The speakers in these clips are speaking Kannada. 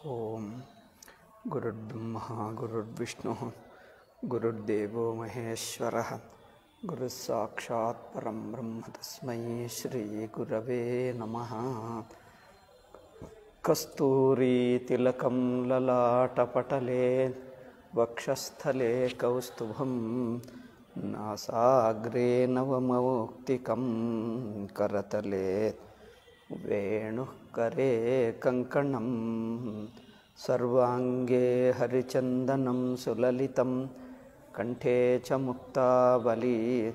ಓಂ ಗುರುರ್ಬ್ರಹ್ಮ ಗುರುರ್ವಿಷ್ಣು ಗುರುರ್ದೇವೋ ಮಹೇಶ್ವರ ಗುರು ಸಾಕ್ಷಾತ್ ಪರಂ ಬ್ರಹ್ಮ ತಸ್ಮೈ ಶ್ರೀ ಗುರವೇ ನಮಃ ಕಸ್ತೂರಿತಿಲಕಂ ಲಲಾಟಪಟಲೆ ವಕ್ಷಸ್ಥಲೆ ಕೌಸ್ತುಭಂ ನಾಸಾಗ್ರೆ ನವಮೌಕ್ತಿಕಂ ಕರತಲೆ ವೇಣುಃ करे कङ्कणं सर्वाङ्गे हरिचन्दनं सुललितं कण्ठे च मुक्तावली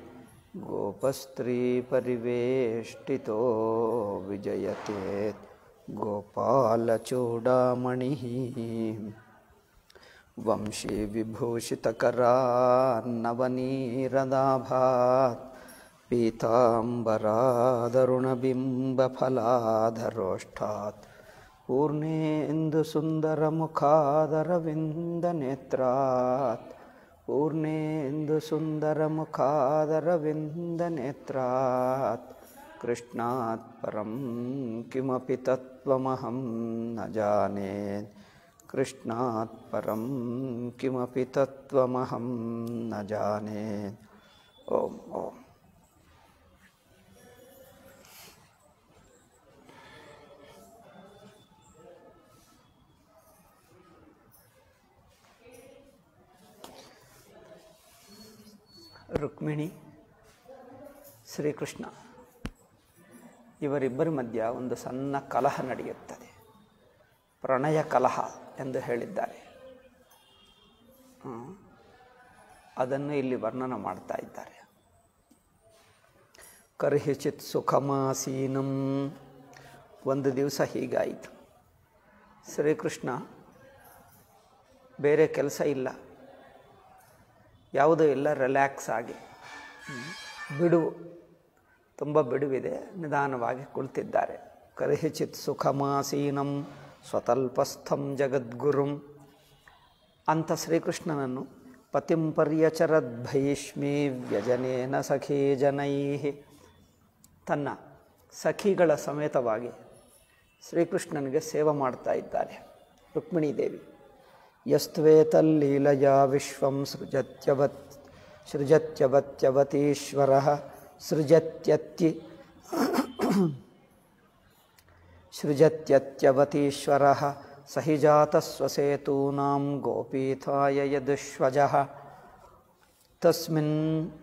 गोपस्त्रीपरिवेष्टितो विजयते गोपालचूडामणिः वंशीविभूषितकरान्नवनीरदाभात् पीताम्बरादरुणबिम्बफलाधरोष्ठात् पूर्णेन्दुसुन्दरमुखादरविन्दनेत्रात् पूर्णेन्दुसुन्दरमुखादरविन्दनेत्रात् कृष्णात् परं किमपि तत्त्वमहं न जाने कृष्णात् परं किमपि तत्त्वमहं न जाने ॐ ॐ ರುಕ್ಮಿಣಿ ಶ್ರೀಕೃಷ್ಣ ಇವರಿಬ್ಬರ ಮಧ್ಯ ಒಂದು ಸಣ್ಣ ಕಲಹ ನಡೆಯುತ್ತದೆ ಪ್ರಣಯ ಕಲಹ ಎಂದು ಹೇಳಿದ್ದಾರೆ ಹ್ಮ್. ಅದನ್ನು ಇಲ್ಲಿ ವರ್ಣನ ಮಾಡ್ತಾ ಇದ್ದಾರೆ ಕರ್ಹಿಚಿತ್ ಸುಖಮಾಸೀನಂ ಒಂದು ದಿವಸ ಹೀಗಾಯಿತು ಶ್ರೀಕೃಷ್ಣ ಬೇರೆ ಕೆಲಸ ಇಲ್ಲ ಯಾವುದೂ ಇಲ್ಲ ರಿಲ್ಯಾಕ್ಸ್ ಆಗಿ ಹ್ಮ್. ಬಿಡುವು ತುಂಬ ಬಿಡುವಿದೆ ನಿಧಾನವಾಗಿ ಕುಳಿತಿದ್ದಾರೆ ಕರ್ಹಿಚಿತ್ ಸುಖಮಾಸೀನಂ ಸ್ವತಲ್ಪಸ್ಥಂ ಜಗದ್ಗುರುಂ ಅಂಥ ಶ್ರೀಕೃಷ್ಣನನ್ನು ಪತಿಂ ಪರ್ಯಚರದ್ಭೈಷ್ಮೀ ವ್ಯಜನೇನ ಸಖೀ ಜನೈ ತನ್ನ ಸಖಿಗಳ ಸಮೇತವಾಗಿ ಶ್ರೀಕೃಷ್ಣನಿಗೆ ಸೇವೆ ಮಾಡ್ತಾ ಇದ್ದಾರೆ ರುಕ್ಮಿಣೀ ದೇವಿ ಯಸ್ತ್ವೇತಲ್ಲೀಲಯ ವಿಶ್ವಂ ಸೃಜತ್ಯವತ್ ಸೃಜತ್ಯವತ್ಯವತೀಶ್ವರ ಸೃಜತ್ಯತ್ತಿ ಸೃಜತ್ಯತ್ಯವತೀಶ್ವರ ಸಹಿ ಜಾತಸ್ವಸೇತೂನಾಂ ಗೋಪೀಥಾಯ ಯದುಶ್ವಜಃ ತಸ್ಮಿನ್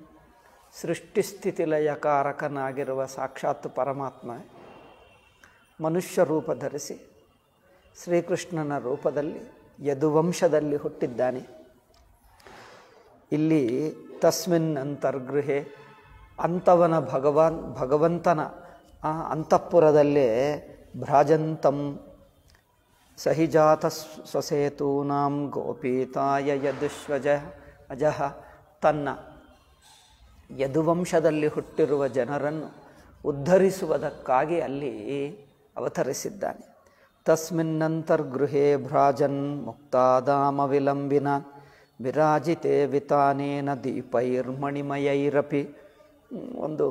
ಸೃಷ್ಟಿಸ್ಥಿತಿಲಯಕಾರಕನಾಗಿರುವ ಸಾಕ್ಷಾತ್ ಪರಮಾತ್ಮ ಮನುಷ್ಯ ರೂಪ ಧರಿಸಿ ಶ್ರೀಕೃಷ್ಣನ ರೂಪದಲ್ಲಿ ಯದುವಂಶದಲ್ಲಿ ಹುಟ್ಟಿದ್ದಾನೆ ಇಲ್ಲಿ ತಸ್ಮಿನ್ ಅಂತರ್ಗೃಹೆ ಅಂಥವನ ಭಗವಾನ್ ಭಗವಂತನ ಆ ಅಂತಃಪುರದಲ್ಲೇ ಭ್ರಾಜಂತಂ ಸಹಿಜಾತ ಸ್ವಸೇತೂನಾಂ ಗೋಪೀತಾಯ ಯದುಶ್ವಜ ಅಜಃ ತನ್ನ ಯದುವಂಶದಲ್ಲಿ ಹುಟ್ಟಿರುವ ಜನರನ್ನು ಉದ್ಧರಿಸುವುದಕ್ಕಾಗಿ ಅಲ್ಲಿ ಅವತರಿಸಿದ್ದಾನೆ ತಸ್ಮಿನ್ನಂತರ್ಗೃಹೇ ಭ್ರಾಜನ್ ಮುಕ್ತಾದಾಮ ವಿಲಂಬಿನ ವಿರಾಜಿತೆ ವಿತಾನೇನ ದೀಪೈರ್ಮಣಿಮಯೈರಪಿ ಒಂದು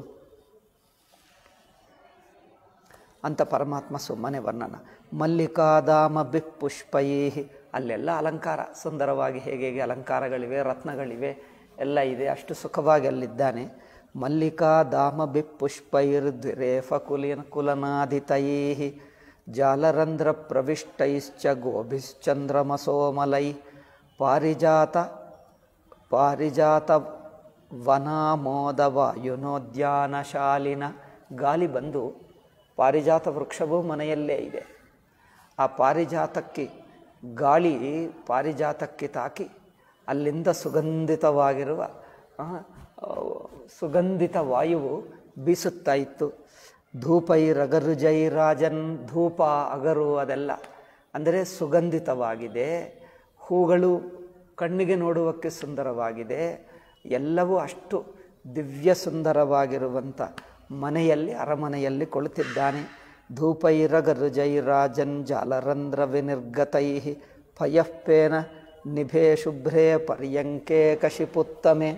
ಅಂತ ಪರಮಾತ್ಮ ಸುಮ್ಮನೆ ವರ್ಣನ ಮಲ್ಲಿಕಾದಾಮ ಬಿಪ್ಪುಷ್ಪೈ ಅಲ್ಲೆಲ್ಲ ಅಲಂಕಾರ ಸುಂದರವಾಗಿ ಹೇಗೆ ಹೇಗೆ ಅಲಂಕಾರಗಳಿವೆ ರತ್ನಗಳಿವೆ ಎಲ್ಲ ಇದೆ ಅಷ್ಟು ಸುಖವಾಗಿ ಅಲ್ಲಿದ್ದಾನೆ ಮಲ್ಲಿಕಾದಾಮ ಬಿಪ್ಪುಷ್ಪೈರ್ದ್ವಿರೇಫ ಕುಲಿನ ಕುಲನಾಧಿತೈ ಜಾಲರಂಧ್ರ ಪ್ರವಿಷ್ಟೈಶ್ಚ ಗೋಭಿಶ್ಚಂದ್ರಮಸೋಮಲೈ ಪಾರಿಜಾತ ಪಾರಿಜಾತ ವನಾಮೋದ ವಾಯುನೋದ್ಯಾನಶಾಲಿನ ಗಾಳಿ ಬಂದು ಪಾರಿಜಾತ ವೃಕ್ಷವೂ ಮನೆಯಲ್ಲೇ ಇದೆ ಆ ಪಾರಿಜಾತಕ್ಕೆ ಗಾಳಿ ಪಾರಿಜಾತಕ್ಕೆ ತಾಕಿ ಅಲ್ಲಿಂದ ಸುಗಂಧಿತವಾಗಿರುವ ಆ, ಸುಗಂಧಿತ ವಾಯುವು ಬೀಸುತ್ತಾ ಇತ್ತು ಧೂಪೈರಗರು ಜೈರಾಜನ್ ಧೂಪ ಅಗರು ಅದೆಲ್ಲ ಅಂದರೆ ಸುಗಂಧಿತವಾಗಿದೆ ಹೂಗಳು ಕಣ್ಣಿಗೆ ನೋಡುವಕ್ಕೆ ಸುಂದರವಾಗಿದೆ ಎಲ್ಲವೂ ಅಷ್ಟು ದಿವ್ಯ ಸುಂದರವಾಗಿರುವಂಥ ಮನೆಯಲ್ಲಿ ಅರಮನೆಯಲ್ಲಿ ಕುಳಿತಿದ್ದಾನೆ ಧೂಪೈರಗರು ಜೈರಾಜನ್ ಜಾಲರಂಧ್ರ ವಿನಿರ್ಗತೈ ಪಯಃಪೇನ ನಿಭೆ ಶುಭ್ರೇ ಪರ್ಯಂಕೆ ಕಶಿಪುತ್ತಮೆ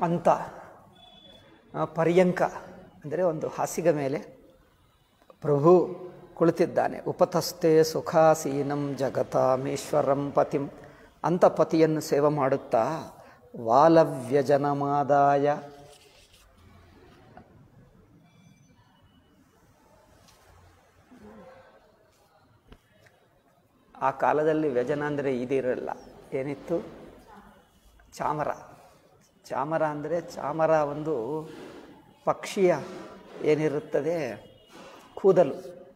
ಅಂತ ಆ, ಪರ್ಯಂಕ ಅಂದರೆ ಒಂದು ಹಾಸಿಗೆ ಮೇಲೆ ಪ್ರಭು ಕುಳಿತಿದ್ದಾನೆ ಉಪತಸ್ಥೆ ಸುಖಾಸೀನಂ ಜಗತಾಮೀಶ್ವರಂ ಪತಿಂ ಅಂತ ಪತಿಯನ್ನು ಸೇವೆ ಮಾಡುತ್ತಾ ವಾಲವ್ಯಜನಮಾದಾಯ ಆ ಕಾಲದಲ್ಲಿ ವ್ಯಜನ ಅಂದರೆ ಇದಿರಲ್ಲ ಏನಿತ್ತು ಚಾಮರ ಚಾಮರ ಅಂದರೆ ಚಾಮರ ಒಂದು ಪಕ್ಷಿಯ ಏನಿರುತ್ತದೆ ಕೂದಲು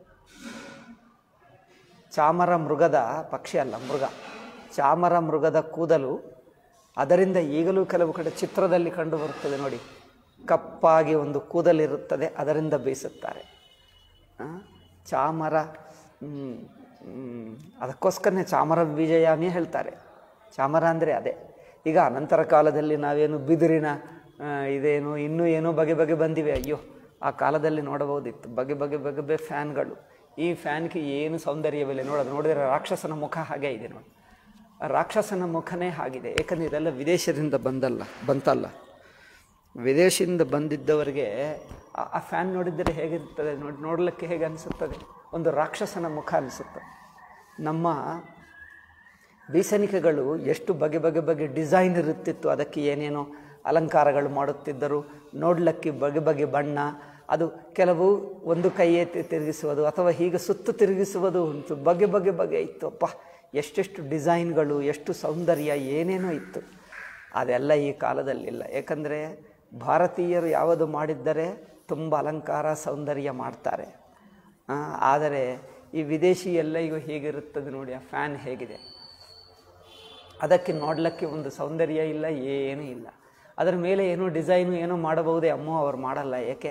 ಚಾಮರ ಮೃಗದ ಪಕ್ಷಿ ಅಲ್ಲ ಮೃಗ ಚಾಮರ ಮೃಗದ ಕೂದಲು ಅದರಿಂದ ಈಗಲೂ ಕೆಲವು ಕಡೆ ಚಿತ್ರದಲ್ಲಿ ಕಂಡು ಬರುತ್ತದೆ ನೋಡಿ ಕಪ್ಪಾಗಿ ಒಂದು ಕೂದಲಿರುತ್ತದೆ ಅದರಿಂದ ಬೇಯಿಸುತ್ತಾರೆ ಆ, ಚಾಮರ ಹ್ಮ್, ಹ್ಮ್, ಅದಕ್ಕೋಸ್ಕರನೇ ಚಾಮರ ವಿಜಯಾಮಿ ಹೇಳ್ತಾರೆ ಚಾಮರ ಅಂದರೆ ಅದೇ ಈಗ ಅನಂತರ ಕಾಲದಲ್ಲಿ ನಾವೇನು ಬಿದಿರಿನ ಆ, ಇದೇನು ಇನ್ನೂ ಏನೋ ಬಗೆ ಬಗೆ ಬಂದಿವೆ ಅಯ್ಯೋ ಆ ಕಾಲದಲ್ಲಿ ನೋಡಬಹುದಿತ್ತು ಬಗೆ ಬಗೆ ಬಗೆ ಬಗೆ ಫ್ಯಾನ್ಗಳು ಈ ಫ್ಯಾನ್ಗೆ ಏನು ಸೌಂದರ್ಯವಿಲ್ಲ ನೋಡೋದು ನೋಡಿದರೆ ರಾಕ್ಷಸನ ಮುಖ ಹಾಗೆ ಇದೆ ನೋಡಿ ಆ ರಾಕ್ಷಸನ ಮುಖನೇ ಆಗಿದೆ ಏಕೆಂದರೆ ಇದೆಲ್ಲ ವಿದೇಶದಿಂದ ಬಂದಲ್ಲ ಬಂತಲ್ಲ ವಿದೇಶದಿಂದ ಬಂದಿದ್ದವರಿಗೆ ಆ- ಆ ಫ್ಯಾನ್ ನೋಡಿದರೆ ಹೇಗಿರ್ತದೆ ನೋಡಿ ನೋಡಲಿಕ್ಕೆ ಹೇಗೆ ಅನಿಸುತ್ತದೆ ಒಂದು ರಾಕ್ಷಸನ ಮುಖ ಅನಿಸುತ್ತೆ ನಮ್ಮ ಬೀಸಣಿಕೆಗಳು ಎಷ್ಟು ಬಗೆ ಬಗೆ ಬಗೆ ಡಿಸೈನ್ ಇರುತ್ತಿತ್ತು ಅದಕ್ಕೆ ಏನೇನೋ ಅಲಂಕಾರಗಳು ಮಾಡುತ್ತಿದ್ದರು ನೋಡ್ಲಿಕ್ಕೆ ಬಗೆ ಬಗೆ ಬಣ್ಣ ಅದು ಕೆಲವು ಒಂದು ಕೈಯೇ ತಿ- ತಿರುಗಿಸುವುದು ಅಥವಾ ಹೀಗೆ ಸುತ್ತು ತಿರುಗಿಸುವುದು ಉಂಟು ಬಗೆ ಬಗೆ ಬಗೆ ಇತ್ತು ಅಪ್ಪ ಎಷ್ಟೆಷ್ಟು ಡಿಸೈನ್ಗಳು ಎಷ್ಟು ಸೌಂದರ್ಯ ಏನೇನೋ ಇತ್ತು ಅದೆಲ್ಲ ಈ ಕಾಲದಲ್ಲಿಲ್ಲ ಏಕೆಂದರೆ ಭಾರತೀಯರು ಯಾವುದು ಮಾಡಿದ್ದರೆ ತುಂಬ ಅಲಂಕಾರ ಸೌಂದರ್ಯ ಮಾಡ್ತಾರೆ ಆ, ಆದರೆ ಈ ವಿದೇಶಿ ಎಲ್ಲ ಈಗ ಹೇಗಿರುತ್ತದೆ ನೋಡಿ ಆ ಫ್ಯಾನ್ ಹೇಗಿದೆ ಅದಕ್ಕೆ ನೋಡಲಿಕ್ಕೆ ಒಂದು ಸೌಂದರ್ಯ ಇಲ್ಲ ಏನೂ ಇಲ್ಲ ಅದರ ಮೇಲೆ ಏನೋ ಡಿಸೈನು ಏನೋ ಮಾಡಬಹುದೇ ಅಮ್ಮೋ ಅವ್ರು ಮಾಡಲ್ಲ ಏಕೆ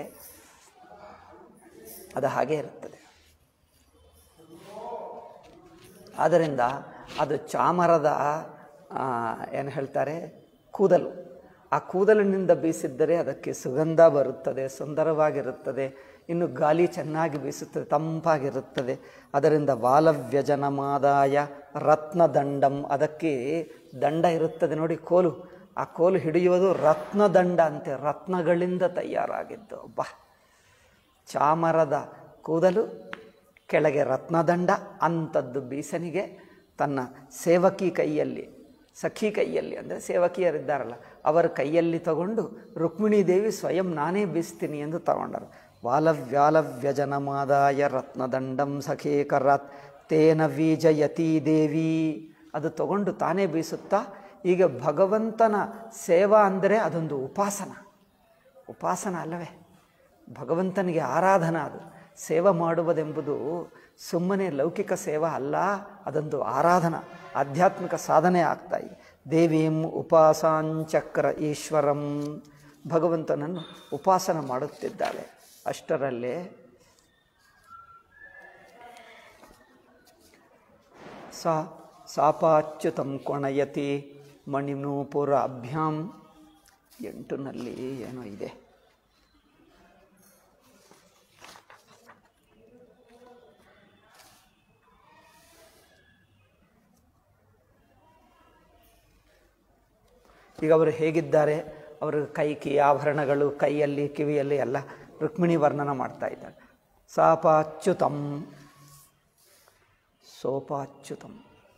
ಅದು ಹಾಗೇ ಇರುತ್ತದೆ ಆದ್ದರಿಂದ ಅದು ಚಾಮರದ ಏನು ಹೇಳ್ತಾರೆ ಕೂದಲು ಆ ಕೂದಲಿನಿಂದ ಬೀಸಿದ್ದರೆ ಅದಕ್ಕೆ ಸುಗಂಧ ಬರುತ್ತದೆ ಸುಂದರವಾಗಿರುತ್ತದೆ ಇನ್ನು ಗಾಳಿ ಚೆನ್ನಾಗಿ ಬೀಸುತ್ತದೆ ತಂಪಾಗಿರುತ್ತದೆ ಅದರಿಂದ ವಾಲವ್ಯಜನಮಾದಾಯ ರತ್ನದಂಡಂ ಅದಕ್ಕೆ ದಂಡ ಇರುತ್ತದೆ ನೋಡಿ ಕೋಲು ಆ ಕೋಲು ಹಿಡಿಯುವುದು ರತ್ನದಂಡ ಅಂತೆ ರತ್ನಗಳಿಂದ ತಯಾರಾಗಿದ್ದು ಬಾ ಚಾಮರದ ಕೂದಲು ಕೆಳಗೆ ರತ್ನದಂಡ ಅಂಥದ್ದು ಬೀಸನಿಗೆ ತನ್ನ ಸೇವಕಿ ಕೈಯಲ್ಲಿ ಸಖಿ ಕೈಯಲ್ಲಿ ಅಂದರೆ ಸೇವಕಿಯರಿದ್ದಾರಲ್ಲ ಅವರ ಕೈಯಲ್ಲಿ ತಗೊಂಡು ರುಕ್ಮಿಣೀ ದೇವಿ ಸ್ವಯಂ ನಾನೇ ಬೀಸ್ತೀನಿ ಎಂದು ತಗೊಂಡರು ವಾಲವ್ಯಾಲವ್ಯಜನಮಾದಾಯ ರತ್ನದಂಡಂ ಸಖೇಕರಾತ್ ತೇನ ವೀಜಯತಿ ದೇವಿ ಅದು ತಗೊಂಡು ತಾನೇ ಬೀಸುತ್ತಾ ಈಗ ಭಗವಂತನ ಸೇವಾ ಅಂದರೆ ಅದೊಂದು ಉಪಾಸನ ಉಪಾಸನ ಅಲ್ಲವೇ ಭಗವಂತನಿಗೆ ಆರಾಧನಾ ಅದು ಸೇವೆ ಮಾಡುವುದೆಂಬುದು ಸುಮ್ಮನೆ ಲೌಕಿಕ ಸೇವಾ ಅಲ್ಲ ಅದೊಂದು ಆರಾಧನಾ ಆಧ್ಯಾತ್ಮಿಕ ಸಾಧನೆ ಆಗ್ತಾ ಇದೆ ದೇವೀಂ ಉಪಾಸಾಂಚಕ್ರ ಈಶ್ವರಂ ಭಗವಂತನನ್ನು ಉಪಾಸನ ಮಾಡುತ್ತಿದ್ದಾಳೆ ಅಷ್ಟರಲ್ಲೇ ಸಾ ಸಾಪಾಚ್ಯುತಂ ಕೊಣಯತಿ ಮಣಿನೂಪುರ ಅಭ್ಯಾಂ ಎಂಟುನಲ್ಲಿ ಏನೋ ಇದೆ ಈಗ ಅವರು ಹೇಗಿದ್ದಾರೆ ಅವರ ಕೈ ಕಿ ಆಭರಣಗಳು ಕೈಯಲ್ಲಿ ಕಿವಿಯಲ್ಲಿ ಎಲ್ಲ ರುಕ್ಮಿಣಿ ವರ್ಣನ ಮಾಡ್ತಾ ಇದ್ದಾರೆ ಸಾಪಾಚ್ಯುತಂ ಸೋಪಾಚ್ಯುತಂ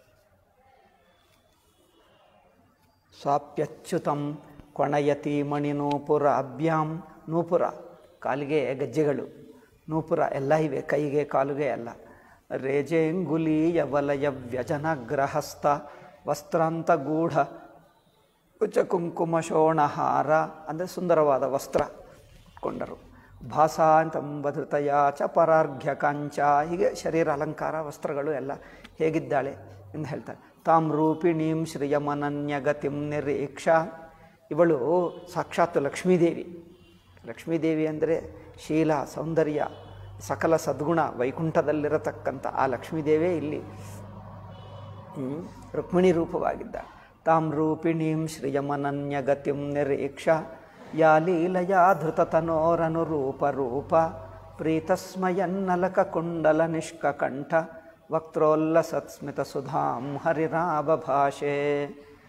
ಸ್ವಾಪ್ಯಚ್ಯುತಂ ಕೊಣಯತಿ ಮಣಿ ನೂಪುರ ಅಭ್ಯಾಂ ನೂಪುರ ಕಾಲಿಗೆ ಗಜ್ಜೆಗಳು ನೂಪುರ ಎಲ್ಲ ಇವೆ ಕೈಗೆ ಕಾಲುಗೆ ಎಲ್ಲ ರೇಜೇಂಗುಲೀಯ ವಲಯ ವ್ಯಜನಗ್ರಹಸ್ಥ ವಸ್ತ್ರಾಂತ ಗೂಢ ಉಚ್ಚ ಕುಂಕುಮ ಶೋಣಹಾರ ಅಂದರೆ ಸುಂದರವಾದ ವಸ್ತ್ರ ಕೊಂಡರು ಭಾಸಾಂತಂಬಧೃತಯ ಚ ಪರಾರ್ಘ್ಯ ಕಾಂಚ ಹೀಗೆ ಶರೀರ ಅಲಂಕಾರ ವಸ್ತ್ರಗಳು ಎಲ್ಲ ಹೇಗಿದ್ದಾಳೆ ಎಂದು ಹೇಳ್ತಾರೆ ತಾಂ ರೂಪಿಣೀಂ ಶ್ರಿಯಮನನ್ಯಗತಿಂ ನಿರೀಕ್ಷ ಇವಳು ಸಾಕ್ಷಾತ್ ಲಕ್ಷ್ಮೀದೇವಿ ಲಕ್ಷ್ಮೀದೇವಿ ಅಂದರೆ ಶೀಲ ಸೌಂದರ್ಯ ಸಕಲ ಸದ್ಗುಣ ವೈಕುಂಠದಲ್ಲಿರತಕ್ಕಂಥ ಆ ಲಕ್ಷ್ಮೀದೇವೇ ಇಲ್ಲಿ ಹ್ಮ್, ರುಕ್ಮಿಣಿ ರೂಪವಾಗಿದ್ದ ತಾಂ ರೂಪಿಣೀಂ ಶ್ರಿಯಮನನ್ಯಗತಿಂ ನಿರೀಕ್ಷ ಯಾ ಲೀಲಯಾ ಧೃತತನೋರನುರೂಪ ರೂಪ ಪ್ರೀತಸ್ಮಯನ್ನಲಕ ಕುಂಡಲ ನಿಷ್ಕಕಂಠ ವಕ್ತ್ರೋಲ್ಲಸತ್ಸ್ಮಿತ ಸುಧಾಂ ಹರಿರಾಭ ಭಾಷೆ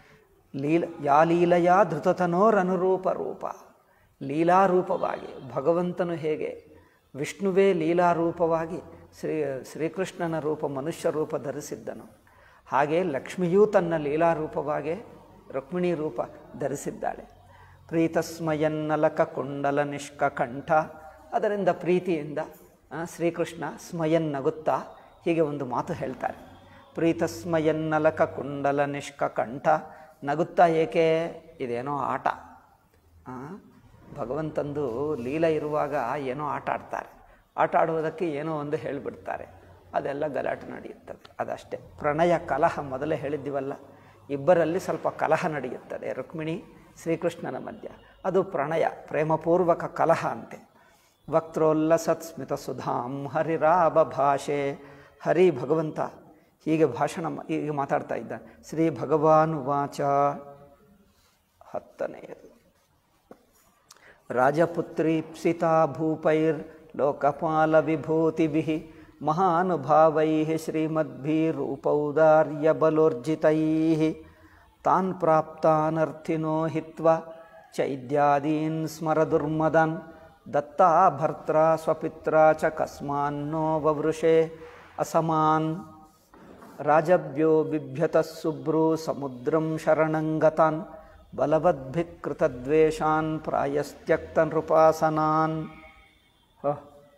ಲೀಲ ಯಾ ಲೀಲೆಯ ಧೃತತನೋರನುರೂಪ ರೂಪ ಲೀಲಾರೂಪವಾಗಿ ಭಗವಂತನು ಹೇಗೆ ವಿಷ್ಣುವೇ ಲೀಲಾರೂಪವಾಗಿ ಶ್ರೀ ಶ್ರೀಕೃಷ್ಣನ ರೂಪ ಮನುಷ್ಯ ರೂಪ ಧರಿಸಿದ್ದನು ಹಾಗೆ ಲಕ್ಷ್ಮಿಯೂ ತನ್ನ ಲೀಲಾರೂಪವಾಗಿ ರುಕ್ಮಿಣಿ ರೂಪ ಧರಿಸಿದ್ದಾಳೆ ಪ್ರೀತಸ್ಮಯನ್ನಲಕ ಕುಂಡಲ ನಿಷ್ಕಕಂಠ ಅದರಿಂದ ಪ್ರೀತಿಯಿಂದ ಆ, ಶ್ರೀಕೃಷ್ಣ ಸ್ಮಯನ್ ನಗುತ್ತಾ ಹೀಗೆ ಒಂದು ಮಾತು ಹೇಳ್ತಾರೆ ಪ್ರೀತಸ್ಮಯನ್ನಲಕ ಕುಂಡಲ ನಿಷ್ಕಕಂಠ ನಗುತ್ತಾ ಏಕೆ ಇದೇನೋ ಆಟ ಆ, ಭಗವಂತಂದು ಲೀಲ ಇರುವಾಗ ಏನೋ ಆಟ ಆಡ್ತಾರೆ ಆಟ ಆಡುವುದಕ್ಕೆ ಏನೋ ಒಂದು ಹೇಳಿಬಿಡ್ತಾರೆ ಅದೆಲ್ಲ ಗಲಾಟೆ ನಡೆಯುತ್ತದೆ ಅದಷ್ಟೇ ಪ್ರಣಯ ಕಲಹ ಮೊದಲೇ ಹೇಳಿದ್ದೀವಲ್ಲ ಇಬ್ಬರಲ್ಲಿ ಸ್ವಲ್ಪ ಕಲಹ ನಡೆಯುತ್ತದೆ ರುಕ್ಮಿಣಿ ಶ್ರೀಕೃಷ್ಣನ ಮಧ್ಯ ಅದು ಪ್ರಣಯ ಪ್ರೇಮಪೂರ್ವಕ ಕಲಹ ಅಂತೆ ವಕ್ತ್ರೋಲ್ಲಸತ್ ಸ್ಮಿತ ಸುಧಾಂ ಹರಿರಾಬ ಭಾಷೆ ಹರಿ ಭಗವಂತ ಹೀಗೆ ಭಾಷಣ ಮ- ಹೀಗೆ ಮಾತಾಡ್ತಾ ಇದ್ದಾನೆ ಶ್ರೀ ಭಗವಾನ್ ವಾಚ ಹತ್ತನೆಯದು ರಾಜಪುತ್ರೀಪ್ಸಿತಾ ಭೂಪೈರ್ ಲೋಕಪಾಲ ವಿಭೂತಿಭಿ ಮಹಾನುಭಾವೈ ಶ್ರೀಮದ್ಭಿರೂಪೌದಾರ್ಯ ಬಲೋರ್ಜಿತೈ ತಾನ್ ಪ್ರಾಪ್ತಾನರ್ಥಿನೋ ಹಿತ್ವ ಚೈದ್ಯಾದೀನ್ ಸ್ಮರದುರ್ಮದನ್ ದತ್ತಾ ಭರ್ತ್ರ ಸ್ವಪಿತ್ರ ಚ ಕಸ್ಮಾನ್ನೋ ವವೃಷೆ ಅಸಮಾನ್ ರಾಜಭ್ಯೋ ಬಿಭ್ಯತಃ ಸುಬ್ರು ಸಮುದ್ರಂ ಶರಣಂಗತಾನ್ ಬಲವದ್ಭಿಕೃತದ್ವೇಷಾನ್ ಪ್ರಾಯಸ್ತ್ಯಕ್ತ ನೃಪಾಸನಾನ್ ಹ.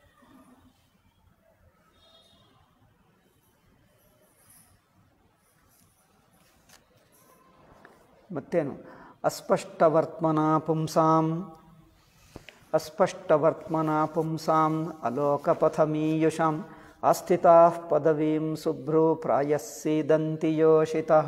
ಮತ್ತೇನು ಅಸ್ಪಷ್ಟವರ್ತ್ಮನಾ ಪುಂಸಾಂ ಅಸ್ಪಷ್ಟವರ್ತ್ಮನಾ ಪುಂಸಾಂ ಅಲೋಕಪಥಮೀಯುಷಾಂ ಆಸ್ಥಿತಾ ಪದವೀಂ ಶುಭ್ರು ಪ್ರಾಯಸ್ಸೀದಂತಿ ಯೋಷಿತಃ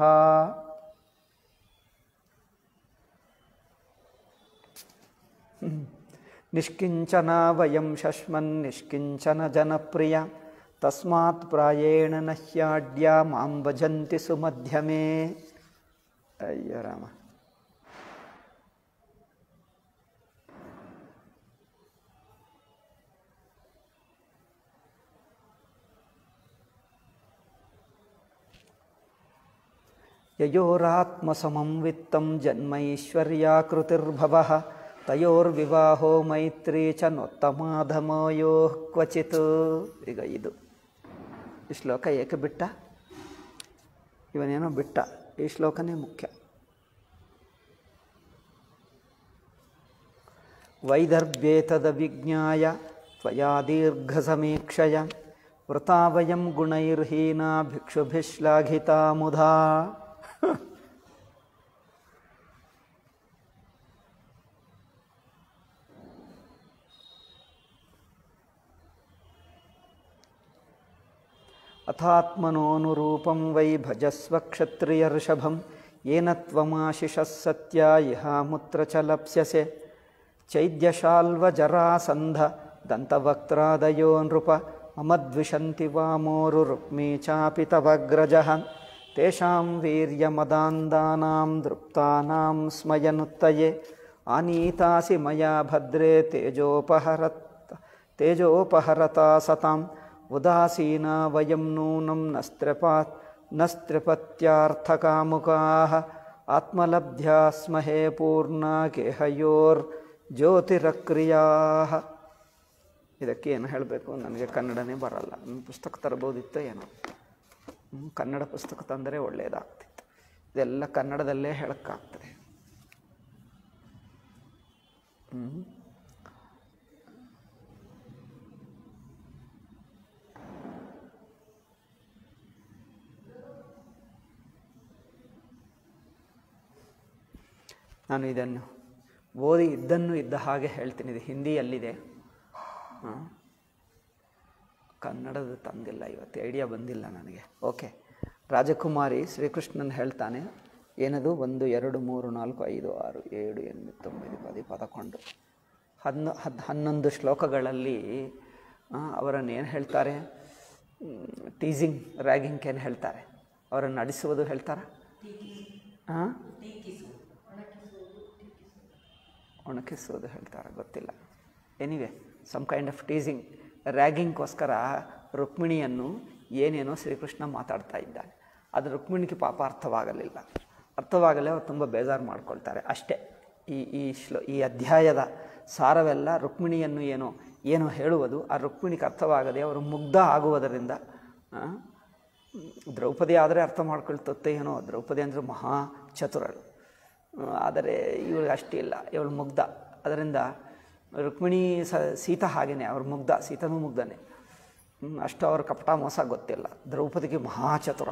ನಿಷ್ಕಿಂಚನ ವಯಂ ಶಶ್ಮನ್ ನಿಷ್ಕಿಂಚನ ಜನಪ್ರಿಯ ತಸ್ಮಾತ್ ಪ್ರಾಯೇಣ ನಹ್ಯಾಡ್ಯ ಮಾಂ ಭಜಂತಿ ಸುಮಧ್ಯಮೇ ಅಯ್ಯೋ ರಾಮ ಯಯೋರಾತ್ಮಸಮಂ ವಿತ್ತಂ ಜನ್ಮೈಶ್ವರ್ಯಾಕೃತಿರ್ಭವ ತಯೋರ್ವಿವಾಹೋ ಮೈತ್ರಿ ಚ ನೊತ್ತಮಾಧಮಯೋ ಕ್ವಚಿತ್ ಈಗ ಇದು ಈ ಶ್ಲೋಕ ಏಕೆ ಬಿಟ್ಟ ಇವನೇನೋ ಬಿಟ್ಟ ಈ ಶ್ಲೋಕನೇ ಮುಖ್ಯ ವೈದರ್ಭ್ಯೇತದ ವಿಜ್ಞಾಯ ತ್ವಯಾ ದೀರ್ಘಸಮೀಕ್ಷಯ ವೃತಾ ವಯಂ ಗುಣೈರ್ಹೀನಾ ಭಿಕ್ಷುಭಿಶ್ಲಾಘಿತಾ ಮುಧಾ ಅಥಾತ್ಮನೋನುರೂಪಂ ವೈ ಭಜಸ್ವ ಕ್ಷತ್ರಿಯರ್ಷಭಂ ಯೇನ ತ್ವಮಾಶಿಷಃ ಸತ್ಯ ಇಹಾಮುತ್ರ ಚ ಲಪ್ಸ್ಯಸೆ ಚೈದ್ಯಶಾಲ್ವಜರಾಸಂಧ ದಂತವಕ್ತ್ರಾದಯೋ ನೃಪ ಮಮದ್ವಿಷಂತಿ ವಾಮೋರು ರುಕ್ಮೀ ಚಾಪಿ ತವಗ್ರಜಃ ತೇಷಾಂ ವೀರ್ಯಮದಾಂದಾನಾಂ ದೃಪ್ತಾನಾಂ ಸ್ಮಯನುತ್ತಯೇ ಆನೀತಾಸಿ ಮಯಾ ಭದ್ರೇ ತೇಜೋಪಹರತ್ ತೇಜೋಪಹರತಾ ಸತಾಂ ಉದಾಸೀನಾ ವಯಂ ನೂನಂ ನಸ್ತ್ರ್ಯಪಾತ್ ನಸ್ತ್ರಿಪತ್ಯಾರ್ಥಕಾಮುಕಾಃ ಆತ್ಮಲಬ್ಧ್ಯಾ ಸ್ಮಹೇ ಪೂರ್ಣ ಕೇಹಯೋರ್ ಜ್ಯೋತಿರಕ್ರಿಯಾಃ ಇದಕ್ಕೆ ಏನು ಹೇಳಬೇಕು ನನಗೆ ಕನ್ನಡನೇ ಬರಲ್ಲ ನನ್ನ ಪುಸ್ತಕ ತರಬಹುದಿತ್ತು ಏನೋ ಹ್ಮ್, ಕನ್ನಡ ಪುಸ್ತಕ ತಂದರೆ ಒಳ್ಳೆಯದಾಗ್ತಿತ್ತು ಇದೆಲ್ಲ ಕನ್ನಡದಲ್ಲೇ ಹೇಳೋಕ್ಕಾಗ್ತದೆ ಹ್ಮ್. ನಾನು ಇದನ್ನು ಓದಿ ಇದ್ದನ್ನು ಇದ್ದ ಹಾಗೆ ಹೇಳ್ತೀನಿ ಇದು ಹಿಂದಿಯಲ್ಲಿದೆ ಹಾಂ ಕನ್ನಡದ ತಂದಿಲ್ಲ ಇವತ್ತು ಐಡಿಯಾ ಬಂದಿಲ್ಲ ನನಗೆ ಓಕೆ ರಾಜಕುಮಾರಿ ಶ್ರೀಕೃಷ್ಣನ್ ಹೇಳ್ತಾನೆ ಏನದು ಒಂದು ಎರಡು ಮೂರು ನಾಲ್ಕು ಐದು ಆರು ಏಳು ಎಂಟು ತೊಂಬತ್ತು ಪದಿ ಪದಕೊಂಡು ಹನ್ನ ಹದ್ ಹನ್ನೊಂದು ಶ್ಲೋಕಗಳಲ್ಲಿ ಆ, ಅವರನ್ನು ಏನು ಹೇಳ್ತಾರೆ ಟೀಸಿಂಗ್ ರ್ಯಾಗಿಂಗ್ ಏನು ಹೇಳ್ತಾರೆ ಅವರನ್ನು ನಡೆಸುವುದು ಹೇಳ್ತಾರ ಹಾಂ ಒಣಗಿಸೋದು ಹೇಳ್ತಾರೆ ಗೊತ್ತಿಲ್ಲ anyway some kind of teasing ರ್ಯಾಗಿಂಗ್ಗೋಸ್ಕರ ರುಕ್ಮಿಣಿಯನ್ನು ಏನೇನೋ ಶ್ರೀಕೃಷ್ಣ ಮಾತಾಡ್ತಾ ಇದ್ದಾನೆ ಅದು ರುಕ್ಮಿಣಿಗೆ ಪಾಪ ಅರ್ಥವಾಗಲಿಲ್ಲ ಅರ್ಥವಾಗಲೇ ಅವ್ರು ತುಂಬ ಬೇಜಾರು ಮಾಡ್ಕೊಳ್ತಾರೆ ಅಷ್ಟೇ ಈ ಈ ಶ್ಲೋ ಈ ಅಧ್ಯಾಯದ ಸಾರವೆಲ್ಲ ರುಕ್ಮಿಣಿಯನ್ನು ಏನು ಏನು ಹೇಳುವುದು ಆ ರುಕ್ಮಿಣಿಗೆ ಅರ್ಥವಾಗದೆ ಅವರು ಮುಗ್ಧ ಆಗುವುದರಿಂದ ಆ, ದ್ರೌಪದಿ ಆದರೆ ಅರ್ಥ ಮಾಡ್ಕೊಳ್ತತ್ತೆ ಏನೋ ದ್ರೌಪದಿ ಅಂದರೆ ಮಹಾ ಚತುರಳು ಆ, ಆದರೆ ಇವಳಿಗೆ ಅಷ್ಟಿಲ್ಲ ಇವಳು ಮುಗ್ಧ ಅದರಿಂದ ರುಕ್ಮಿಣಿ ಸ ಸೀತಾ ಹಾಗೇನೆ ಅವ್ರು ಮುಗ್ಧ ಸೀತನೂ ಮುಗ್ಧನೇ ಹ್ಮ್, ಅಷ್ಟು ಅವ್ರ ಕಪಟ ಮೋಸ ಗೊತ್ತಿಲ್ಲ ದ್ರೌಪದಿಗೆ ಮಹಾ ಚತುರ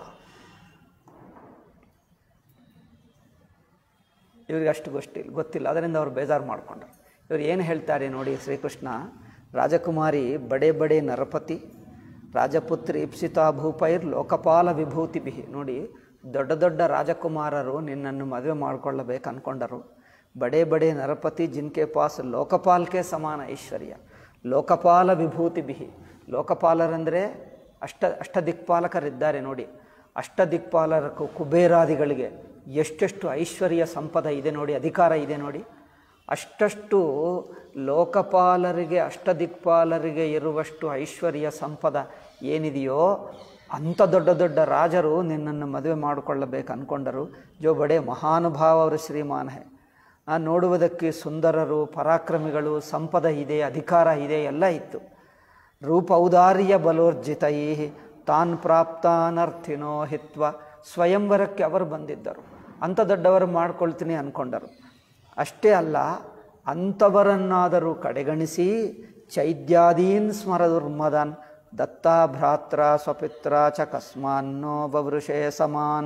ಇವ್ರಿಗೆ ಅಷ್ಟು ಗೊತ್ತಿಲ್ಲ ಗೊತ್ತಿಲ್ಲ ಅದರಿಂದ ಅವರು ಬೇಜಾರು ಮಾಡಿಕೊಂಡ್ರು ಇವ್ರು ಏನು ಹೇಳ್ತಾರೆ ನೋಡಿ ಶ್ರೀಕೃಷ್ಣ ರಾಜಕುಮಾರಿ ಬಡೆ ಬಡೆ ನರಪತಿ ರಾಜಪುತ್ರಿ ಇಪ್ಸಿತಾ ಭೂಪೈರ್ ಲೋಕಪಾಲ ವಿಭೂತಿ ಬಿಹಿ ನೋಡಿ ದೊಡ್ಡ ದೊಡ್ಡ ರಾಜಕುಮಾರರು ನಿನ್ನನ್ನು ಮದುವೆ ಮಾಡಿಕೊಳ್ಳಬೇಕು ಅಂದ್ಕೊಂಡರು ಬಡೆ ಬಡೆ ನರಪತಿ ಜಿನ್ಕೆ ಪಾಸ್ ಲೋಕಪಾಲ್ಕೆ ಸಮಾನ ಐಶ್ವರ್ಯ ಲೋಕಪಾಲ ವಿಭೂತಿ ಬಿಹಿ ಲೋಕಪಾಲರಂದರೆ ಅಷ್ಟ ಅಷ್ಟ ದಿಕ್ಪಾಲಕರಿದ್ದಾರೆ ನೋಡಿ ಅಷ್ಟ ದಿಕ್ಪಾಲರ ಕು- ಕುಬೇರಾದಿಗಳಿಗೆ ಎಷ್ಟೆಷ್ಟು ಐಶ್ವರ್ಯ ಸಂಪದ ಇದೆ ನೋಡಿ ಅಧಿಕಾರ ಇದೆ ನೋಡಿ ಅಷ್ಟಷ್ಟು ಲೋಕಪಾಲರಿಗೆ ಅಷ್ಟದಿಕ್ಪಾಲರಿಗೆ ಇರುವಷ್ಟು ಐಶ್ವರ್ಯ ಸಂಪದ ಏನಿದೆಯೋ ಅಂಥ ದೊಡ್ಡ ದೊಡ್ಡ ರಾಜರು ನಿನ್ನನ್ನು ಮದುವೆ ಮಾಡಿಕೊಳ್ಳಬೇಕು ಅಂದ್ಕೊಂಡರು ಜೋ ಬಡೆ ಮಹಾನುಭಾವರು ಶ್ರೀಮಾನ್ ಹೇ ಆ ನೋಡುವುದಕ್ಕೆ ಸುಂದರರು ಪರಾಕ್ರಮಿಗಳು ಸಂಪದ ಇದೆ ಅಧಿಕಾರ ಇದೆ ಎಲ್ಲ ಇತ್ತು ರೂಪ ಔದಾರ್ಯ ಬಲೋರ್ಜಿತೈ ತಾನ್ ಪ್ರಾಪ್ತಾನರ್ಥಿನೋ ಹಿತ್ವ ಸ್ವಯಂವರಕ್ಕೆ ಅವರು ಬಂದಿದ್ದರು ಅಂಥ ದೊಡ್ಡವರು ಮಾಡ್ಕೊಳ್ತೀನಿ ಅಂದ್ಕೊಂಡರು ಅಷ್ಟೇ ಅಲ್ಲ ಅಂಥವರನ್ನಾದರೂ ಕಡೆಗಣಿಸಿ ಚೈದ್ಯಾದೀನ್ ಸ್ಮರದುರ್ಮದನ್ ದತ್ತಾ ಭ್ರಾತ್ರ ಸ್ವಪಿತ್ರ ಚ ಕಸ್ಮಾನ್ನೋ ಬವೃಷೇ ಸಮಾನ್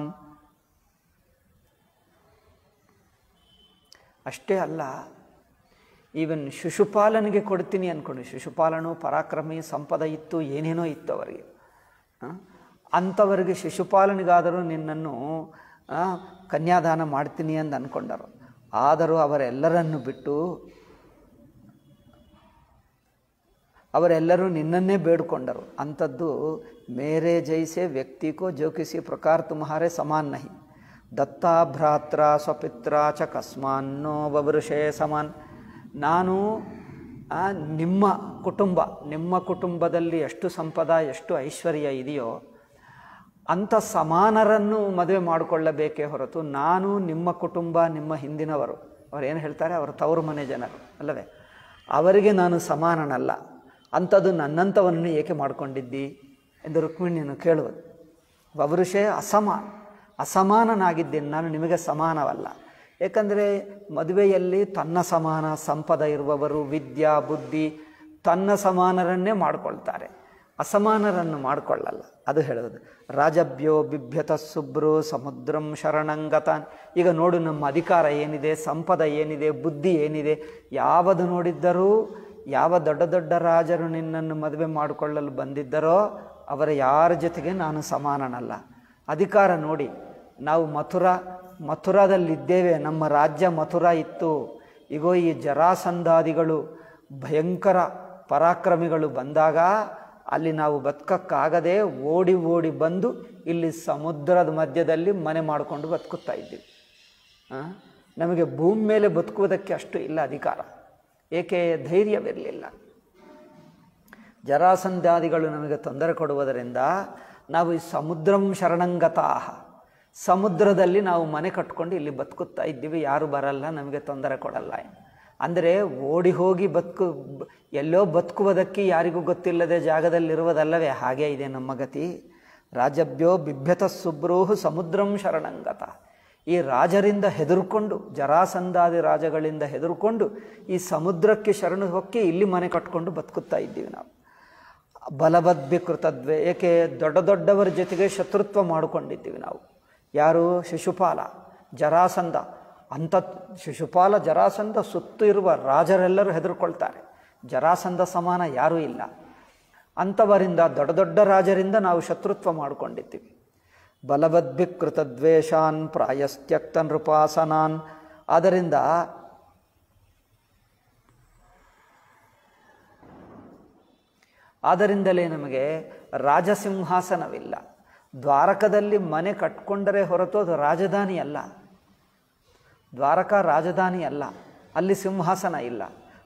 ಅಷ್ಟೇ ಅಲ್ಲ ಈವನ್ ಶಿಶುಪಾಲನಿಗೆ ಕೊಡ್ತೀನಿ ಅಂದ್ಕೊಂಡು ಶಿಶುಪಾಲನು ಪರಾಕ್ರಮಿ ಸಂಪದ ಇತ್ತು ಏನೇನೋ ಇತ್ತು ಅವರಿಗೆ ಆ? ಅಂಥವರಿಗೆ ಶಿಶುಪಾಲನಿಗಾದರೂ ನಿನ್ನನ್ನು ಆ, ಕನ್ಯಾದಾನ ಮಾಡ್ತೀನಿ ಅಂತ ಅಂದ್ಕೊಂಡರು ಆದರೂ ಅವರೆಲ್ಲರನ್ನು ಬಿಟ್ಟು ಅವರೆಲ್ಲರೂ ನಿನ್ನನ್ನೇ ಬೇಡಿಕೊಂಡರು ಅಂಥದ್ದು ಮೇರೆ ಜೈಸೆ ವ್ಯಕ್ತಿಕೋ ಜೋಕಿಸಿ ಪ್ರಕಾರ ತುಮ್ಹಾರೆ ಸಮಾನ್ ನಹಿ ದತ್ತಾ ಭ್ರಾತ್ರ ಸ್ವಪಿತ್ರ ಚ ಕಸ್ಮಾನ್ನೋ ಬಬೃಷೇ ಸಮಾನ್ ನಾನು ಆ, ನಿಮ್ಮ ಕುಟುಂಬ ನಿಮ್ಮ ಕುಟುಂಬದಲ್ಲಿ ಎಷ್ಟು ಸಂಪದ ಎಷ್ಟು ಐಶ್ವರ್ಯ ಇದೆಯೋ ಅಂಥ ಸಮಾನರನ್ನು ಮದುವೆ ಮಾಡಿಕೊಳ್ಳಬೇಕೇ ಹೊರತು ನಾನು ನಿಮ್ಮ ಕುಟುಂಬ ನಿಮ್ಮ ಹಿಂದಿನವರು ಅವ್ರು ಏನು ಹೇಳ್ತಾರೆ ಅವರು ತವರು ಮನೆ ಜನರು ಅಲ್ಲವೇ ಅವರಿಗೆ ನಾನು ಸಮಾನನಲ್ಲ ಅಂಥದ್ದು ನನ್ನಂಥವನ್ನು ಏಕೆ ಮಾಡಿಕೊಂಡಿದ್ದಿ ಎಂದು ರುಕ್ಮಿಣಿಯನ್ನು ಕೇಳುವುದು ವವೃಷೇ ಅಸಮಾನ ಅಸಮಾನನಾಗಿದ್ದೇನೆ ನಾನು ನಿಮಗೆ ಸಮಾನವಲ್ಲ ಏಕೆಂದರೆ ಮದುವೆಯಲ್ಲಿ ತನ್ನ ಸಮಾನ ಸಂಪದ ಇರುವವರು ವಿದ್ಯಾ ಬುದ್ಧಿ ತನ್ನ ಸಮಾನರನ್ನೇ ಮಾಡಿಕೊಳ್ತಾರೆ ಅಸಮಾನರನ್ನು ಮಾಡಿಕೊಳ್ಳಲ್ಲ ಅದು ಹೇಳೋದು ರಾಜಭ್ಯೋ ಬಿಭ್ಯತ ಸುಬ್ರು ಸಮುದ್ರಂ ಶರಣಂಗತಾನ್ ಈಗ ನೋಡು ನಮ್ಮ ಅಧಿಕಾರ ಏನಿದೆ ಸಂಪದ ಏನಿದೆ ಬುದ್ಧಿ ಏನಿದೆ ಯಾವುದು ನೋಡಿದ್ದರೂ ಯಾವ ದೊಡ್ಡ ದೊಡ್ಡ ರಾಜರು ನಿನ್ನನ್ನು ಮದುವೆ ಮಾಡಿಕೊಳ್ಳಲು ಬಂದಿದ್ದರೋ ಅವರ ಯಾರ ಜೊತೆಗೆ ನಾನು ಸಮಾನನಲ್ಲ ಅಧಿಕಾರ ನೋಡಿ ನಾವು ಮಥುರಾ ಮಥುರಾದಲ್ಲಿದ್ದೇವೆ ನಮ್ಮ ರಾಜ್ಯ ಮಥುರಾ ಇತ್ತು ಈಗೋ ಈ ಜರಾಸಂಧಾದಿಗಳು ಭಯಂಕರ ಪರಾಕ್ರಮಿಗಳು ಬಂದಾಗ ಅಲ್ಲಿ ನಾವು ಬದುಕಕ್ಕಾಗದೆ ಓಡಿ ಓಡಿ ಬಂದು ಇಲ್ಲಿ ಸಮುದ್ರದ ಮಧ್ಯದಲ್ಲಿ ಮನೆ ಮಾಡಿಕೊಂಡು ಬದುಕುತ್ತಾ ಇದ್ದೀವಿ ಆ? ನಮಗೆ ಭೂಮಿ ಮೇಲೆ ಬದುಕುವುದಕ್ಕೆ ಅಷ್ಟು ಇಲ್ಲ ಅಧಿಕಾರ ಏಕೆ ಧೈರ್ಯವಿರಲಿಲ್ಲ ಜರಾಸಂಧಾದಿಗಳು ನಮಗೆ ತೊಂದರೆ ಕೊಡುವುದರಿಂದ ನಾವು ಈ ಸಮುದ್ರಂ ಶರಣಂಗತಾಹ ಸಮುದ್ರದಲ್ಲಿ ನಾವು ಮನೆ ಕಟ್ಕೊಂಡು ಇಲ್ಲಿ ಬದುಕುತ್ತಾ ಇದ್ದೀವಿ ಯಾರು ಬರಲ್ಲ ನಮಗೆ ತೊಂದರೆ ಕೊಡಲ್ಲ ಅಂದರೆ ಓಡಿ ಹೋಗಿ ಬದುಕು ಬ- ಎಲ್ಲೋ ಬದುಕುವುದಕ್ಕೆ ಯಾರಿಗೂ ಗೊತ್ತಿಲ್ಲದೆ ಜಾಗದಲ್ಲಿರುವುದಲ್ಲವೇ ಹಾಗೇ ಇದೆ ನಮ್ಮ ಗತಿ ರಾಜಭ್ಯೋ ಬಿಭ್ಯತ ಸುಬ್ರೂಹು ಸಮುದ್ರಂ ಶರಣಂಗತ ಈ ರಾಜರಿಂದ ಹೆದರ್ಕೊಂಡು ಜರಾಸಂಧಾದಿ ರಾಜಗಳಿಂದ ಹೆದರ್ಕೊಂಡು ಈ ಸಮುದ್ರಕ್ಕೆ ಶರಣು ಹೊಕ್ಕಿ ಇಲ್ಲಿ ಮನೆ ಕಟ್ಕೊಂಡು ಬದುಕುತ್ತಾ ಇದ್ದೀವಿ ನಾವು ಬಲಬದ್ಭಿಕೃತದ್ವೇ ಏಕೆ ದೊಡ್ಡ ದೊಡ್ಡವರ ಜೊತೆಗೆ ಶತ್ರುತ್ವ ಮಾಡಿಕೊಂಡಿದ್ದೀವಿ ನಾವು ಯಾರು ಶಿಶುಪಾಲ ಜರಾಸಂಧ ಅಂಥ ಶಿಶುಪಾಲ ಜರಾಸಂಧ ಸುತ್ತು ಇರುವ ರಾಜರೆಲ್ಲರೂ ಹೆದರ್ಕೊಳ್ತಾರೆ ಜರಾಸಂಧ ಸಮಾನ ಯಾರೂ ಇಲ್ಲ ಅಂಥವರಿಂದ ದೊಡ್ಡ ದೊಡ್ಡ ರಾಜರಿಂದ ನಾವು ಶತ್ರುತ್ವ ಮಾಡಿಕೊಂಡಿದ್ದೀವಿ ಬಲಬದ್ಭಿಕೃತ ದ್ವೇಷಾನ್ ಪ್ರಾಯಸ್ತ್ಯಕ್ತ ನೃಪಾಸನಾನ್ ಆದ್ದರಿಂದ ಆದ್ದರಿಂದಲೇ ನಮಗೆ ರಾಜಸಿಂಹಾಸನವಿಲ್ಲ ದ್ವಾರಕದಲ್ಲಿ ಮನೆ ಕಟ್ಕೊಂಡರೆ ಹೊರತು ಅದು ರಾಜಧಾನಿ ಅಲ್ಲ ದ್ವಾರಕಾ ರಾಜಧಾನಿ ಅಲ್ಲ ಅಲ್ಲಿ ಸಿಂಹಾಸನ ಇಲ್ಲ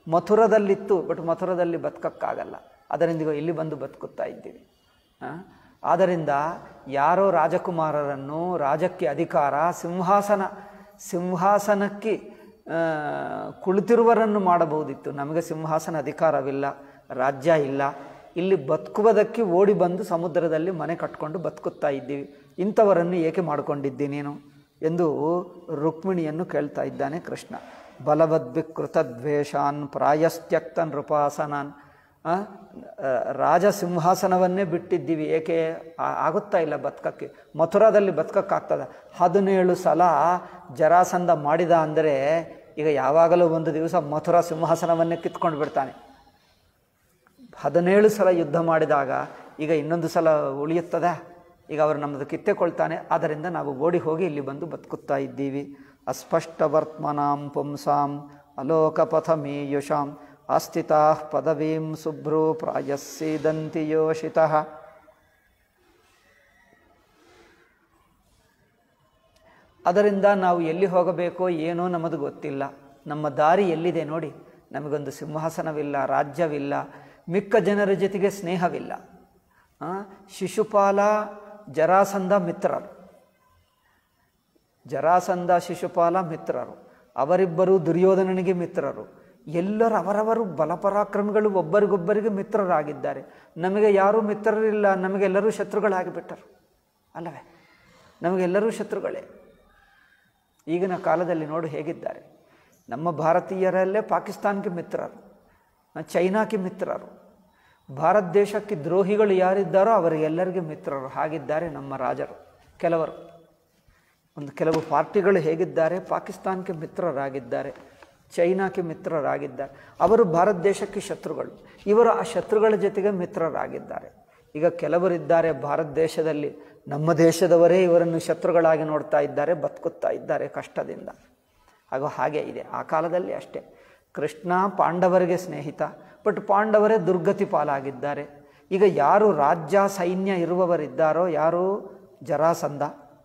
ಮಥುರದಲ್ಲಿತ್ತು ಬಟ್ ಮಥುರದಲ್ಲಿ ಬದುಕಕ್ಕಾಗಲ್ಲ ಅದರಿಂದ ಈಗ ಇಲ್ಲಿ ಬಂದು ಬದುಕುತ್ತಾ ಇದ್ದೀವಿ ಆ? ಆದ್ದರಿಂದ ಯಾರೋ ರಾಜಕುಮಾರರನ್ನು ರಾಜಕ್ಕೆ ಅಧಿಕಾರ ಸಿಂಹಾಸನ ಸಿಂಹಾಸನಕ್ಕೆ ಆ, ಕುಳಿತಿರುವರನ್ನು ಮಾಡಬಹುದಿತ್ತು ನಮಗೆ ಸಿಂಹಾಸನ ಅಧಿಕಾರವಿಲ್ಲ ರಾಜ್ಯ ಇಲ್ಲ ಇಲ್ಲಿ ಬದುಕುವುದಕ್ಕೆ ಓಡಿ ಬಂದು ಸಮುದ್ರದಲ್ಲಿ ಮನೆ ಕಟ್ಕೊಂಡು ಬದುಕುತ್ತಾ ಇದ್ದೀವಿ ಇಂಥವರನ್ನು ಏಕೆ ಮಾಡಿಕೊಂಡಿದ್ದಿ ನೀನು ಎಂದು ರುಕ್ಮಿಣಿಯನ್ನು ಕೇಳ್ತಾ ಇದ್ದಾನೆ ಕೃಷ್ಣ ಬಲವದ್ವಿಕೃತ ದ್ವೇಷಾನ್ ಪ್ರಾಯಸ್ತ್ಯಕ್ತ ನೃಪಾಸನಾನ್ ಆ, ಆ, ರಾಜ ಸಿಂಹಾಸನವನ್ನೇ ಬಿಟ್ಟಿದ್ದೀವಿ ಏಕೆ ಆ- ಆಗುತ್ತಾ ಇಲ್ಲ ಬದುಕಕ್ಕೆ ಮಥುರಾದಲ್ಲಿ ಬದುಕಕ್ಕಾಗ್ತದ ಹದಿನೇಳು ಸಲ ಜರಾಸಂಧ ಮಾಡಿದ ಅಂದರೆ ಈಗ ಯಾವಾಗಲೂ ಒಂದು ದಿವಸ ಮಥುರಾ ಸಿಂಹಾಸನವನ್ನೇ ಕಿತ್ಕೊಂಡು ಬಿಡ್ತಾನೆ ಹದಿನೇಳು ಸಲ ಯುದ್ಧ ಮಾಡಿದಾಗ ಈಗ ಇನ್ನೊಂದು ಸಲ ಉಳಿಯುತ್ತದೆ ಈಗ ಅವರು ನಮ್ಮದು ಕಿತ್ತೆಕೊಳ್ತಾನೆ ಆದ್ದರಿಂದ ನಾವು ಓಡಿ ಹೋಗಿ ಇಲ್ಲಿ ಬಂದು ಬದುಕುತ್ತಾ ಇದ್ದೀವಿ ಅಸ್ಪಷ್ಟ ವರ್ತಮನಾಂ ಪುಂಸಾಂ ಅಲೋಕಪಥಮೀಯುಷಾಂ ಆಸ್ಥಿತಾ ಪದವೀಂ ಶುಭ್ರೂ ಪ್ರಾಯಸ್ಸೀದಂತಿ ಯೋಷಿತಃ ಅದರಿಂದ ನಾವು ಎಲ್ಲಿ ಹೋಗಬೇಕೋ ಏನೋ ನಮ್ಮದು ಗೊತ್ತಿಲ್ಲ ನಮ್ಮ ದಾರಿ ಎಲ್ಲಿದೆ ನೋಡಿ ನಮಗೊಂದು ಸಿಂಹಾಸನವಿಲ್ಲ ರಾಜ್ಯವಿಲ್ಲ ಮಿಕ್ಕ ಜನರ ಜೊತೆಗೆ ಸ್ನೇಹವಿಲ್ಲ ಆ, ಶಿಶುಪಾಲ ಜರಾಸಂಧ ಮಿತ್ರರು ಜರಾಸಂಧ ಶಿಶುಪಾಲ ಮಿತ್ರರು ಅವರಿಬ್ಬರು ದುರ್ಯೋಧನನಿಗೆ ಮಿತ್ರರು ಎಲ್ಲರೂ ಅವರವರು ಬಲಪರಾಕ್ರಮಿಗಳು ಒಬ್ಬರಿಗೊಬ್ಬರಿಗೆ ಮಿತ್ರರಾಗಿದ್ದಾರೆ ನಮಗೆ ಯಾರೂ ಮಿತ್ರರಿಲ್ಲ ನಮಗೆಲ್ಲರೂ ಶತ್ರುಗಳಾಗಿಬಿಟ್ಟರು ಅಲ್ಲವೇ ನಮಗೆಲ್ಲರೂ ಶತ್ರುಗಳೇ ಈಗಿನ ಕಾಲದಲ್ಲಿ ನೋಡು ಹೇಗಿದ್ದಾರೆ ನಮ್ಮ ಭಾರತೀಯರಲ್ಲೇ ಪಾಕಿಸ್ತಾನಕ್ಕೆ ಮಿತ್ರರು ಚೈನಾಕ್ಕೆ ಮಿತ್ರರು ಭಾರತ ದೇಶಕ್ಕೆ ದ್ರೋಹಿಗಳು ಯಾರಿದ್ದಾರೋ ಅವರಿಗೆಲ್ಲರಿಗೆ ಮಿತ್ರರು ಹಾಗಿದ್ದಾರೆ ನಮ್ಮ ರಾಜರು ಕೆಲವರು ಒಂದು ಕೆಲವು ಪಾರ್ಟಿಗಳು ಹೇಗಿದ್ದಾರೆ ಪಾಕಿಸ್ತಾನಕ್ಕೆ ಮಿತ್ರರಾಗಿದ್ದಾರೆ ಚೈನಾಕ್ಕೆ ಮಿತ್ರರಾಗಿದ್ದಾರೆ ಅವರು ಭಾರತ ದೇಶಕ್ಕೆ ಶತ್ರುಗಳು ಇವರು ಆ ಶತ್ರುಗಳ ಜೊತೆಗೆ ಮಿತ್ರರಾಗಿದ್ದಾರೆ ಈಗ ಕೆಲವರಿದ್ದಾರೆ ಭಾರತ ದೇಶದಲ್ಲಿ ನಮ್ಮ ದೇಶದವರೇ ಇವರನ್ನು ಶತ್ರುಗಳಾಗಿ ನೋಡ್ತಾ ಇದ್ದಾರೆ ಬದುಕುತ್ತಾ ಇದ್ದಾರೆ ಕಷ್ಟದಿಂದ ಹಾಗೂ ಹಾಗೆ ಇದೆ ಆ ಕಾಲದಲ್ಲಿ ಅಷ್ಟೇ ಕೃಷ್ಣ ಪಾಂಡವರಿಗೆ ಸ್ನೇಹಿತ ಬಟ್ ಪಾಂಡವರೇ ದುರ್ಗತಿ ಪಾಲಾಗಿದ್ದಾರೆ ಈಗ ಯಾರು ರಾಜ್ಯ ಸೈನ್ಯ ಇರುವವರಿದ್ದಾರೋ ಯಾರು ಜರಾಸಂಧ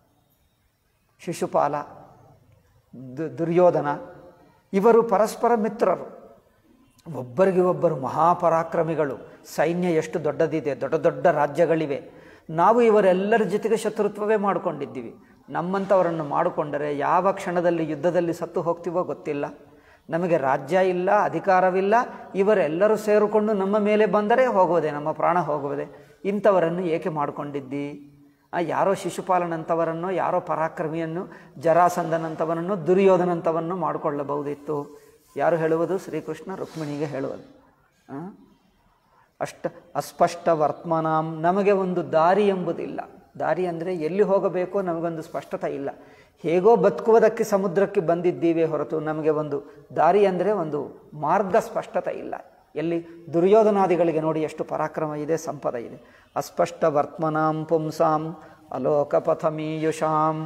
ಶಿಶುಪಾಲ ದು- ದುರ್ಯೋಧನ ಇವರು ಪರಸ್ಪರ ಮಿತ್ರರು ಒಬ್ಬರಿಗೆ ಒಬ್ಬರು ಮಹಾಪರಾಕ್ರಮಿಗಳು ಸೈನ್ಯ ಎಷ್ಟು ದೊಡ್ಡದಿದೆ ದೊಡ್ಡ ದೊಡ್ಡ ರಾಜ್ಯಗಳಿವೆ ನಾವು ಇವರೆಲ್ಲರ ಜೊತೆಗೆ ಶತ್ರುತ್ವವೇ ಮಾಡಿಕೊಂಡಿದ್ದೀವಿ ನಮ್ಮಂಥವರನ್ನು ಮಾಡಿಕೊಂಡರೆ ಯಾವ ಕ್ಷಣದಲ್ಲಿ ಯುದ್ಧದಲ್ಲಿ ಸತ್ತು ಹೋಗ್ತೀವೋ ಗೊತ್ತಿಲ್ಲ ನಮಗೆ ರಾಜ್ಯ ಇಲ್ಲ ಅಧಿಕಾರವಿಲ್ಲ ಇವರೆಲ್ಲರೂ ಸೇರಿಕೊಂಡು ನಮ್ಮ ಮೇಲೆ ಬಂದರೆ ಹೋಗೋದೆ ನಮ್ಮ ಪ್ರಾಣ ಹೋಗುವುದೇ ಇಂಥವರನ್ನು ಏಕೆ ಮಾಡಿಕೊಂಡಿದ್ದಿ ಆ ಯಾರೋ ಶಿಶುಪಾಲನಂಥವರನ್ನು ಯಾರೋ ಪರಾಕ್ರಮಿಯನ್ನು ಜರಾಸಂಧನಂಥವನನ್ನು ದುರ್ಯೋಧನಂಥವನ್ನು ಮಾಡಿಕೊಳ್ಳಬಹುದಿತ್ತು ಯಾರು ಹೇಳುವುದು ಶ್ರೀಕೃಷ್ಣ ರುಕ್ಮಿಣಿಗೆ ಹೇಳುವುದು ಆ? ಅಷ್ಟ ಅಸ್ಪಷ್ಟ ವರ್ತಮಾನಾಂ ನಮಗೆ ಒಂದು ದಾರಿ ಎಂಬುದಿಲ್ಲ ದಾರಿ ಅಂದರೆ ಎಲ್ಲಿ ಹೋಗಬೇಕೋ ನಮಗೊಂದು ಸ್ಪಷ್ಟತೆ ಇಲ್ಲ ಹೇಗೋ ಬದುಕುವುದಕ್ಕೆ ಸಮುದ್ರಕ್ಕೆ ಬಂದಿದ್ದೀವಿ ಹೊರತು ನಮಗೆ ಒಂದು ದಾರಿ ಅಂದರೆ ಒಂದು ಮಾರ್ಗ ಸ್ಪಷ್ಟತೆ ಇಲ್ಲ ಎಲ್ಲಿ ದುರ್ಯೋಧನಾದಿಗಳಿಗೆ ನೋಡಿ ಎಷ್ಟು ಪರಾಕ್ರಮ ಇದೆ ಸಂಪದ ಇದೆ ಅಸ್ಪಷ್ಟ ವರ್ತಮನಾಂ ಪುಂಸಾಂ ಅಲೋಕಪಥಮೀಯುಷಾಂ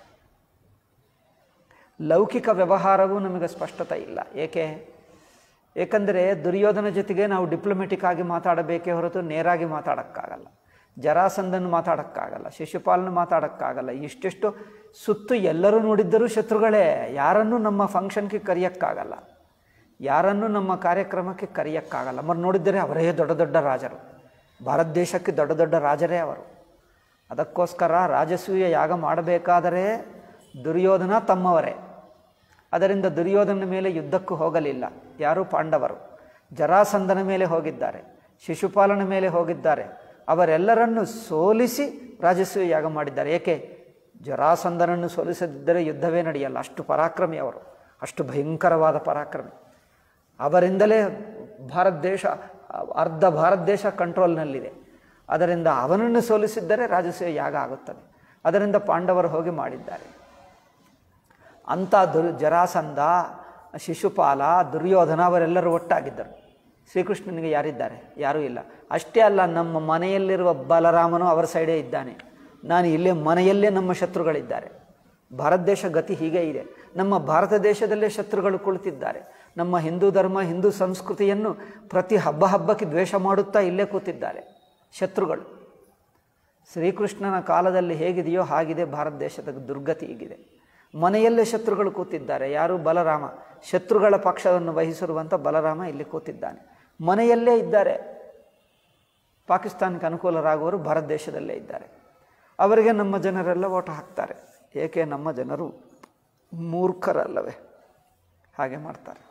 ಲೌಕಿಕ ವ್ಯವಹಾರವೂ ನಮಗೆ ಸ್ಪಷ್ಟತೆ ಇಲ್ಲ ಏಕೆ ಏಕೆಂದರೆ ದುರ್ಯೋಧನ ಜೊತೆಗೆ ನಾವು ಡಿಪ್ಲೊಮೆಟಿಕ್ ಆಗಿ ಮಾತಾಡಬೇಕೇ ಹೊರತು ನೇರಾಗಿ ಮಾತಾಡೋಕ್ಕಾಗಲ್ಲ ಜರಾಸಂಧನ ಮಾತಾಡೋಕ್ಕಾಗಲ್ಲ ಶಿಶುಪಾಲನ ಮಾತಾಡೋಕ್ಕಾಗಲ್ಲ ಇಷ್ಟೆಷ್ಟು ಸುತ್ತು ಎಲ್ಲರೂ ನೋಡಿದ್ದರೂ ಶತ್ರುಗಳೇ ಯಾರನ್ನೂ ನಮ್ಮ ಫಂಕ್ಷನ್ಗೆ ಕರೆಯೋಕ್ಕಾಗಲ್ಲ ಯಾರನ್ನೂ ನಮ್ಮ ಕಾರ್ಯಕ್ರಮಕ್ಕೆ ಕರೆಯೋಕ್ಕಾಗಲ್ಲ ಮರು ನೋಡಿದ್ದರೆ ಅವರೇ ದೊಡ್ಡ ದೊಡ್ಡ ರಾಜರು ಭಾರತ ದೇಶಕ್ಕೆ ದೊಡ್ಡ ದೊಡ್ಡ ರಾಜರೇ ಅವರು ಅದಕ್ಕೋಸ್ಕರ ರಾಜಸೂಯ ಯಾಗ ಮಾಡಬೇಕಾದರೆ ದುರ್ಯೋಧನ ತಮ್ಮವರೇ ಅದರಿಂದ ದುರ್ಯೋಧನ ಮೇಲೆ ಯುದ್ಧಕ್ಕೂ ಹೋಗಲಿಲ್ಲ ಯಾರು ಪಾಂಡವರು ಜರಾಸಂಧನ ಮೇಲೆ ಹೋಗಿದ್ದಾರೆ ಶಿಶುಪಾಲನ ಮೇಲೆ ಹೋಗಿದ್ದಾರೆ ಅವರೆಲ್ಲರನ್ನು ಸೋಲಿಸಿ ರಾಜಸೂಯ ಯಾಗ ಮಾಡಿದ್ದಾರೆ ಏಕೆ ಜರಾಸಂಧನನ್ನು ಸೋಲಿಸದಿದ್ದರೆ ಯುದ್ಧವೇ ನಡೆಯಲ್ಲ ಅಷ್ಟು ಪರಾಕ್ರಮಿ ಅವರು ಅಷ್ಟು ಭಯಂಕರವಾದ ಪರಾಕ್ರಮಿ ಅವರಿಂದಲೇ ಭಾರತ ದೇಶ ಅರ್ಧ ಭಾರತ ದೇಶ ಕಂಟ್ರೋಲ್ನಲ್ಲಿದೆ ಅದರಿಂದ ಅವನನ್ನು ಸೋಲಿಸಿದ್ದರೆ ರಾಜಸೂಯ ಯಾಗ ಆಗುತ್ತದೆ ಅದರಿಂದ ಪಾಂಡವರು ಹೋಗಿ ಮಾಡಿದ್ದಾರೆ ಅಂಥ ದುರ್ ಜರಾಸಂಧ ಶಿಶುಪಾಲ ದುರ್ಯೋಧನ ಅವರೆಲ್ಲರೂ ಒಟ್ಟಾಗಿದ್ದರು ಶ್ರೀಕೃಷ್ಣನಿಗೆ ಯಾರಿದ್ದಾರೆ ಯಾರೂ ಇಲ್ಲ ಅಷ್ಟೇ ಅಲ್ಲ ನಮ್ಮ ಮನೆಯಲ್ಲಿರುವ ಬಲರಾಮನು ಅವರ ಸೈಡೇ ಇದ್ದಾನೆ ನಾನು ಇಲ್ಲೇ ಮನೆಯಲ್ಲೇ ನಮ್ಮ ಶತ್ರುಗಳಿದ್ದಾರೆ ಭಾರತ ದೇಶ ಗತಿ ಹೀಗೆ ಇದೆ ನಮ್ಮ ಭಾರತ ದೇಶದಲ್ಲೇ ಶತ್ರುಗಳು ಕುಳಿತಿದ್ದಾರೆ ನಮ್ಮ ಹಿಂದೂ ಧರ್ಮ ಹಿಂದೂ ಸಂಸ್ಕೃತಿಯನ್ನು ಪ್ರತಿ ಹಬ್ಬ ಹಬ್ಬಕ್ಕೆ ದ್ವೇಷ ಮಾಡುತ್ತಾ ಇಲ್ಲೇ ಕೂತಿದ್ದಾರೆ ಶತ್ರುಗಳು ಶ್ರೀಕೃಷ್ಣನ ಕಾಲದಲ್ಲಿ ಹೇಗಿದೆಯೋ ಹಾಗಿದೆ ಭಾರತ ದೇಶದ ದುರ್ಗತಿ ಹೀಗಿದೆ ಮನೆಯಲ್ಲೇ ಶತ್ರುಗಳು ಕೂತಿದ್ದಾರೆ ಯಾರು ಬಲರಾಮ ಶತ್ರುಗಳ ಪಕ್ಷವನ್ನು ವಹಿಸಿರುವಂಥ ಬಲರಾಮ ಇಲ್ಲಿ ಕೂತಿದ್ದಾನೆ ಮನೆಯಲ್ಲೇ ಇದ್ದಾರೆ ಪಾಕಿಸ್ತಾನಕ್ಕೆ ಅನುಕೂಲರಾಗುವವರು ಭಾರತ ದೇಶದಲ್ಲೇ ಇದ್ದಾರೆ ಅವರಿಗೆ ನಮ್ಮ ಜನರೆಲ್ಲ ಓಟ್ ಹಾಕ್ತಾರೆ ಏಕೆ ನಮ್ಮ ಜನರು ಮೂರ್ಖರಲ್ಲವೇ ಹಾಗೆ ಮಾಡ್ತಾರೆ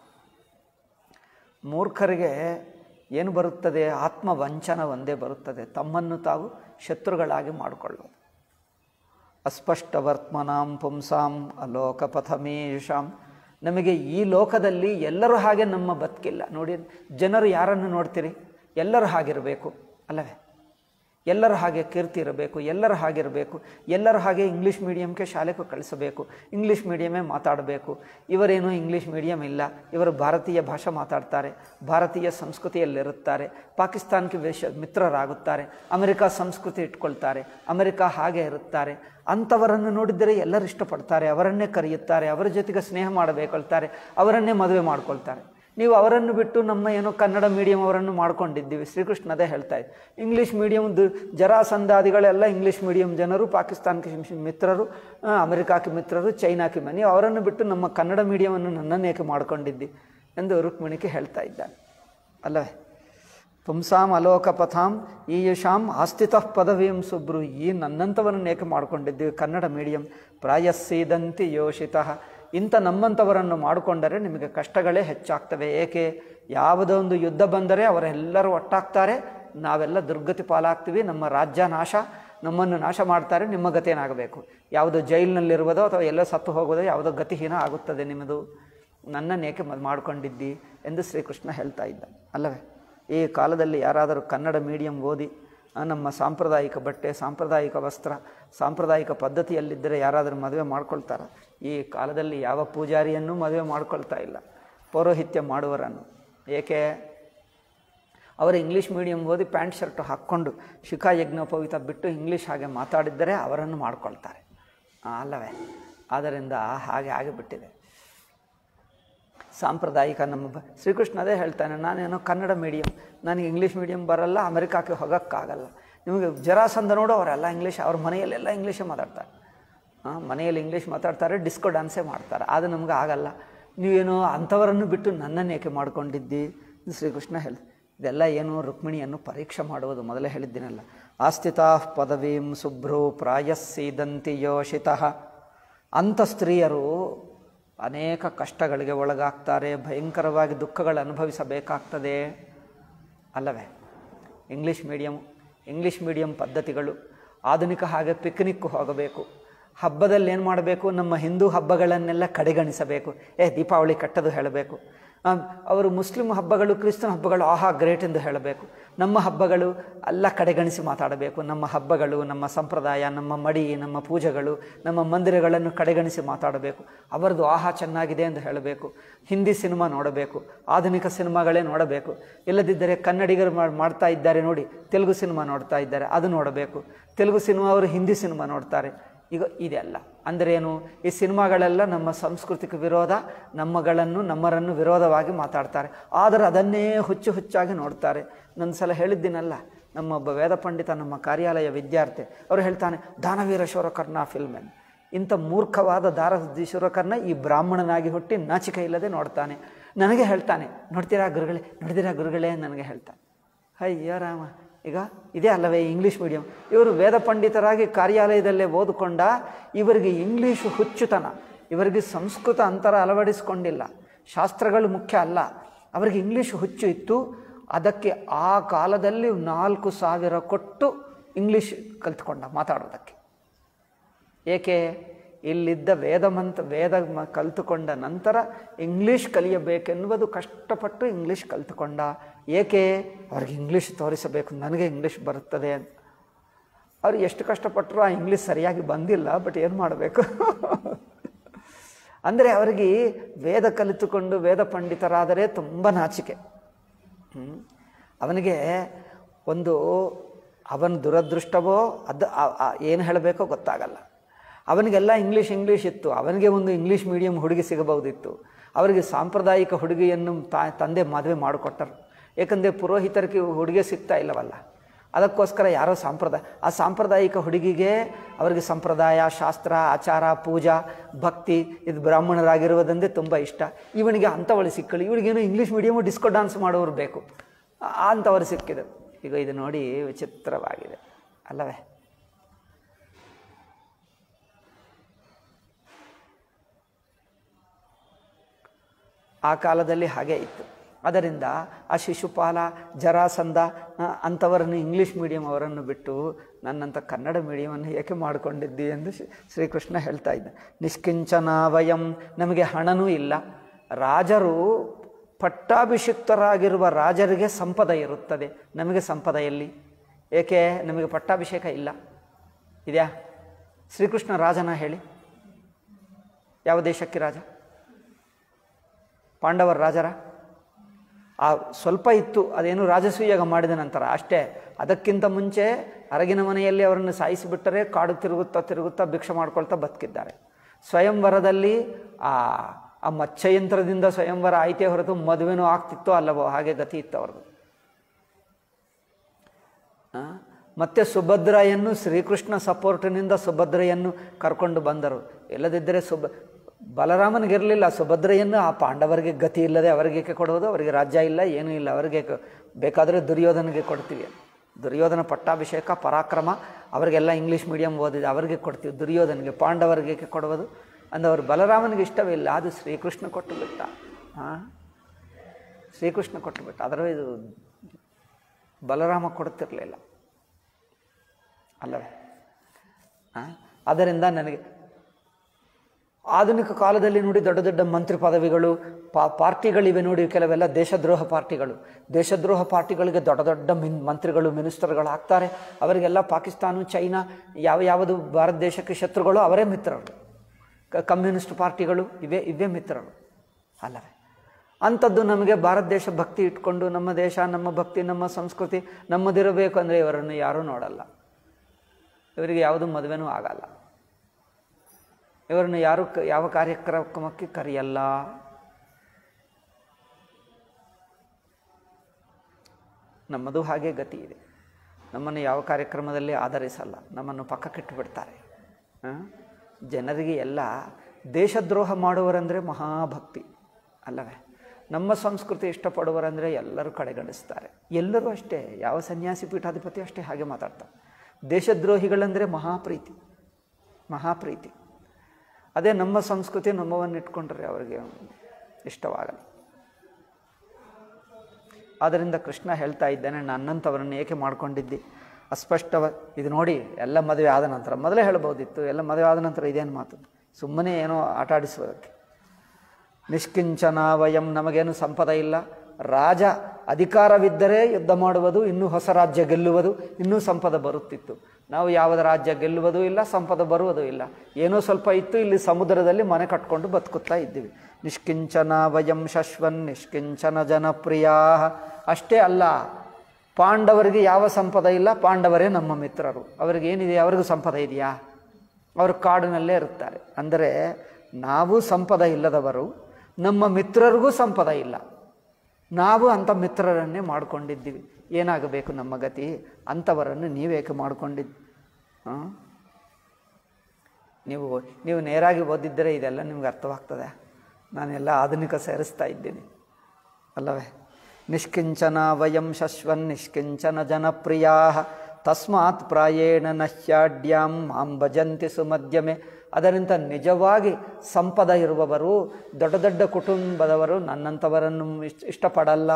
ಮೂರ್ಖರಿಗೆ ಏನು ಬರುತ್ತದೆ ಆತ್ಮವಂಚನ ಒಂದೇ ಬರುತ್ತದೆ ತಮ್ಮನ್ನು ತಾವು ಶತ್ರುಗಳಾಗಿ ಮಾಡಿಕೊಳ್ಳೋದು ಅಸ್ಪಷ್ಟ ವರ್ತಮನಾಂ ಪುಂಸಾಂ ಅಲೋಕಪಥಮೀಶಾಂ ನಮಗೆ ಈ ಲೋಕದಲ್ಲಿ ಎಲ್ಲರೂ ಹಾಗೆ ನಮ್ಮ ಬದುಕಿಲ್ಲ ನೋಡಿ ಜನರು ಯಾರನ್ನು ನೋಡ್ತೀರಿ ಎಲ್ಲರೂ ಹಾಗಿರಬೇಕು ಅಲ್ಲವೇ ಎಲ್ಲರೂ ಹಾಗೆ ಕೀರ್ತಿ ಇರಬೇಕು ಎಲ್ಲರೂ ಹಾಗಿರಬೇಕು ಎಲ್ಲರೂ ಹಾಗೆ ಇಂಗ್ಲೀಷ್ ಮೀಡಿಯಮ್ಗೆ ಶಾಲೆಗೆ ಕಳಿಸಬೇಕು ಇಂಗ್ಲೀಷ್ ಮೀಡಿಯಮೇ ಮಾತಾಡಬೇಕು ಇವರೇನು ಇಂಗ್ಲೀಷ್ ಮೀಡಿಯಮ್ ಇಲ್ಲ ಇವರು ಭಾರತೀಯ ಭಾಷೆ ಮಾತಾಡ್ತಾರೆ ಭಾರತೀಯ ಸಂಸ್ಕೃತಿಯಲ್ಲಿರುತ್ತಾರೆ ಪಾಕಿಸ್ತಾನಕ್ಕೆ ವೇಷ ಮಿತ್ರರಾಗುತ್ತಾರೆ ಅಮೆರಿಕ ಸಂಸ್ಕೃತಿ ಇಟ್ಕೊಳ್ತಾರೆ ಅಮೆರಿಕ ಹಾಗೆ ಇರುತ್ತಾರೆ ಅಂಥವರನ್ನು ನೋಡಿದರೆ ಎಲ್ಲರೂ ಇಷ್ಟಪಡ್ತಾರೆ ಅವರನ್ನೇ ಕರೆಯುತ್ತಾರೆ ಅವರ ಜೊತೆಗೆ ಸ್ನೇಹ ಮಾಡಬೇಕೊಳ್ತಾರೆ ಅವರನ್ನೇ ಮದುವೆ ಮಾಡ್ಕೊಳ್ತಾರೆ ನೀವು ಅವರನ್ನು ಬಿಟ್ಟು ನಮ್ಮ ಏನೋ ಕನ್ನಡ ಮೀಡಿಯಂ ಅವರನ್ನು ಮಾಡ್ಕೊಂಡಿದ್ದೀವಿ ಶ್ರೀಕೃಷ್ಣ ಅದೇ ಹೇಳ್ತಾ ಇದ್ದೆ ಇಂಗ್ಲೀಷ್ ಮೀಡಿಯಮ್ದು ಜರಾಸಂಧಾದಿಗಳೆಲ್ಲ ಇಂಗ್ಲೀಷ್ ಮೀಡಿಯಂ ಜನರು ಪಾಕಿಸ್ತಾನಕ್ಕೆ ಮಿತ್ರರು ಆ, ಅಮೆರಿಕಾಕ್ಕೆ ಮಿತ್ರರು ಚೈನಾಕ್ಕೆ ಮ- ನೀವು ಅವರನ್ನು ಬಿಟ್ಟು ನಮ್ಮ ಕನ್ನಡ ಮೀಡಿಯಮನ್ನು ನನ್ನನ್ನು ಏಕೆ ಮಾಡ್ಕೊಂಡಿದ್ದಿ ಎಂದು ರುಕ್ಮಿಣಿಗೆ ಹೇಳ್ತಾ ಇದ್ದಾನೆ ಅಲ್ಲವೇ ಪುಂಸಾಂ ಅಲೋಕ ಪಥಾಂ ಈಯುಷಾಂ ಆಸ್ಥಿತಃ ಪದವೀಂ ಸುಬ್ರು ಈ ನನ್ನಂಥವರನ್ನು ಏಕೆ ಮಾಡ್ಕೊಂಡಿದ್ದೀವಿ ಕನ್ನಡ ಮೀಡಿಯಂ ಪ್ರಾಯಸ್ಸೀದಂತಿ ಯೋಷಿತಃ ಇಂಥ ನಮ್ಮಂಥವರನ್ನು ಮಾಡಿಕೊಂಡರೆ ನಿಮಗೆ ಕಷ್ಟಗಳೇ ಹೆಚ್ಚಾಗ್ತವೆ ಏಕೆ ಯಾವುದೋ ಒಂದು ಯುದ್ಧ ಬಂದರೆ ಅವರೆಲ್ಲರೂ ಒಟ್ಟಾಗ್ತಾರೆ ನಾವೆಲ್ಲ ದುರ್ಗತಿ ಪಾಲಾಗ್ತೀವಿ ನಮ್ಮ ರಾಜ್ಯ ನಾಶ ನಮ್ಮನ್ನು ನಾಶ ಮಾಡ್ತಾರೆ ನಿಮ್ಮ ಗತಿ ಏನಾಗಬೇಕು ಯಾವುದೋ ಜೈಲಿನಲ್ಲಿರುವುದೋ ಅಥವಾ ಎಲ್ಲೋ ಸತ್ತು ಹೋಗೋದೋ ಯಾವುದೋ ಗತಿಹೀನ ಆಗುತ್ತದೆ ನಿಮ್ಮದು ನನ್ನನ್ನು ಏಕೆ ಮದ್ ಮಾಡ್ಕೊಂಡಿದ್ದಿ ಎಂದು ಶ್ರೀಕೃಷ್ಣ ಹೇಳ್ತಾ ಇದ್ದ ಅಲ್ಲವೇ ಈ ಕಾಲದಲ್ಲಿ ಯಾರಾದರೂ ಕನ್ನಡ ಮೀಡಿಯಂ ಓದಿ ಆ, ನಮ್ಮ ಸಾಂಪ್ರದಾಯಿಕ ಬಟ್ಟೆ ಸಾಂಪ್ರದಾಯಿಕ ವಸ್ತ್ರ ಸಾಂಪ್ರದಾಯಿಕ ಪದ್ಧತಿಯಲ್ಲಿದ್ದರೆ ಯಾರಾದರೂ ಮದುವೆ ಮಾಡ್ಕೊಳ್ತಾರ ಈ ಕಾಲದಲ್ಲಿ ಯಾವ ಪೂಜಾರಿಯನ್ನು ಮದುವೆ ಮಾಡ್ಕೊಳ್ತಾ ಇಲ್ಲ ಪೌರೋಹಿತ್ಯ ಮಾಡುವರನ್ನು ಏಕೆ ಅವರು ಇಂಗ್ಲೀಷ್ ಮೀಡಿಯಂ ಓದಿ ಪ್ಯಾಂಟ್ ಶರ್ಟ್ ಹಾಕ್ಕೊಂಡು ಶಿಖಾ ಯಜ್ಞೋಪವಿತ ಬಿಟ್ಟು ಇಂಗ್ಲೀಷ್ ಹಾಗೆ ಮಾತಾಡಿದ್ದರೆ ಅವರನ್ನು ಮಾಡ್ಕೊಳ್ತಾರೆ ಆ, ಅಲ್ಲವೇ ಆದ್ದರಿಂದ ಹಾಗೆ ಆಗಿಬಿಟ್ಟಿದೆ ಸಾಂಪ್ರದಾಯಿಕ ನಮ್ಮ ಬ ಶ್ರೀಕೃಷ್ಣ ಅದೇ ಹೇಳ್ತಾನೆ ನಾನೇನೋ ಕನ್ನಡ ಮೀಡಿಯಂ ನನಗೆ ಇಂಗ್ಲೀಷ್ ಮೀಡಿಯಂ ಬರಲ್ಲ ಅಮೆರಿಕಕ್ಕೆ ಹೋಗೋಕ್ಕಾಗಲ್ಲ ನಿಮಗೆ ಜರಾಸಂಧ ನೋಡು ಅವರೆಲ್ಲ ಇಂಗ್ಲೀಷ್ ಅವ್ರ ಮನೆಯಲ್ಲೆಲ್ಲ ಇಂಗ್ಲೀಷೇ ಮಾತಾಡ್ತಾರೆ ಹಾಂ ಮನೆಯಲ್ಲಿ ಇಂಗ್ಲೀಷ್ ಮಾತಾಡ್ತಾರೆ ಡಿಸ್ಕೋ ಡ್ಯಾನ್ಸೇ ಮಾಡ್ತಾರೆ ಅದು ನಮ್ಗೆ ಆಗಲ್ಲ ನೀವೇನೋ ಅಂಥವರನ್ನು ಬಿಟ್ಟು ನನ್ನನ್ನು ಏಕೆ ಮಾಡ್ಕೊಂಡಿದ್ದಿ ಎಂದು ಶ್ರೀಕೃಷ್ಣ ಹೇಳಿ ಇದೆಲ್ಲ ಏನು ರುಕ್ಮಿಣಿಯನ್ನು ಪರೀಕ್ಷೆ ಮಾಡುವುದು ಮೊದಲೇ ಹೇಳಿದ್ದೀನಲ್ಲ ಆಸ್ಥಿತಾ ಪದವೀಂ ಶುಭ್ರೋ ಪ್ರಾಯಸ್ಸೀದಂತಿ ಯೋಷಿತಃ ಅಂಥ ಸ್ತ್ರೀಯರು ಅನೇಕ ಕಷ್ಟಗಳಿಗೆ ಒಳಗಾಗ್ತಾರೆ ಭಯಂಕರವಾಗಿ ದುಃಖಗಳು ಅನುಭವಿಸಬೇಕಾಗ್ತದೆ ಅಲ್ಲವೇ ಇಂಗ್ಲೀಷ್ ಮೀಡಿಯಮ್ ಇಂಗ್ಲೀಷ್ ಮೀಡಿಯಂ ಪದ್ಧತಿಗಳು ಆಧುನಿಕ ಹಾಗೆ ಪಿಕ್ನಿಕ್ ಹೋಗಬೇಕು ಹಬ್ಬದಲ್ಲಿ ಏನು ಮಾಡಬೇಕು ನಮ್ಮ ಹಿಂದೂ ಹಬ್ಬಗಳನ್ನೆಲ್ಲ ಕಡೆಗಣಿಸಬೇಕು ಏ ದೀಪಾವಳಿ ಕಟ್ಟದು ಹೇಳಬೇಕು ಆ, ಅವರು ಮುಸ್ಲಿಂ ಹಬ್ಬಗಳು ಕ್ರಿಸ್ತನ ಹಬ್ಬಗಳು ಆಹಾ ಗ್ರೇಟ್ ಎಂದು ಹೇಳಬೇಕು ನಮ್ಮ ಹಬ್ಬಗಳು ಎಲ್ಲ ಕಡೆಗಣಿಸಿ ಮಾತಾಡಬೇಕು ನಮ್ಮ ಹಬ್ಬಗಳು ನಮ್ಮ ಸಂಪ್ರದಾಯ ನಮ್ಮ ಮಡಿ ನಮ್ಮ ಪೂಜೆಗಳು ನಮ್ಮ ಮಂದಿರಗಳನ್ನು ಕಡೆಗಣಿಸಿ ಮಾತಾಡಬೇಕು ಅವರದು ಆಹಾ ಚೆನ್ನಾಗಿದೆ ಎಂದು ಹೇಳಬೇಕು ಹಿಂದಿ ಸಿನಿಮಾ ನೋಡಬೇಕು ಆಧುನಿಕ ಸಿನಿಮಾಗಳೇ ನೋಡಬೇಕು ಇಲ್ಲದಿದ್ದರೆ ಕನ್ನಡಿಗರು ಮಾಡ್- ಮಾಡ್ತಾ ಇದ್ದಾರೆ ನೋಡಿ ತೆಲುಗು ಸಿನಿಮಾ ನೋಡ್ತಾ ಇದ್ದಾರೆ ಅದು ನೋಡಬೇಕು ತೆಲುಗು ಸಿನಿಮಾ ಅವರು ಹಿಂದಿ ಸಿನಿಮಾ ನೋಡ್ತಾರೆ ಈಗ ಇದೆಲ್ಲ ಅಂದ್ರೇನು ಈ ಸಿನಿಮಾಗಳೆಲ್ಲ ನಮ್ಮ ಸಂಸ್ಕೃತಿಗೆ ವಿರೋಧ ನಮ್ಮಗಳನ್ನು ನಮ್ಮರನ್ನು ವಿರೋಧವಾಗಿ ಮಾತಾಡ್ತಾರೆ ಆದರೆ ಅದನ್ನೇ ಹುಚ್ಚು ಹುಚ್ಚಾಗಿ ನೋಡ್ತಾರೆ ನನ್ನ ಸಲ ಹೇಳಿದ್ದೀನಲ್ಲ ನಮ್ಮ ಒಬ್ಬ ವೇದ ಪಂಡಿತ ನಮ್ಮ ಕಾರ್ಯಾಲಯ ವಿದ್ಯಾರ್ಥಿ ಅವರು ಹೇಳ್ತಾನೆ ದಾನವೀರ ಶೂರಕರ್ಣ ಫಿಲ್ಮೆನ್ ಇಂಥ ಮೂರ್ಖವಾದ ದಾರಧೀಶ್ವರಕರ್ಣ ಈ ಬ್ರಾಹ್ಮಣನಾಗಿ ಹುಟ್ಟಿ ನಾಚಿಕೆ ಇಲ್ಲದೆ ನೋಡ್ತಾನೆ ನನಗೆ ಹೇಳ್ತಾನೆ ನೋಡ್ತೀರಾ ಗುರುಗಳೇ ನೋಡ್ತೀರಾ ಗುರುಗಳೇ ನನಗೆ ಹೇಳ್ತಾನೆ ಅಯ್ಯೋ ರಾಮ ಈಗ ಇದೇ ಅಲ್ಲವೇ ಇಂಗ್ಲೀಷ್ ಮೀಡಿಯಂ ಇವರು ವೇದ ಪಂಡಿತರಾಗಿ ಕಾರ್ಯಾಲಯದಲ್ಲೇ ಓದಿಕೊಂಡ ಇವರಿಗೆ ಇಂಗ್ಲೀಷು ಹುಚ್ಚುತನ ಇವರಿಗೆ ಸಂಸ್ಕೃತ ಅಂತರ ಅಳವಡಿಸಿಕೊಂಡಿಲ್ಲ ಶಾಸ್ತ್ರಗಳು ಮುಖ್ಯ ಅಲ್ಲ ಅವರಿಗೆ ಇಂಗ್ಲೀಷ್ ಹುಚ್ಚು ಇತ್ತು ಅದಕ್ಕೆ ಆ ಕಾಲದಲ್ಲಿ ನಾಲ್ಕು ಸಾವಿರ ಕೊಟ್ಟು ಇಂಗ್ಲೀಷ್ ಕಲ್ತ್ಕೊಂಡ ಮಾತಾಡೋದಕ್ಕೆ ಏಕೆ ಇಲ್ಲಿದ್ದ ವೇದ ಮಂತ್ ವೇದ ಮ- ಕಲ್ತುಕೊಂಡ ನಂತರ ಇಂಗ್ಲೀಷ್ ಕಲಿಯಬೇಕೆನ್ನುವುದು ಕಷ್ಟಪಟ್ಟು ಇಂಗ್ಲೀಷ್ ಕಲ್ತುಕೊಂಡ ಏಕೆ ಅವ್ರಿಗೆ ಇಂಗ್ಲೀಷ್ ತೋರಿಸಬೇಕು ನನಗೆ ಇಂಗ್ಲೀಷ್ ಬರುತ್ತದೆ ಅಂತ ಅವ್ರು ಎಷ್ಟು ಕಷ್ಟಪಟ್ಟರು ಆ ಇಂಗ್ಲೀಷ್ ಸರಿಯಾಗಿ ಬಂದಿಲ್ಲ ಬಟ್ ಏನು ಮಾಡಬೇಕು ಅಂದರೆ ಅವರಿಗೆ ವೇದ ಕಲಿತುಕೊಂಡು ವೇದ ಪಂಡಿತರಾದರೆ ತುಂಬ ನಾಚಿಕೆ ಹ್ಮ್. ಅವನಿಗೆ ಒಂದು ಅವನ ದುರದೃಷ್ಟವೋ ಅದು ಏನು ಹೇಳಬೇಕೋ ಗೊತ್ತಾಗಲ್ಲ ಅವನಿಗೆಲ್ಲ ಇಂಗ್ಲೀಷ್ ಇಂಗ್ಲೀಷ್ ಇತ್ತು ಅವನಿಗೆ ಒಂದು ಇಂಗ್ಲೀಷ್ ಮೀಡಿಯಂ ಹುಡುಗಿ ಸಿಗಬಹುದಿತ್ತು ಅವರಿಗೆ ಸಾಂಪ್ರದಾಯಿಕ ಹುಡುಗಿಯನ್ನು ತಾ ತಂದೆ ಮದುವೆ ಮಾಡಿಕೊಟ್ಟರು ಏಕೆಂದರೆ ಪುರೋಹಿತರಿಗೆ ಹುಡುಗಿ ಸಿಗ್ತಾ ಇಲ್ಲವಲ್ಲ ಅದಕ್ಕೋಸ್ಕರ ಯಾರೋ ಸಂಪ್ರದಾಯ ಆ ಸಾಂಪ್ರದಾಯಿಕ ಹುಡುಗಿಗೆ ಅವರಿಗೆ ಸಂಪ್ರದಾಯ ಶಾಸ್ತ್ರ ಆಚಾರ ಪೂಜಾ ಭಕ್ತಿ ಇದು ಬ್ರಾಹ್ಮಣರಾಗಿರುವುದಂದೇ ತುಂಬ ಇಷ್ಟ ಇವನಿಗೆ ಅಂಥವಳು ಸಿಕ್ಕಳು ಇವಳಿಗೇನು ಇಂಗ್ಲೀಷ್ ಮೀಡಿಯಮು ಡಿಸ್ಕೋ ಡ್ಯಾನ್ಸ್ ಮಾಡೋರು ಬೇಕು ಆ- ಅಂಥವ್ರು ಸಿಕ್ಕಿದರು ಈಗ ಇದು ನೋಡಿ ವಿಚಿತ್ರವಾಗಿದೆ ಅಲ್ಲವೇ ಆ ಕಾಲದಲ್ಲಿ ಹಾಗೆ ಇತ್ತು ಅದರಿಂದ ಆ ಶಿಶುಪಾಲ ಜರಾಸಂಧ ಆ, ಅಂಥವರನ್ನು ಇಂಗ್ಲೀಷ್ ಮೀಡಿಯಂ ಅವರನ್ನು ಬಿಟ್ಟು ನನ್ನಂಥ ಕನ್ನಡ ಮೀಡಿಯಮನ್ನು ಏಕೆ ಮಾಡಿಕೊಂಡಿದ್ದಿ ಎಂದು ಶ್ರೀ- ಶ್ರೀಕೃಷ್ಣ ಹೇಳ್ತಾ ಇದ್ದ ನಿಷ್ಕಿಂಚನ ವಯಂ ನಮಗೆ ಹಣನೂ ಇಲ್ಲ ರಾಜರು ಪಟ್ಟಾಭಿಷಿಕ್ತರಾಗಿರುವ ರಾಜರಿಗೆ ಸಂಪದ ಇರುತ್ತದೆ ನಮಗೆ ಸಂಪದ ಎಲ್ಲಿ ಏಕೆ ನಮಗೆ ಪಟ್ಟಾಭಿಷೇಕ ಇಲ್ಲ ಇದೆಯಾ ಶ್ರೀಕೃಷ್ಣ ರಾಜನ ಹೇಳಿ ಯಾವ ದೇಶಕ್ಕೆ ರಾಜ ಪಾಂಡವರ ರಾಜರ ಆ ಸ್ವಲ್ಪ ಇತ್ತು ಅದೇನು ರಾಜಸೂಯಾಗ ಮಾಡಿದ ನಂತರ ಅಷ್ಟೇ ಅದಕ್ಕಿಂತ ಮುಂಚೆ ಅರಗಿನ ಮನೆಯಲ್ಲಿ ಅವರನ್ನು ಸಾಯಿಸಿಬಿಟ್ಟರೆ ಕಾಡು ತಿರುಗುತ್ತಾ ತಿರುಗುತ್ತಾ ಭಿಕ್ಷೆ ಮಾಡ್ಕೊಳ್ತಾ ಬದುಕಿದ್ದಾರೆ ಸ್ವಯಂವರದಲ್ಲಿ ಆ ಆ ಮಚ್ಚಯಂತ್ರದಿಂದ ಸ್ವಯಂವರ ಆಯ್ತೇ ಹೊರತು ಮದುವೆನೂ ಆಗ್ತಿತ್ತೋ ಅಲ್ಲವೋ ಹಾಗೆ ಗತಿ ಇತ್ತು ಅವ್ರದ್ದು ಆ? ಮತ್ತೆ ಸುಭದ್ರೆಯನ್ನು ಶ್ರೀಕೃಷ್ಣ ಸಪೋರ್ಟಿನಿಂದ ಸುಭದ್ರೆಯನ್ನು ಕರ್ಕೊಂಡು ಬಂದರು ಇಲ್ಲದಿದ್ದರೆ ಸುಬ ಬಲರಾಮನಿಗಿರಲಿಲ್ಲ ಸುಭದ್ರೆಯನ್ನು ಆ ಪಾಂಡವರಿಗೆ ಗತಿ ಇಲ್ಲದೆ ಅವರಿಗೆ ಕೊಡುವುದು ಅವರಿಗೆ ರಾಜ್ಯ ಇಲ್ಲ ಏನೂ ಇಲ್ಲ ಅವರಿಗೆ ಕ- ಬೇಕಾದರೆ ದುರ್ಯೋಧನಿಗೆ ಕೊಡ್ತೀವಿ ದುರ್ಯೋಧನ ಪಟ್ಟಾಭಿಷೇಕ ಪರಾಕ್ರಮ ಅವರಿಗೆಲ್ಲ ಇಂಗ್ಲೀಷ್ ಮೀಡಿಯಂ ಓದಿದೆ ಅವರಿಗೆ ಕೊಡ್ತೀವಿ ದುರ್ಯೋಧನಿಗೆ ಪಾಂಡವರಿಗೆ ಕೊಡುವುದು ಅಂದವರು ಬಲರಾಮನಿಗೆ ಇಷ್ಟವೇ ಇಲ್ಲ ಅದು ಶ್ರೀಕೃಷ್ಣ ಕೊಟ್ಟು ಬಿಟ್ಟ ಹಾಂ ಶ್ರೀಕೃಷ್ಣ ಕೊಟ್ಟು ಬಿಟ್ಟ ಅದರ ಇದು ಬಲರಾಮ ಕೊಡುತ್ತಿರಲಿಲ್ಲ ಅಲ್ಲವೇ ಆ? ಅದರಿಂದ ನನಗೆ ಆಧುನಿಕ ಕಾಲದಲ್ಲಿ ನೋಡಿ ದೊಡ್ಡ ದೊಡ್ಡ ಮಂತ್ರಿ ಪದವಿಗಳು ಪಾ ಪಾರ್ಟಿಗಳಿವೆ ನೋಡಿ ಕೆಲವೆಲ್ಲ ದೇಶದ್ರೋಹ ಪಾರ್ಟಿಗಳು ದೇಶದ್ರೋಹ ಪಾರ್ಟಿಗಳಿಗೆ ದೊಡ್ಡ ದೊಡ್ಡ ಮಿನ್ ಮಂತ್ರಿಗಳು ಮಿನಿಸ್ಟರ್ಗಳು ಆಗ್ತಾರೆ ಅವರಿಗೆಲ್ಲ ಪಾಕಿಸ್ತಾನ ಚೈನಾ ಯಾವ ಯಾವುದು ಭಾರತ ದೇಶಕ್ಕೆ ಶತ್ರುಗಳು ಅವರೇ ಮಿತ್ರರು ಕ- ಕಮ್ಯುನಿಸ್ಟ್ ಪಾರ್ಟಿಗಳು ಇವೇ ಇವೇ ಮಿತ್ರರು ಅಲ್ಲವೇ ಅಂಥದ್ದು ನಮಗೆ ಭಾರತ ದೇಶ ಭಕ್ತಿ ಇಟ್ಕೊಂಡು ನಮ್ಮ ದೇಶ ನಮ್ಮ ಭಕ್ತಿ ನಮ್ಮ ಸಂಸ್ಕೃತಿ ನಮ್ಮದಿರಬೇಕು ಅಂದರೆ ಇವರನ್ನು ಯಾರೂ ನೋಡಲ್ಲ ಇವರಿಗೆ ಯಾವುದೂ ಮದುವೆನೂ ಆಗಲ್ಲ ಇವರನ್ನು ಯಾರು ಕ- ಯಾವ ಕಾರ್ಯಕ್ರಮಕ್ಕೆ ಕರೆಯಲ್ಲ ನಮ್ಮದು ಹಾಗೆ ಗತಿ ಇದೆ ನಮ್ಮನ್ನು ಯಾವ ಕಾರ್ಯಕ್ರಮದಲ್ಲಿ ಆಧರಿಸಲ್ಲ ನಮ್ಮನ್ನು ಪಕ್ಕಕ್ಕಿಟ್ಟು ಬಿಡ್ತಾರೆ ಆ? ಜನರಿಗೆ ಎಲ್ಲ ದೇಶದ್ರೋಹ ಮಾಡುವರಂದರೆ ಮಹಾಭಕ್ತಿ ಅಲ್ಲವೇ ನಮ್ಮ ಸಂಸ್ಕೃತಿ ಇಷ್ಟಪಡುವರಂದರೆ ಎಲ್ಲರೂ ಕಡೆಗಣಿಸ್ತಾರೆ ಎಲ್ಲರೂ ಅಷ್ಟೇ ಯಾವ ಸನ್ಯಾಸಿ ಪೀಠಾಧಿಪತಿ ಅಷ್ಟೇ ಹಾಗೆ ಮಾತಾಡ್ತಾರೆ ದೇಶದ್ರೋಹಿಗಳಂದರೆ ಮಹಾಪ್ರೀತಿ ಮಹಾಪ್ರೀತಿ ಅದೇ ನಮ್ಮ ಸಂಸ್ಕೃತಿ ನಮ್ಮವನ್ನು ಇಟ್ಕೊಂಡ್ರೆ ಅವರಿಗೆ ಇಷ್ಟವಾಗಲ್ಲ ಆದ್ದರಿಂದ ಕೃಷ್ಣ ಹೇಳ್ತಾ ಇದ್ದಾನೆ ನನ್ನಂಥವರನ್ನು ಏಕೆ ಮಾಡ್ಕೊಂಡಿದ್ದಿ ಅಸ್ಪಷ್ಟವ ಇದು ನೋಡಿ ಎಲ್ಲ ಮದುವೆ ಆದ ನಂತರ ಮೊದಲೇ ಹೇಳ್ಬೋದಿತ್ತು ಎಲ್ಲ ಮದುವೆ ಆದ ನಂತರ ಇದೇನು ಮಾತು ಸುಮ್ಮನೆ ಏನೋ ಆಟ ಆಡಿಸೋದಕ್ಕೆ ನಿಷ್ಕಿಂಚನ ವಯಂ ನಮಗೇನು ಸಂಪದ ಇಲ್ಲ ರಾಜ ಅಧಿಕಾರವಿದ್ದರೆ ಯುದ್ಧ ಮಾಡುವುದು ಇನ್ನೂ ಹೊಸ ರಾಜ್ಯ ಗೆಲ್ಲುವುದು ಇನ್ನೂ ಸಂಪದ ಬರುತ್ತಿತ್ತು ನಾವು ಯಾವುದ ರಾಜ್ಯ ಗೆಲ್ಲುವುದೂ ಇಲ್ಲ ಸಂಪದ ಬರುವುದೂ ಇಲ್ಲ ಏನೋ ಸ್ವಲ್ಪ ಇತ್ತು ಇಲ್ಲಿ ಸಮುದ್ರದಲ್ಲಿ ಮನೆ ಕಟ್ಕೊಂಡು ಬದುಕುತ್ತಾ ಇದ್ದೀವಿ ನಿಷ್ಕಿಂಚನ ವಯಂ ಶಶ್ವನ್ ನಿಷ್ಕಿಂಚನ ಜನಪ್ರಿಯಾ ಅಷ್ಟೇ ಅಲ್ಲ ಪಾಂಡವರಿಗೆ ಯಾವ ಸಂಪದ ಇಲ್ಲ ಪಾಂಡವರೇ ನಮ್ಮ ಮಿತ್ರರು ಅವರಿಗೆ ಏನಿದೆ ಅವ್ರಿಗೂ ಸಂಪದ ಇದೆಯಾ ಅವರು ಕಾಡಿನಲ್ಲೇ ಇರುತ್ತಾರೆ ಅಂದರೆ ನಾವು ಸಂಪದ ಇಲ್ಲದವರು ನಮ್ಮ ಮಿತ್ರರಿಗೂ ಸಂಪದ ಇಲ್ಲ ನಾವು ಅಂಥ ಮಿತ್ರರನ್ನೇ ಮಾಡಿಕೊಂಡಿದ್ದೀವಿ ಏನಾಗಬೇಕು ನಮ್ಮ ಗತಿ ಅಂಥವರನ್ನು ನೀವೇಕೆ ಮಾಡಿಕೊಂಡಿದ್ದು ಹಾಂ ನೀವು ನೀವು ನೇರಾಗಿ ಓದಿದ್ದರೆ ಇದೆಲ್ಲ ನಿಮ್ಗೆ ಅರ್ಥವಾಗ್ತದೆ ನಾನೆಲ್ಲ ಆಧುನಿಕ ಸೇರಿಸ್ತಾ ಇದ್ದೀನಿ ಅಲ್ಲವೇ ನಿಷ್ಕಿಂಚನ ವಯಂ ಶಶ್ವನ್ ನಿಷ್ಕಿಂಚನ ಜನಪ್ರಿಯಾ ತಸ್ಮಾತ್ ಪ್ರಾಯೇಣ ನಶ್ಯಾಡ್ಯಾಂ ಮಾಂ ಭಜಂತಿ ಸುಮಧ್ಯಮೆ ಅದರಿಂದ ನಿಜವಾಗಿ ಸಂಪದ ಇರುವವರು ದೊಡ್ಡ ದೊಡ್ಡ ಕುಟುಂಬದವರು ನನ್ನಂಥವರನ್ನು ಇಷ್ಟ ಇಷ್ಟಪಡಲ್ಲ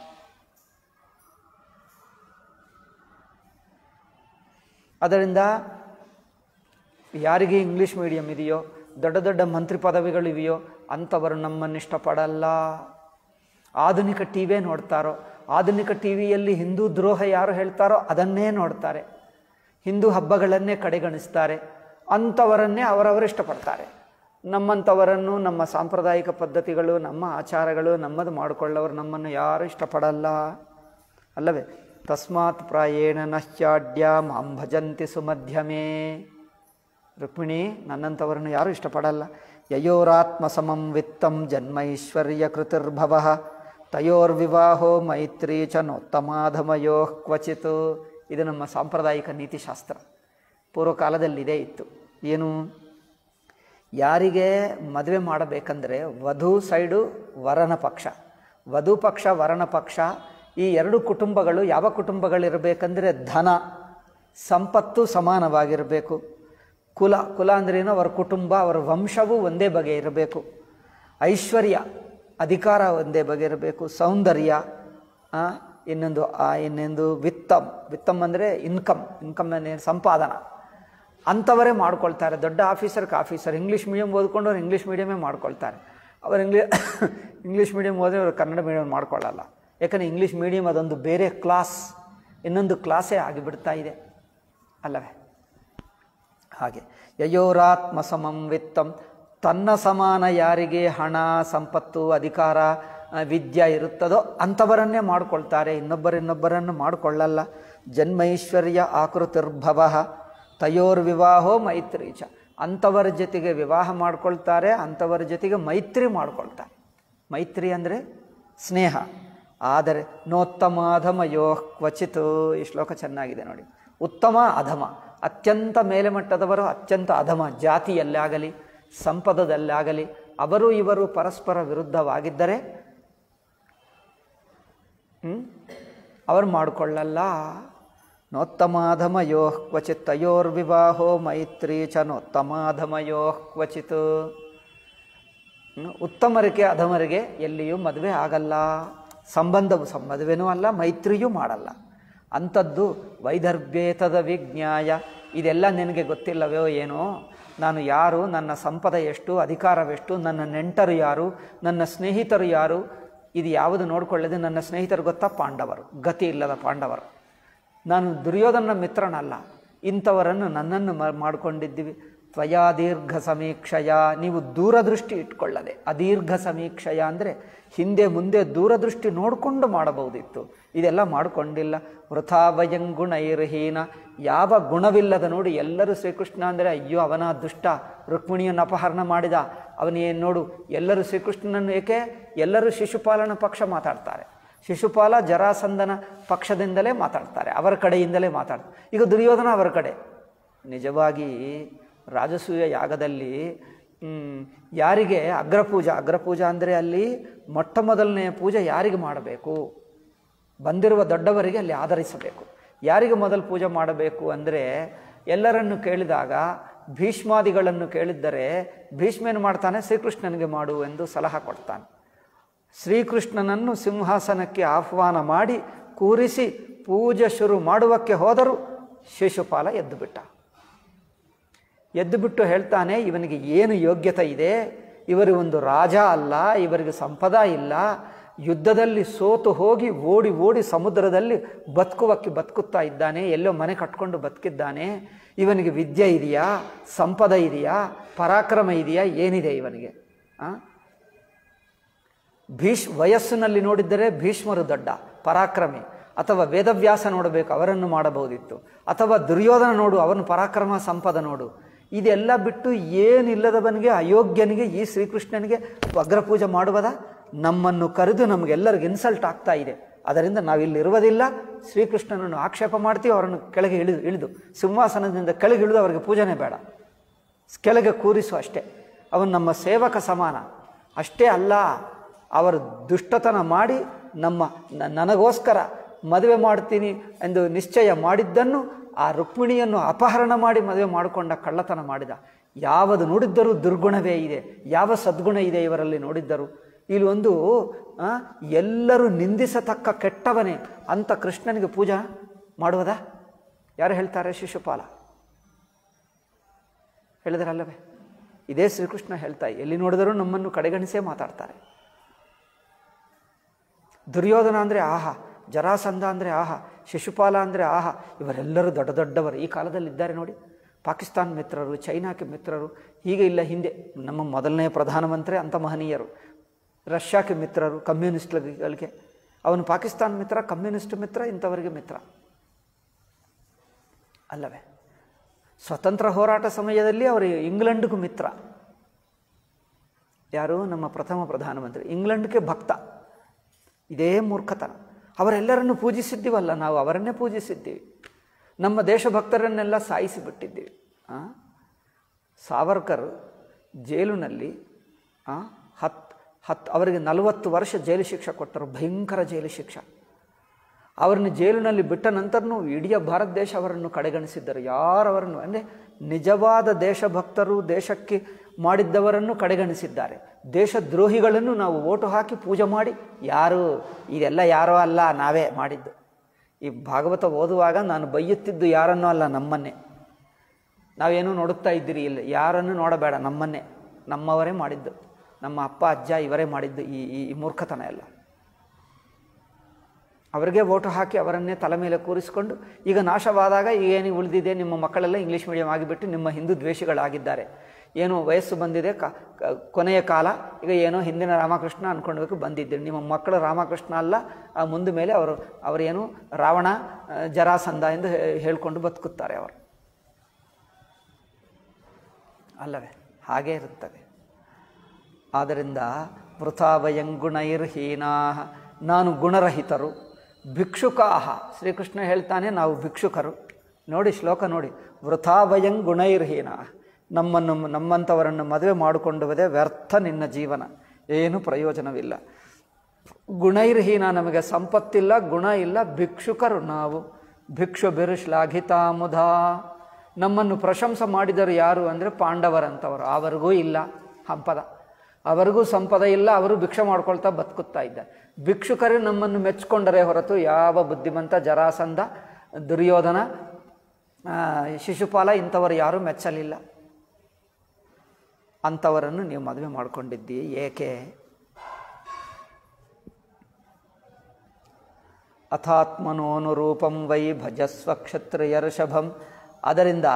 ಅದರಿಂದ ಯಾರಿಗೆ ಇಂಗ್ಲೀಷ್ ಮೀಡಿಯಂ ಇದೆಯೋ ದೊಡ್ಡ ದೊಡ್ಡ ಮಂತ್ರಿ ಪದವಿಗಳಿವೆಯೋ ಅಂಥವರು ನಮ್ಮನ್ನು ಇಷ್ಟಪಡಲ್ಲ ಆಧುನಿಕ ಟಿ ವಿಯೇ ನೋಡ್ತಾರೋ ಆಧುನಿಕ ಟಿ ವಿಯಲ್ಲಿ ಹಿಂದೂ ದ್ರೋಹ ಯಾರು ಹೇಳ್ತಾರೋ ಅದನ್ನೇ ನೋಡ್ತಾರೆ ಹಿಂದೂ ಹಬ್ಬಗಳನ್ನೇ ಕಡೆಗಣಿಸ್ತಾರೆ ಅಂಥವರನ್ನೇ ಅವರವರು ಇಷ್ಟಪಡ್ತಾರೆ ನಮ್ಮಂಥವರನ್ನು ನಮ್ಮ ಸಾಂಪ್ರದಾಯಿಕ ಪದ್ಧತಿಗಳು ನಮ್ಮ ಆಚಾರಗಳು ನಮ್ಮದು ಮಾಡಿಕೊಳ್ಳೋರು ನಮ್ಮನ್ನು ಯಾರು ಇಷ್ಟಪಡಲ್ಲ ಅಲ್ಲವೇ ತಸ್ಮಾತ್ ಪ್ರಾಯೇಣ ನಶ್ಚಾಡ್ಯ ಮಾಂ ಭಜಂತಿ ಸುಮಧ್ಯಮೇ ರುಕ್ಮಿಣಿ ನನ್ನಂಥವರನ್ನು ಯಾರೂ ಇಷ್ಟಪಡಲ್ಲ ಯಯೋರಾತ್ಮ ಸಮಂ ವಿತ್ತಂ ಜನ್ಮೈಶ್ವರ್ಯ ಕೃತಿರ್ಭವ ತಯೋರ್ವಿವಾಹೋ ಮೈತ್ರಿ ಚ ನೋತ್ತಮಾಧಮಯೋ ಕ್ವಚಿತ್ ಇದು ನಮ್ಮ ಸಾಂಪ್ರದಾಯಿಕ ನೀತಿಶಾಸ್ತ್ರ ಪೂರ್ವಕಾಲದಲ್ಲಿ ಇದೇ ಇತ್ತು ಏನು ಯಾರಿಗೆ ಮದುವೆ ಮಾಡಬೇಕಂದ್ರೆ ವಧು ಸೈಡು ವರನ ಪಕ್ಷ ವಧು ಪಕ್ಷ ವರನ ಪಕ್ಷ ಈ ಎರಡು ಕುಟುಂಬಗಳು ಯಾವ ಕುಟುಂಬಗಳಿರಬೇಕಂದ್ರೆ ಧನ ಸಂಪತ್ತು ಸಮಾನವಾಗಿರಬೇಕು ಕುಲ ಕುಲ ಅಂದ್ರೇನು ಅವರ ಕುಟುಂಬ ಅವರ ವಂಶವೂ ಒಂದೇ ಬಗೆ ಇರಬೇಕು ಐಶ್ವರ್ಯ ಅಧಿಕಾರ ಒಂದೇ ಬಗೆ ಇರಬೇಕು ಸೌಂದರ್ಯ ಆ, ಇನ್ನೊಂದು ಆ, ಇನ್ನೊಂದು ವಿತ್ತಮ್ ವಿತ್ತಮ್ ಅಂದರೆ ಇನ್ಕಮ್ ಇನ್ಕಮ್ ಸಂಪಾದನ ಅಂಥವರೇ ಮಾಡ್ಕೊಳ್ತಾರೆ ದೊಡ್ಡ ಆಫೀಸರ್ಗೆ ಆಫೀಸರ್ ಇಂಗ್ಲೀಷ್ ಮೀಡಿಯಮ್ ಓದ್ಕೊಂಡು ಅವ್ರು ಇಂಗ್ಲೀಷ್ ಮೀಡಿಯಮೇ ಮಾಡ್ಕೊಳ್ತಾರೆ ಅವ್ರು ಇಂಗ್ಲೀ ಇಂಗ್ಲೀಷ್ ಮೀಡಿಯಮ್ ಓದಿ ಅವ್ರು ಕನ್ನಡ ಮೀಡಿಯಮ್ ಮಾಡ್ಕೊಳ್ಳಲ್ಲ ಯಾಕಂದರೆ ಇಂಗ್ಲೀಷ್ ಮೀಡಿಯಮ್ ಅದೊಂದು ಬೇರೆ ಕ್ಲಾಸ್ ಇನ್ನೊಂದು ಕ್ಲಾಸೇ ಆಗಿಬಿಡ್ತಾ ಇದೆ ಅಲ್ಲವೇ ಹಾಗೆ ಯಯೋರಾತ್ಮ ಸಮಂ ವಿತ್ತಂ ತನ್ನ ಸಮಾನ ಯಾರಿಗೆ ಹಣ ಸಂಪತ್ತು ಅಧಿಕಾರ ಆ, ವಿದ್ಯೆ ಇರುತ್ತದೋ ಅಂಥವರನ್ನೇ ಮಾಡ್ಕೊಳ್ತಾರೆ ಇನ್ನೊಬ್ಬರಿನ್ನೊಬ್ಬರನ್ನು ಮಾಡಿಕೊಳ್ಳಲ್ಲ ಜನ್ಮೈಶ್ವರ್ಯ ಆಕೃತಿರ್ಭವ ತಯೋರ್ವಿವಾಹೋ ಮೈತ್ರಿ ಚ ಅಂಥವರ ಜೊತೆಗೆ ವಿವಾಹ ಮಾಡ್ಕೊಳ್ತಾರೆ ಅಂಥವರ ಜೊತೆಗೆ ಮೈತ್ರಿ ಮಾಡ್ಕೊಳ್ತಾರೆ ಮೈತ್ರಿ ಅಂದರೆ ಸ್ನೇಹ ಆದರೆ ನೋತ್ತಮಾಧಮಯೋ ಕ್ವಚಿತ್ ಈ ಶ್ಲೋಕ ಚೆನ್ನಾಗಿದೆ ನೋಡಿ ಉತ್ತಮ ಅಧಮ ಅತ್ಯಂತ ಮೇಲೆ ಮಟ್ಟದವರು ಅತ್ಯಂತ ಅಧಮ ಜಾತಿಯಲ್ಲಾಗಲಿ ಸಂಪದದಲ್ಲಾಗಲಿ ಅವರು ಇವರು ಪರಸ್ಪರ ವಿರುದ್ಧವಾಗಿದ್ದರೆ ಹ್ಮ್? ಅವರು ಮಾಡಿಕೊಳ್ಳಲ್ಲ ನೋತ್ತಮಾಧಮಯೋ ಕ್ವಚಿತ್ ತಯೋರ್ವಿವಾಹೋ ಮೈತ್ರಿ ಚ ನೋತ್ತಮಾಧಮಯೋ ಕ್ವಚಿತ್ ಹ್ಮ್? ಉತ್ತಮರಿಗೆ ಅಧಮರಿಗೆ ಎಲ್ಲಿಯೂ ಮದುವೆ ಆಗಲ್ಲ ಸಂಬಂಧವು ಸ- ಮದುವೆನೂ ಅಲ್ಲ ಮೈತ್ರಿಯೂ ಮಾಡಲ್ಲ ಅಂಥದ್ದು ವೈದರ್ಭ್ಯೇತದ ವಿಜ್ಞಾಯ ಇದೆಲ್ಲ ನಿನಗೆ ಗೊತ್ತಿಲ್ಲವೋ ಏನೋ ನಾನು ಯಾರು ನನ್ನ ಸಂಪದ ಎಷ್ಟು ಅಧಿಕಾರವೆಷ್ಟು ನನ್ನ ನೆಂಟರು ಯಾರು ನನ್ನ ಸ್ನೇಹಿತರು ಯಾರು ಇದು ಯಾವುದು ನೋಡಿಕೊಳ್ಳದೆ ನನ್ನ ಸ್ನೇಹಿತರು ಗೊತ್ತಾ ಪಾಂಡವರು ಗತಿ ಇಲ್ಲದ ಪಾಂಡವರು ನಾನು ದುರ್ಯೋಧನ ಮಿತ್ರನಲ್ಲ ಇಂಥವರನ್ನು ನನ್ನನ್ನು ಮ- ಮಾಡಿಕೊಂಡಿದ್ದೀವಿ ತ್ವಯಾ ದೀರ್ಘ ಸಮೀಕ್ಷಯ ನೀವು ದೂರದೃಷ್ಟಿ ಇಟ್ಕೊಳ್ಳದೆ ಅದೀರ್ಘ ಸಮೀಕ್ಷಯ ಅಂದರೆ ಹಿಂದೆ ಮುಂದೆ ದೂರದೃಷ್ಟಿ ನೋಡಿಕೊಂಡು ಮಾಡಬಹುದಿತ್ತು ಇದೆಲ್ಲ ಮಾಡಿಕೊಂಡಿಲ್ಲ ವೃಥಾ ವಯಂಗುಣೈರ್ಹೀನ ಯಾವ ಗುಣವಿಲ್ಲದ ನೋಡಿ ಎಲ್ಲರೂ ಶ್ರೀಕೃಷ್ಣ ಅಂದರೆ ಅಯ್ಯೋ ಅವನ ದುಷ್ಟ ರುಕ್ಮಿಣಿಯನ್ನು ಅಪಹರಣ ಮಾಡಿದ ಅವನೇನು ನೋಡು ಎಲ್ಲರೂ ಶ್ರೀಕೃಷ್ಣನನ್ನು ಏಕೆ ಎಲ್ಲರೂ ಶಿಶುಪಾಲನ ಪಕ್ಷ ಮಾತಾಡ್ತಾರೆ ಶಿಶುಪಾಲ ಜರಾಸಂದನ ಪಕ್ಷದಿಂದಲೇ ಮಾತಾಡ್ತಾರೆ ಅವರ ಕಡೆಯಿಂದಲೇ ಮಾತಾಡ್ತಾರೆ ಈಗ ದುರ್ಯೋಧನ ಅವರ ಕಡೆ ನಿಜವಾಗಿ ರಾಜಸೂಯ ಯಾಗದಲ್ಲಿ ಮ್, ಯಾರಿಗೆ ಅಗ್ರಪೂಜಾ ಅಗ್ರಪೂಜಾ ಅಂದರೆ ಅಲ್ಲಿ ಮೊಟ್ಟ ಮೊದಲನೆಯ ಪೂಜೆ ಯಾರಿಗೆ ಮಾಡಬೇಕು ಬಂದಿರುವ ದೊಡ್ಡವರಿಗೆ ಅಲ್ಲಿ ಆಧರಿಸಬೇಕು ಯಾರಿಗೆ ಮೊದಲು ಪೂಜೆ ಮಾಡಬೇಕು ಅಂದರೆ ಎಲ್ಲರನ್ನು ಕೇಳಿದಾಗ ಭೀಷ್ಮಾದಿಗಳನ್ನು ಕೇಳಿದ್ದರೆ ಭೀಷ್ಮೇನು ಮಾಡ್ತಾನೆ ಶ್ರೀಕೃಷ್ಣನಿಗೆ ಮಾಡು ಎಂದು ಸಲಹೆ ಕೊಡ್ತಾನೆ ಶ್ರೀಕೃಷ್ಣನನ್ನು ಸಿಂಹಾಸನಕ್ಕೆ ಆಹ್ವಾನ ಮಾಡಿ ಕೂರಿಸಿ ಪೂಜೆ ಶುರು ಮಾಡುವಕ್ಕೆ ಹೋದರೂ ಶಿಶುಪಾಲ ಎದ್ದು ಬಿಟ್ಟ ಎದ್ದು ಬಿಟ್ಟು ಹೇಳ್ತಾನೆ ಇವನಿಗೆ ಏನು ಯೋಗ್ಯತೆ ಇದೆ ಇವರು ಒಂದು ರಾಜ ಅಲ್ಲ ಇವರಿಗೆ ಸಂಪದ ಇಲ್ಲ ಯುದ್ಧದಲ್ಲಿ ಸೋತು ಹೋಗಿ ಓಡಿ ಓಡಿ ಸಮುದ್ರದಲ್ಲಿ ಬದುಕುವಕ್ಕೆ ಬದುಕುತ್ತಾ ಇದ್ದಾನೆ ಎಲ್ಲೋ ಮನೆ ಕಟ್ಕೊಂಡು ಬದುಕಿದ್ದಾನೆ ಇವನಿಗೆ ವಿದ್ಯೆ ಇದೆಯಾ ಸಂಪದ ಇದೆಯಾ ಪರಾಕ್ರಮ ಇದೆಯಾ ಏನಿದೆ ಇವನಿಗೆ ಆ? ಭೀಷ್ ವಯಸ್ಸಿನಲ್ಲಿ ನೋಡಿದ್ದರೆ ಭೀಷ್ಮರು ದೊಡ್ಡ ಪರಾಕ್ರಮಿ ಅಥವಾ ವೇದವ್ಯಾಸ ನೋಡಬೇಕು ಅವರನ್ನು ಮಾಡಬಹುದಿತ್ತು ಅಥವಾ ದುರ್ಯೋಧನ ನೋಡು ಅವನು ಪರಾಕ್ರಮ ಸಂಪದ ನೋಡು ಇದೆಲ್ಲ ಬಿಟ್ಟು ಏನಿಲ್ಲದವನಿಗೆ ಅಯೋಗ್ಯನಿಗೆ ಈ ಶ್ರೀಕೃಷ್ಣನಿಗೆ ಅಗ್ರಪೂಜೆ ಮಾಡುವುದ ನಮ್ಮನ್ನು ಕರೆದು ನಮಗೆಲ್ಲರಿಗೂ ಇನ್ಸಲ್ಟ್ ಆಗ್ತಾ ಇದೆ ಅದರಿಂದ ನಾವಿಲ್ಲಿರುವುದಿಲ್ಲ ಶ್ರೀಕೃಷ್ಣನನ್ನು ಆಕ್ಷೇಪ ಮಾಡ್ತೀವಿ ಅವರನ್ನು ಕೆಳಗೆ ಇಳಿದು ಇಳಿದು ಸಿಂಹಾಸನದಿಂದ ಕೆಳಗೆ ಇಳಿದು ಅವರಿಗೆ ಪೂಜನೆ ಬೇಡ ಕೆಳಗೆ ಕೂರಿಸು ಅಷ್ಟೇ ಅವನು ನಮ್ಮ ಸೇವಕ ಸಮಾನ ಅಷ್ಟೇ ಅಲ್ಲ ಅವರು ದುಷ್ಟತನ ಮಾಡಿ ನಮ್ಮ ನ- ನನಗೋಸ್ಕರ ಮದುವೆ ಮಾಡ್ತೀನಿ ಎಂದು ನಿಶ್ಚಯ ಮಾಡಿದ್ದನ್ನು ಆ ರುಕ್ಮಿಣಿಯನ್ನು ಅಪಹರಣ ಮಾಡಿ ಮದುವೆ ಮಾಡಿಕೊಂಡ ಕಳ್ಳತನ ಮಾಡಿದ ಯಾವುದು ನೋಡಿದ್ದರೂ ದುರ್ಗುಣವೇ ಇದೆ ಯಾವ ಸದ್ಗುಣ ಇದೆ ಇವರಲ್ಲಿ ನೋಡಿದ್ದರು ಇಲ್ಲಿ ಒಂದು ಆ, ಎಲ್ಲರೂ ನಿಂದಿಸತಕ್ಕ ಕೆಟ್ಟವನೇ ಅಂತ ಕೃಷ್ಣನಿಗೆ ಪೂಜಾ ಮಾಡುವುದಾ ಯಾರು ಹೇಳ್ತಾರೆ ಶಿಶುಪಾಲ ಹೇಳಿದ್ರಲ್ಲವೇ ಇದೇ ಶ್ರೀಕೃಷ್ಣ ಹೇಳ್ತಾ ಎಲ್ಲಿ ನೋಡಿದರೂ ನಮ್ಮನ್ನು ಕಡೆಗಣಿಸೇ ಮಾತಾಡ್ತಾರೆ ದುರ್ಯೋಧನ ಅಂದರೆ ಆಹಾ ಜರಾಸಂಧ ಅಂದರೆ ಆಹಾ ಶಿಶುಪಾಲ ಅಂದರೆ ಆಹಾ ಇವರೆಲ್ಲರೂ ದೊಡ್ಡ ದೊಡ್ಡವರು ಈ ಕಾಲದಲ್ಲಿ ಇದ್ದಾರೆ ನೋಡಿ ಪಾಕಿಸ್ತಾನ್ ಮಿತ್ರರು ಚೈನಾಕ್ಕೆ ಮಿತ್ರರು ಹೀಗೆ ಇಲ್ಲ ಹಿಂದೆ ನಮ್ಮ ಮೊದಲನೇ ಪ್ರಧಾನಮಂತ್ರಿ ಅಂತ ಮಹನೀಯರು ರಷ್ಯಾಕ್ಕೆ ಮಿತ್ರರು ಕಮ್ಯುನಿಸ್ಟ್ಗಳಿಗೆ ಅವನು ಪಾಕಿಸ್ತಾನ್ ಮಿತ್ರ ಕಮ್ಯುನಿಸ್ಟ್ ಮಿತ್ರ ಇಂಥವರಿಗೆ ಮಿತ್ರ ಅಲ್ಲವೇ ಸ್ವತಂತ್ರ ಹೋರಾಟ ಸಮಯದಲ್ಲಿ ಅವರು ಇಂಗ್ಲೆಂಡ್ಗೂ ಮಿತ್ರ ಯಾರು ನಮ್ಮ ಪ್ರಥಮ ಪ್ರಧಾನಮಂತ್ರಿ ಇಂಗ್ಲೆಂಡ್ಗೆ ಭಕ್ತ ಇದೇ ಮೂರ್ಖತನ ಅವರೆಲ್ಲರನ್ನು ಪೂಜಿಸಿದ್ದೀವಲ್ಲ ನಾವು ಅವರನ್ನೇ ಪೂಜಿಸಿದ್ದೀವಿ ನಮ್ಮ ದೇಶಭಕ್ತರನ್ನೆಲ್ಲ ಸಾಯಿಸಿ ಬಿಟ್ಟಿದ್ದೀವಿ ಆ? ಸಾವರ್ಕರ್ ಜೈಲಿನಲ್ಲಿ ಹತ್ತು ಹತ್ತು ಅವರಿಗೆ ನಲವತ್ತು ವರ್ಷ ಜೈಲು ಶಿಕ್ಷೆ ಕೊಟ್ಟರು ಭಯಂಕರ ಜೈಲು ಶಿಕ್ಷೆ ಅವರನ್ನು ಜೈಲಿನಲ್ಲಿ ಬಿಟ್ಟ ನಂತರನೂ ಇಡೀ ಭಾರತ ದೇಶ ಅವರನ್ನು ಕಡೆಗಣಿಸಿದ್ದರು ಯಾರವರನ್ನು ಅಂದರೆ ನಿಜವಾದ ದೇಶಭಕ್ತರು ದೇಶಕ್ಕೆ ಮಾಡಿದ್ದವರನ್ನು ಕಡೆಗಣಿಸಿದ್ದಾರೆ ದೇಶದ್ರೋಹಿಗಳನ್ನು ನಾವು ಓಟು ಹಾಕಿ ಪೂಜೆ ಮಾಡಿ ಯಾರು ಇದೆಲ್ಲ ಯಾರೋ ಅಲ್ಲ ನಾವೇ ಮಾಡಿದ್ದು ಈ ಭಾಗವತ ಓದುವಾಗ ನಾನು ಬೈಯುತ್ತಿದ್ದು ಯಾರನ್ನೂ ಅಲ್ಲ ನಮ್ಮನ್ನೇ ನಾವೇನೂ ನೋಡುತ್ತಾ ಇದ್ದೀರಿ ಇಲ್ಲ ಯಾರನ್ನು ನೋಡಬೇಡ ನಮ್ಮನ್ನೇ ನಮ್ಮವರೇ ಮಾಡಿದ್ದು ನಮ್ಮ ಅಪ್ಪ ಅಜ್ಜ ಇವರೇ ಮಾಡಿದ್ದು ಈ ಈ- ಈ ಮೂರ್ಖತನ ಎಲ್ಲ ಅವರಿಗೆ ಓಟು ಹಾಕಿ ಅವರನ್ನೇ ತಲೆ ಮೇಲೆ ಕೂರಿಸಿಕೊಂಡು ಈಗ ನಾಶವಾದಾಗ ಏನು ಉಳಿದಿದೆ ನಿಮ್ಮ ಮಕ್ಕಳೆಲ್ಲ ಇಂಗ್ಲೀಷ್ ಮೀಡಿಯಂ ಆಗಿಬಿಟ್ಟು ನಿಮ್ಮ ಹಿಂದೂ ದ್ವೇಷಿಗಳಾಗಿದ್ದಾರೆ ಏನು ವಯಸ್ಸು ಬಂದಿದೆ ಕ ಕ- ಕೊನೆಯ ಕಾಲ ಈಗ ಏನೋ ಹಿಂದಿನ ರಾಮಕೃಷ್ಣ ಅಂದ್ಕೊಳ್ಬೇಕು ಬಂದಿದ್ದೀರಿ ನಿಮ್ಮ ಮಕ್ಕಳು ರಾಮಕೃಷ್ಣ ಅಲ್ಲ ಆ ಮುಂದೆ ಮೇಲೆ ಅವರು ಅವರೇನು ರಾವಣ ಆ, ಜರಾಸಂಧ ಎಂದು ಹೇ- ಹೇಳ್ಕೊಂಡು ಬದುಕುತ್ತಾರೆ ಅವರು ಅಲ್ಲವೇ ಹಾಗೇ ಇರುತ್ತದೆ ಆದ್ದರಿಂದ ವೃಥಾವಯಂಗುಣೈರ್ಹೀನಾ ನಾನು ಗುಣರಹಿತರು ಭಿಕ್ಷುಕಾಹ ಶ್ರೀಕೃಷ್ಣ ಹೇಳ್ತಾನೆ ನಾವು ಭಿಕ್ಷುಕರು ನೋಡಿ ಶ್ಲೋಕ ನೋಡಿ ವೃಥಾವಯಂ ಗುಣೈರ್ಹೀನ ನಮ್ಮನ್ನು ನಮ್ಮಂಥವರನ್ನು ಮದುವೆ ಮಾಡಿಕೊಂಡುವುದೇ ವ್ಯರ್ಥ ನಿನ್ನ ಜೀವನ ಏನು ಪ್ರಯೋಜನವಿಲ್ಲ ಗುಣೈರ್ಹೀನ ನಮಗೆ ಸಂಪತ್ತಿಲ್ಲ ಗುಣ ಇಲ್ಲ ಭಿಕ್ಷುಕರು ನಾವು ಭಿಕ್ಷು ಬಿರು ಶ್ಲಾಘಿತಾ ಮುಧಾ ನಮ್ಮನ್ನು ಪ್ರಶಂಸೆ ಮಾಡಿದರು ಯಾರು ಅಂದರೆ ಪಾಂಡವರಂಥವರು ಅವರಿಗೂ ಇಲ್ಲ ಹಂಪದ ಅವರಿಗೂ ಸಂಪದ ಇಲ್ಲ ಅವರು ಭಿಕ್ಷೆ ಮಾಡ್ಕೊಳ್ತಾ ಬದುಕುತ್ತಾ ಇದ್ದಾರೆ ಭಿಕ್ಷುಕರೇ ನಮ್ಮನ್ನು ಮೆಚ್ಚಿಕೊಂಡರೆ ಹೊರತು ಯಾವ ಬುದ್ಧಿಮಂತ ಜರಾಸಂಧ ದುರ್ಯೋಧನ ಆ, ಶಿಶುಪಾಲ ಇಂಥವರು ಯಾರೂ ಮೆಚ್ಚಲಿಲ್ಲ ಅಂಥವರನ್ನು ನೀವು ಮದುವೆ ಮಾಡಿಕೊಂಡಿದ್ದಿ ಏಕೆ ಅಥಾತ್ಮನೋನುರೂಪಂ ವೈ ಭಜಸ್ವ ಕ್ಷತ್ರಿಯರ್ಷಭಂ ಅದರಿಂದ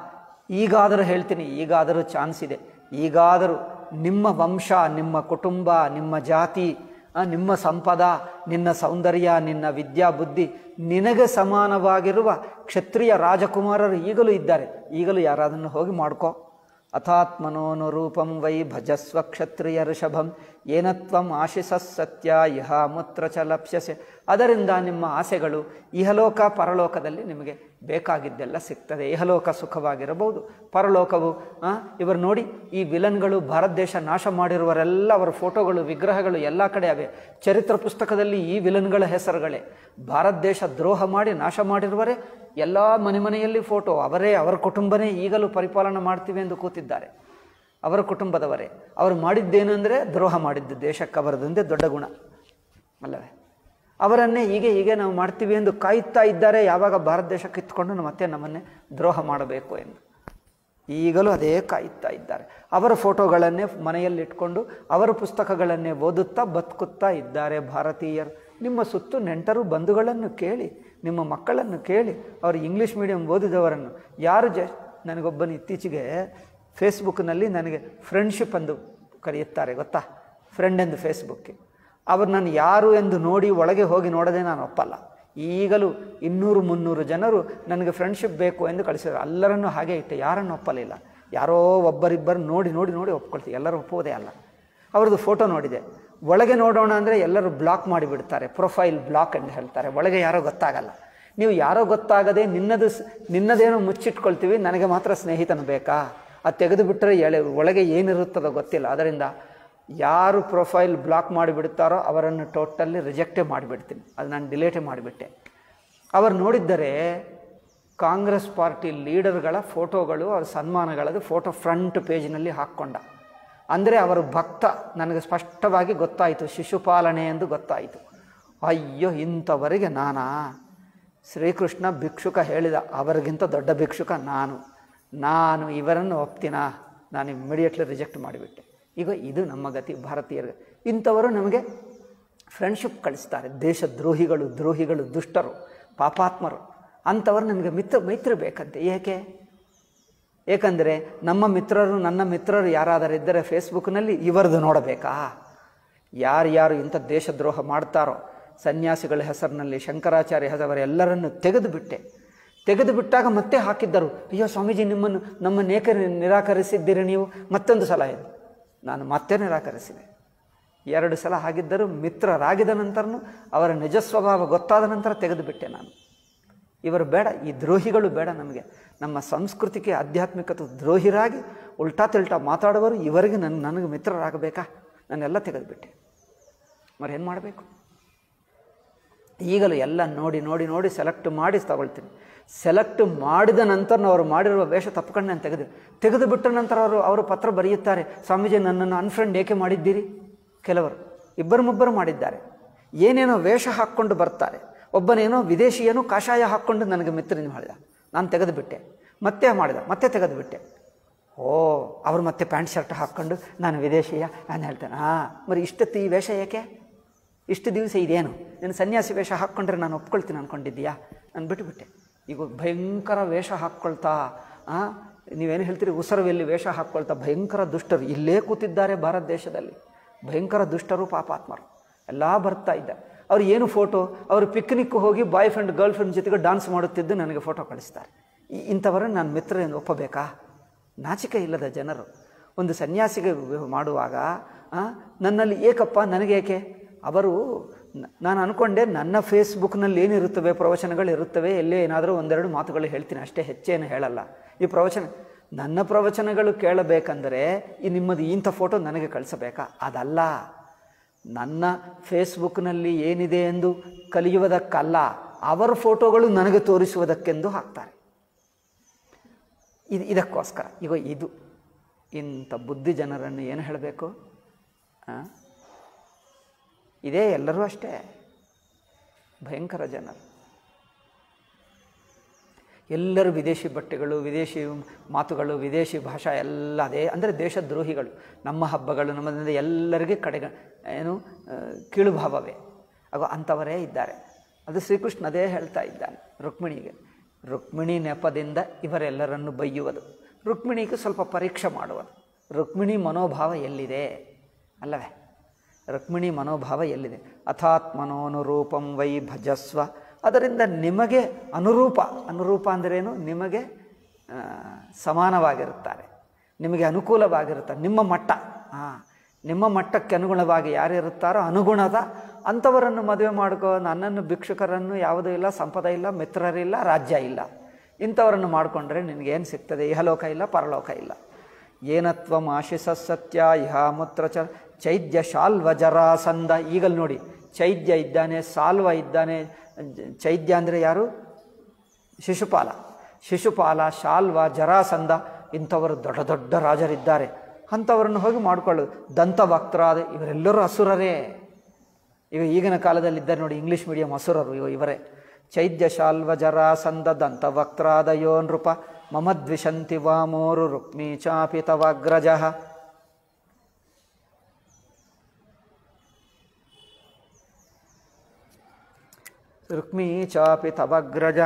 ಈಗಾದರೂ ಹೇಳ್ತೀನಿ ಈಗಾದರೂ ಚಾನ್ಸ್ ಇದೆ ಈಗಾದರೂ ನಿಮ್ಮ ವಂಶ ನಿಮ್ಮ ಕುಟುಂಬ ನಿಮ್ಮ ಜಾತಿ ಆ, ನಿಮ್ಮ ಸಂಪದ ನಿನ್ನ ಸೌಂದರ್ಯ ನಿನ್ನ ವಿದ್ಯಾ ಬುದ್ಧಿ ನಿನಗೆ ಸಮಾನವಾಗಿರುವ ಕ್ಷತ್ರಿಯ ರಾಜಕುಮಾರರು ಈಗಲೂ ಇದ್ದಾರೆ ಈಗಲೂ ಯಾರಾದನ್ನು ಹೋಗಿ ಮಾಡ್ಕೋ ಅಥಾತ್ಮನೋನುರೂಪಂ ವೈ ಭಜಸ್ವ ಕ್ಷತ್ರಿಯ ಋಷಭಂ ಏನತ್ವಂ ಆಶಿಸ ಸತ್ಯ ಇಹ ಮುತ್ರ ಚ ಲಪ್ಸ್ಯಸೆ ಅದರಿಂದ ನಿಮ್ಮ ಆಸೆಗಳು ಇಹಲೋಕ ಪರಲೋಕದಲ್ಲಿ ನಿಮಗೆ ಬೇಕಾಗಿದ್ದೆಲ್ಲ ಸಿಗ್ತದೆ ಇಹಲೋಕ ಸುಖವಾಗಿರಬಹುದು ಪರಲೋಕವು ಆ, ಇವರು ನೋಡಿ ಈ ವಿಲನ್ಗಳು ಭಾರತ ದೇಶ ನಾಶ ಮಾಡಿರುವರೆಲ್ಲ ಅವರ ಫೋಟೋಗಳು ವಿಗ್ರಹಗಳು ಎಲ್ಲ ಕಡೆ ಅವೆ ಚರಿತ್ರ ಪುಸ್ತಕದಲ್ಲಿ ಈ ವಿಲನ್ಗಳ ಹೆಸರುಗಳೇ ಭಾರತ ದೇಶ ದ್ರೋಹ ಮಾಡಿ ನಾಶ ಮಾಡಿರುವರೆ ಎಲ್ಲ ಮನೆ ಮನೆಯಲ್ಲಿ ಫೋಟೋ ಅವರೇ ಅವರ ಕುಟುಂಬನೇ ಈಗಲೂ ಪರಿಪಾಲನೆ ಮಾಡ್ತೀವಿ ಎಂದು ಕೂತಿದ್ದಾರೆ ಅವರ ಕುಟುಂಬದವರೇ ಅವರು ಮಾಡಿದ್ದೇನೆಂದರೆ ದ್ರೋಹ ಮಾಡಿದ್ದು ದೇಶಕ್ಕೆ ಅವರದೊಂದೇ ದೊಡ್ಡ ಗುಣ ಅಲ್ಲವೇ ಅವರನ್ನೇ ಹೀಗೆ ಹೀಗೆ ನಾವು ಮಾಡ್ತೀವಿ ಎಂದು ಕಾಯುತ್ತಾ ಇದ್ದಾರೆ ಯಾವಾಗ ಭಾರತ ದೇಶ ಕಿತ್ಕೊಂಡು ಮತ್ತೆ ನಮ್ಮನ್ನೇ ದ್ರೋಹ ಮಾಡಬೇಕು ಎಂದು ಈಗಲೂ ಅದೇ ಕಾಯುತ್ತಾ ಇದ್ದಾರೆ ಅವರ ಫೋಟೋಗಳನ್ನೇ ಮನೆಯಲ್ಲಿ ಇಟ್ಕೊಂಡು ಅವರ ಪುಸ್ತಕಗಳನ್ನೇ ಓದುತ್ತಾ ಬದುಕುತ್ತಾ ಇದ್ದಾರೆ ಭಾರತೀಯರು ನಿಮ್ಮ ಸುತ್ತು ನೆಂಟರು ಬಂಧುಗಳನ್ನು ಕೇಳಿ ನಿಮ್ಮ ಮಕ್ಕಳನ್ನು ಕೇಳಿ ಅವರು ಇಂಗ್ಲೀಷ್ ಮೀಡಿಯಂ ಓದಿದವರನ್ನು ಯಾರು ಜ ನನಗೊಬ್ಬನು ಇತ್ತೀಚೆಗೆ ಫೇಸ್ಬುಕ್ನಲ್ಲಿ ನನಗೆ ಫ್ರೆಂಡ್ಶಿಪ್ ಎಂದು ಕರೆಯುತ್ತಾರೆ ಗೊತ್ತಾ ಫ್ರೆಂಡ್ ಎಂದು ಫೇಸ್ಬುಕ್ಗೆ ಅವರು ನಾನು ಯಾರು ಎಂದು ನೋಡಿ ಒಳಗೆ ಹೋಗಿ ನೋಡದೆ ನಾನು ಒಪ್ಪಲ್ಲ ಈಗಲೂ ಇನ್ನೂರು ಮುನ್ನೂರು ಜನರು ನನಗೆ ಫ್ರೆಂಡ್ಶಿಪ್ ಬೇಕು ಎಂದು ಕಳಿಸಿದ್ರು ಎಲ್ಲರನ್ನೂ ಹಾಗೆ ಇಟ್ಟೆ ಯಾರನ್ನು ಒಪ್ಪಲಿಲ್ಲ ಯಾರೋ ಒಬ್ಬರಿಬ್ಬರು ನೋಡಿ ನೋಡಿ ನೋಡಿ ಒಪ್ಕೊಳ್ತೀವಿ ಎಲ್ಲರೂ ಒಪ್ಪುವುದೇ ಅಲ್ಲ ಅವ್ರದ್ದು ಫೋಟೋ ನೋಡಿದೆ ಒಳಗೆ ನೋಡೋಣ ಅಂದರೆ ಎಲ್ಲರೂ ಬ್ಲಾಕ್ ಮಾಡಿಬಿಡ್ತಾರೆ ಪ್ರೊಫೈಲ್ ಬ್ಲಾಕ್ ಎಂದು ಹೇಳ್ತಾರೆ ಒಳಗೆ ಯಾರೋ ಗೊತ್ತಾಗಲ್ಲ ನೀವು ಯಾರೋ ಗೊತ್ತಾಗದೆ ನಿನ್ನದು ಸ್- ನಿನ್ನದೇನೋ ಮುಚ್ಚಿಟ್ಕೊಳ್ತೀವಿ ನನಗೆ ಮಾತ್ರ ಸ್ನೇಹಿತನು ಬೇಕಾ ಅದು ತೆಗೆದು ಬಿಟ್ಟರೆ ಎಳೆ ಒಳಗೆ ಏನಿರುತ್ತದೋ ಗೊತ್ತಿಲ್ಲ ಅದರಿಂದ ಯಾರು ಪ್ರೊಫೈಲ್ ಬ್ಲಾಕ್ ಮಾಡಿಬಿಡ್ತಾರೋ ಅವರನ್ನು ಟೋಟಲಿ ರಿಜೆಕ್ಟೇ ಮಾಡಿಬಿಡ್ತೀನಿ ಅದು ನಾನು ಡಿಲೇಟೇ ಮಾಡಿಬಿಟ್ಟೆ ಅವರು ನೋಡಿದ್ದರೆ ಕಾಂಗ್ರೆಸ್ ಪಾರ್ಟಿ ಲೀಡರ್ಗಳ ಫೋಟೋಗಳು ಅವ್ರ ಸನ್ಮಾನಗಳದ್ದು ಫೋಟೋ ಫ್ರಂಟ್ ಪೇಜ್ನಲ್ಲಿ ಹಾಕ್ಕೊಂಡ ಅಂದರೆ ಅವರು ಭಕ್ತ ನನಗೆ ಸ್ಪಷ್ಟವಾಗಿ ಗೊತ್ತಾಯಿತು ಶಿಶುಪಾಲನೆ ಎಂದು ಗೊತ್ತಾಯಿತು ಅಯ್ಯೋ ಇಂಥವರಿಗೆ ನಾನಾ ಶ್ರೀಕೃಷ್ಣ ಭಿಕ್ಷುಕ ಹೇಳಿದ ಅವರಿಗಿಂತ ದೊಡ್ಡ ಭಿಕ್ಷುಕ ನಾನು ನಾನು ಇವರನ್ನು ಒಪ್ತೀನಾ ನಾನು ಇಮ್ಮಿಡಿಯೇಟ್ಲಿ ರಿಜೆಕ್ಟ್ ಮಾಡಿಬಿಟ್ಟೆ ಈಗ ಇದು ನಮ್ಮ ಗತಿ ಭಾರತೀಯರಿಗೆ ಇಂಥವರು ನಮಗೆ ಫ್ರೆಂಡ್ಶಿಪ್ ಕಳಿಸ್ತಾರೆ ದೇಶದ್ರೋಹಿಗಳು ದ್ರೋಹಿಗಳು ದುಷ್ಟರು ಪಾಪಾತ್ಮರು ಅಂಥವ್ರು ನಮಗೆ ಮಿತ್ರ ಮೈತ್ರಿ ಬೇಕಂತೆ ಏಕೆ ಏಕೆಂದರೆ ನಮ್ಮ ಮಿತ್ರರು ನನ್ನ ಮಿತ್ರರು ಯಾರಾದರೂ ಇದ್ದರೆ ಫೇಸ್ಬುಕ್ನಲ್ಲಿ ಇವರದು ನೋಡಬೇಕಾ ಯಾರ್ಯಾರು ಇಂಥ ದೇಶದ್ರೋಹ ಮಾಡ್ತಾರೋ ಸನ್ಯಾಸಿಗಳ ಹೆಸರಿನಲ್ಲಿ ಶಂಕರಾಚಾರ್ಯ ಹೆಸರವರೆಲ್ಲರನ್ನು ತೆಗೆದು ಬಿಟ್ಟೆ ತೆಗೆದು ಬಿಟ್ಟಾಗ ಮತ್ತೆ ಹಾಕಿದ್ದರು ಅಯ್ಯೋ ಸ್ವಾಮೀಜಿ ನಿಮ್ಮನ್ನು ನಮ್ಮನ್ನೇಕೆ ನಿರಾಕರಿಸಿದ್ದೀರಿ ನೀವು ಮತ್ತೊಂದು ಸಲ ಇದು ನಾನು ಮತ್ತೆ ನಿರಾಕರಿಸಿದೆ ಎರಡು ಸಲ ಹಾಗಿದ್ದರೂ ಮಿತ್ರರಾಗಿದ ನಂತರನೂ ಅವರ ನಿಜ ಸ್ವಭಾವ ಗೊತ್ತಾದ ನಂತರ ತೆಗೆದು ಬಿಟ್ಟೆ ನಾನು ಇವರು ಬೇಡ ಈ ದ್ರೋಹಿಗಳು ಬೇಡ ನಮಗೆ ನಮ್ಮ ಸಂಸ್ಕೃತಿಗೆ ಆಧ್ಯಾತ್ಮಿಕತೆ ದ್ರೋಹಿರಾಗಿ ಉಲ್ಟಾ ತಿಲ್ಟಾ ಮಾತಾಡುವರು ಇವರಿಗೆ ನನ್ನ ನನಗೆ ಮಿತ್ರರಾಗಬೇಕಾ ನಾನೆಲ್ಲ ತೆಗೆದುಬಿಟ್ಟೆ మరి ಏನು ಮಾಡಬೇಕು ಈಗಲೂ ಎಲ್ಲ ನೋಡಿ ನೋಡಿ ನೋಡಿ ಸೆಲೆಕ್ಟ್ ಮಾಡಿ ತಗೊಳ್ತೀನಿ ಸೆಲೆಕ್ಟ್ ಮಾಡಿದ ನಂತರ ಅವ್ರು ಮಾಡಿರುವ ವೇಷ ತಪ್ಕೊಂಡು ನಾನು ತೆಗೆದು ತೆಗೆದು ಬಿಟ್ಟ ನಂತರ ಅವರು ಅವರು ಪತ್ರ ಬರೆಯುತ್ತಾರೆ ಸ್ವಾಮೀಜಿ ನನ್ನನ್ನು ಅನ್ಫ್ರೆಂಡ್ ಏಕೆ ಮಾಡಿದ್ದೀರಿ ಕೆಲವರು ಇಬ್ಬರು ಮುಬ್ಬರು ಮಾಡಿದ್ದಾರೆ ಏನೇನೋ ವೇಷ ಹಾಕ್ಕೊಂಡು ಬರ್ತಾರೆ ಒಬ್ಬನೇನೋ ವಿದೇಶಿಯೇನೋ ಕಾಷಾಯ ಹಾಕ್ಕೊಂಡು ನನಗೆ ಮಿತ್ರನ ಮಾಡಿದ ನಾನು ತೆಗೆದುಬಿಟ್ಟೆ ಮತ್ತೆ ಮಾಡಿದ ಮತ್ತೆ ತೆಗೆದುಬಿಟ್ಟೆ ಓ ಅವರು ಮತ್ತೆ ಪ್ಯಾಂಟ್ ಶರ್ಟ್ ಹಾಕ್ಕೊಂಡು ನಾನು ವಿದೇಶಿಯ ನಾನು ಹೇಳ್ತೇನೆ ಹಾಂ మరి ಇಷ್ಟೊತ್ತು ಈ ವೇಷ ಏಕೆ ಇಷ್ಟು ದಿವಸ ಇದೇನು ನೀನು ಸನ್ಯಾಸಿ ವೇಷ ಹಾಕ್ಕೊಂಡ್ರೆ ನಾನು ಒಪ್ಕೊಳ್ತೀನಿ ಅಂದ್ಕೊಂಡಿದ್ದೀಯಾ ನಾನು ಬಿಟ್ಟುಬಿಟ್ಟೆ ಈಗ ಭಯಂಕರ ವೇಷ ಹಾಕ್ಕೊಳ್ತಾ ಆ, ನೀವೇನು ಹೇಳ್ತೀರಿ ಉಸರವೆಲ್ಲಿ ವೇಷ ಹಾಕ್ಕೊಳ್ತಾ ಭಯಂಕರ ದುಷ್ಟರು ಇಲ್ಲೇ ಕೂತಿದ್ದಾರೆ ಭಾರತ ದೇಶದಲ್ಲಿ ಭಯಂಕರ ದುಷ್ಟರು ಪಾಪಾತ್ಮರು ಎಲ್ಲ ಬರ್ತಾ ಇದ್ದಾರೆ ಅವ್ರು ಏನು ಫೋಟೋ ಅವರು ಪಿಕ್ನಿಕ್ ಹೋಗಿ ಬಾಯ್ ಫ್ರೆಂಡ್ ಗರ್ಲ್ ಫ್ರೆಂಡ್ ಜೊತೆಗೆ ಡಾನ್ಸ್ ಮಾಡುತ್ತಿದ್ದು ನನಗೆ ಫೋಟೋ ಕಳಿಸ್ತಾರೆ ಈ ಇಂಥವರನ್ನು ನಾನು ಮಿತ್ರ ಎಂದು ಒಪ್ಪಬೇಕಾ ನಾಚಿಕೆ ಇಲ್ಲದ ಜನರು ಒಂದು ಸನ್ಯಾಸಿಗೆ ವ- ಮಾಡುವಾಗ ಆ, ನನ್ನಲ್ಲಿ ಏಕಪ್ಪ ನನಗೆ ಏಕೆ ಅವರು ನ- ನಾನು ಅಂದ್ಕೊಂಡೆ ನನ್ನ ಫೇಸ್ಬುಕ್ನಲ್ಲಿ ಏನಿರುತ್ತವೆ ಪ್ರವಚನಗಳು ಇರುತ್ತವೆ ಎಲ್ಲೇ ಏನಾದರೂ ಒಂದೆರಡು ಮಾತುಗಳು ಹೇಳ್ತೀನಿ ಅಷ್ಟೇ ಹೆಚ್ಚೇನು ಹೇಳಲ್ಲ ಈ ಪ್ರವಚನ ನನ್ನ ಪ್ರವಚನಗಳು ಕೇಳಬೇಕಂದರೆ ಈ ನಿಮ್ಮದು ಇಂಥ ಫೋಟೋ ನನಗೆ ಕಳಿಸಬೇಕಾ ಅದಲ್ಲ ನನ್ನ ಫೇಸ್ಬುಕ್ನಲ್ಲಿ ಏನಿದೆ ಎಂದು ಕಲಿಯುವುದಕ್ಕಲ್ಲ ಅವರ ಫೋಟೋಗಳು ನನಗೆ ತೋರಿಸುವುದಕ್ಕೆಂದು ಹಾಕ್ತಾರೆ ಇದು ಇದಕ್ಕೋಸ್ಕರ ಈಗ ಇದು ಇಂಥ ಬುದ್ಧಿ ಜನರನ್ನು ಏನು ಹೇಳಬೇಕು ಆ? ಇದೇ ಎಲ್ಲರೂ ಅಷ್ಟೇ ಭಯಂಕರ ಜನರು ಎಲ್ಲರೂ ವಿದೇಶಿ ಬಟ್ಟೆಗಳು ವಿದೇಶಿ ಮಾತುಗಳು ವಿದೇಶಿ ಭಾಷಾ ಎಲ್ಲ ಅದೇ ಅಂದರೆ ದೇಶದ್ರೋಹಿಗಳು ನಮ್ಮ ಹಬ್ಬಗಳು ನಮ್ಮದಿಂದ ಎಲ್ಲರಿಗೆ ಕಡೆಗ ಏನು ಆ, ಕೀಳುಭಾವವೇ ಆಗ ಅಂಥವರೇ ಇದ್ದಾರೆ ಅದು ಶ್ರೀಕೃಷ್ಣ ಅದೇ ಹೇಳ್ತಾ ಇದ್ದಾನೆ ರುಕ್ಮಿಣಿಗೆ ರುಕ್ಮಿಣಿ ನೆಪದಿಂದ ಇವರೆಲ್ಲರನ್ನು ಬೈಯುವುದು ರುಕ್ಮಿಣಿಗೆ ಸ್ವಲ್ಪ ಪರೀಕ್ಷೆ ಮಾಡುವುದು ರುಕ್ಮಿಣಿ ಮನೋಭಾವ ಎಲ್ಲಿದೆ ಅಲ್ಲವೇ ರುಕ್ಮಿಣಿ ಮನೋಭಾವ ಎಲ್ಲಿದೆ ಅಥಾತ್ಮನೋನುರೂಪಂ ವೈ ಭಜಸ್ವ ಅದರಿಂದ ನಿಮಗೆ ಅನುರೂಪ ಅನುರೂಪ ಅಂದ್ರೇನು ನಿಮಗೆ ಆ, ಸಮಾನವಾಗಿರುತ್ತಾರೆ ನಿಮಗೆ ಅನುಕೂಲವಾಗಿರುತ್ತಾರೆ ನಿಮ್ಮ ಮಟ್ಟ ಹಾಂ ನಿಮ್ಮ ಮಟ್ಟಕ್ಕೆ ಅನುಗುಣವಾಗಿ ಯಾರಿರುತ್ತಾರೋ ಅನುಗುಣದ ಅಂಥವರನ್ನು ಮದುವೆ ಮಾಡ್ಕೋ ನನ್ನನ್ನು ಭಿಕ್ಷುಕರನ್ನು ಯಾವುದೂ ಇಲ್ಲ ಸಂಪದ ಇಲ್ಲ ಮಿತ್ರರಿಲ್ಲ ರಾಜ್ಯ ಇಲ್ಲ ಇಂಥವರನ್ನು ಮಾಡಿಕೊಂಡ್ರೆ ನಿನಗೇನು ಸಿಗ್ತದೆ ಇಹಲೋಕ ಇಲ್ಲ ಪರಲೋಕ ಇಲ್ಲ ಏನತ್ವಂ ಆಶಿಸ ಸತ್ಯ ಇಹ ಮುತ್ರ ಚ ಚೈದ್ಯ ಶಾಲ್ವ ಜರಾಸಂದ ಈಗಲೂ ನೋಡಿ ಚೈದ್ಯ ಇದ್ದಾನೆ ಸಾಲ್ವ ಇದ್ದಾನೆ ಜ- ಚೈದ್ಯ ಅಂದರೆ ಯಾರು ಶಿಶುಪಾಲ ಶಿಶುಪಾಲ ಶಾಲ್ವ ಜರಾಸಂದ ಇಂಥವರು ದೊಡ್ಡ ದೊಡ್ಡ ರಾಜರಿದ್ದಾರೆ ಅಂಥವ್ರನ್ನು ಹೋಗಿ ಮಾಡಿಕೊಳ್ಳೋದು ದಂತಭಕ್ತರಾದ ಇವರೆಲ್ಲರೂ ಅಸುರರೇ ಈಗ ಈಗಿನ ಕಾಲದಲ್ಲಿ ಇದ್ದಾರೆ ನೋಡಿ ಇಂಗ್ಲೀಷ್ ಮೀಡಿಯಂ ಅಸುರರು ಇವ ಇವರೇ ಚೈದ್ಯ ಶಾಲ್ವ ಜರಾಸಂದ ದಂತವಕ್ತ್ರಾದಯೋ ನೃಪ ಮಮ ದ್ವಿಷಂತಿ ವಾಮೋರು ರುಕ್ಮಿ ಚಾಪಿ ತವಾಗ್ರಜ ರುಕ್ಮಿ ಚಾಪಿ ತವಗ್ರಜ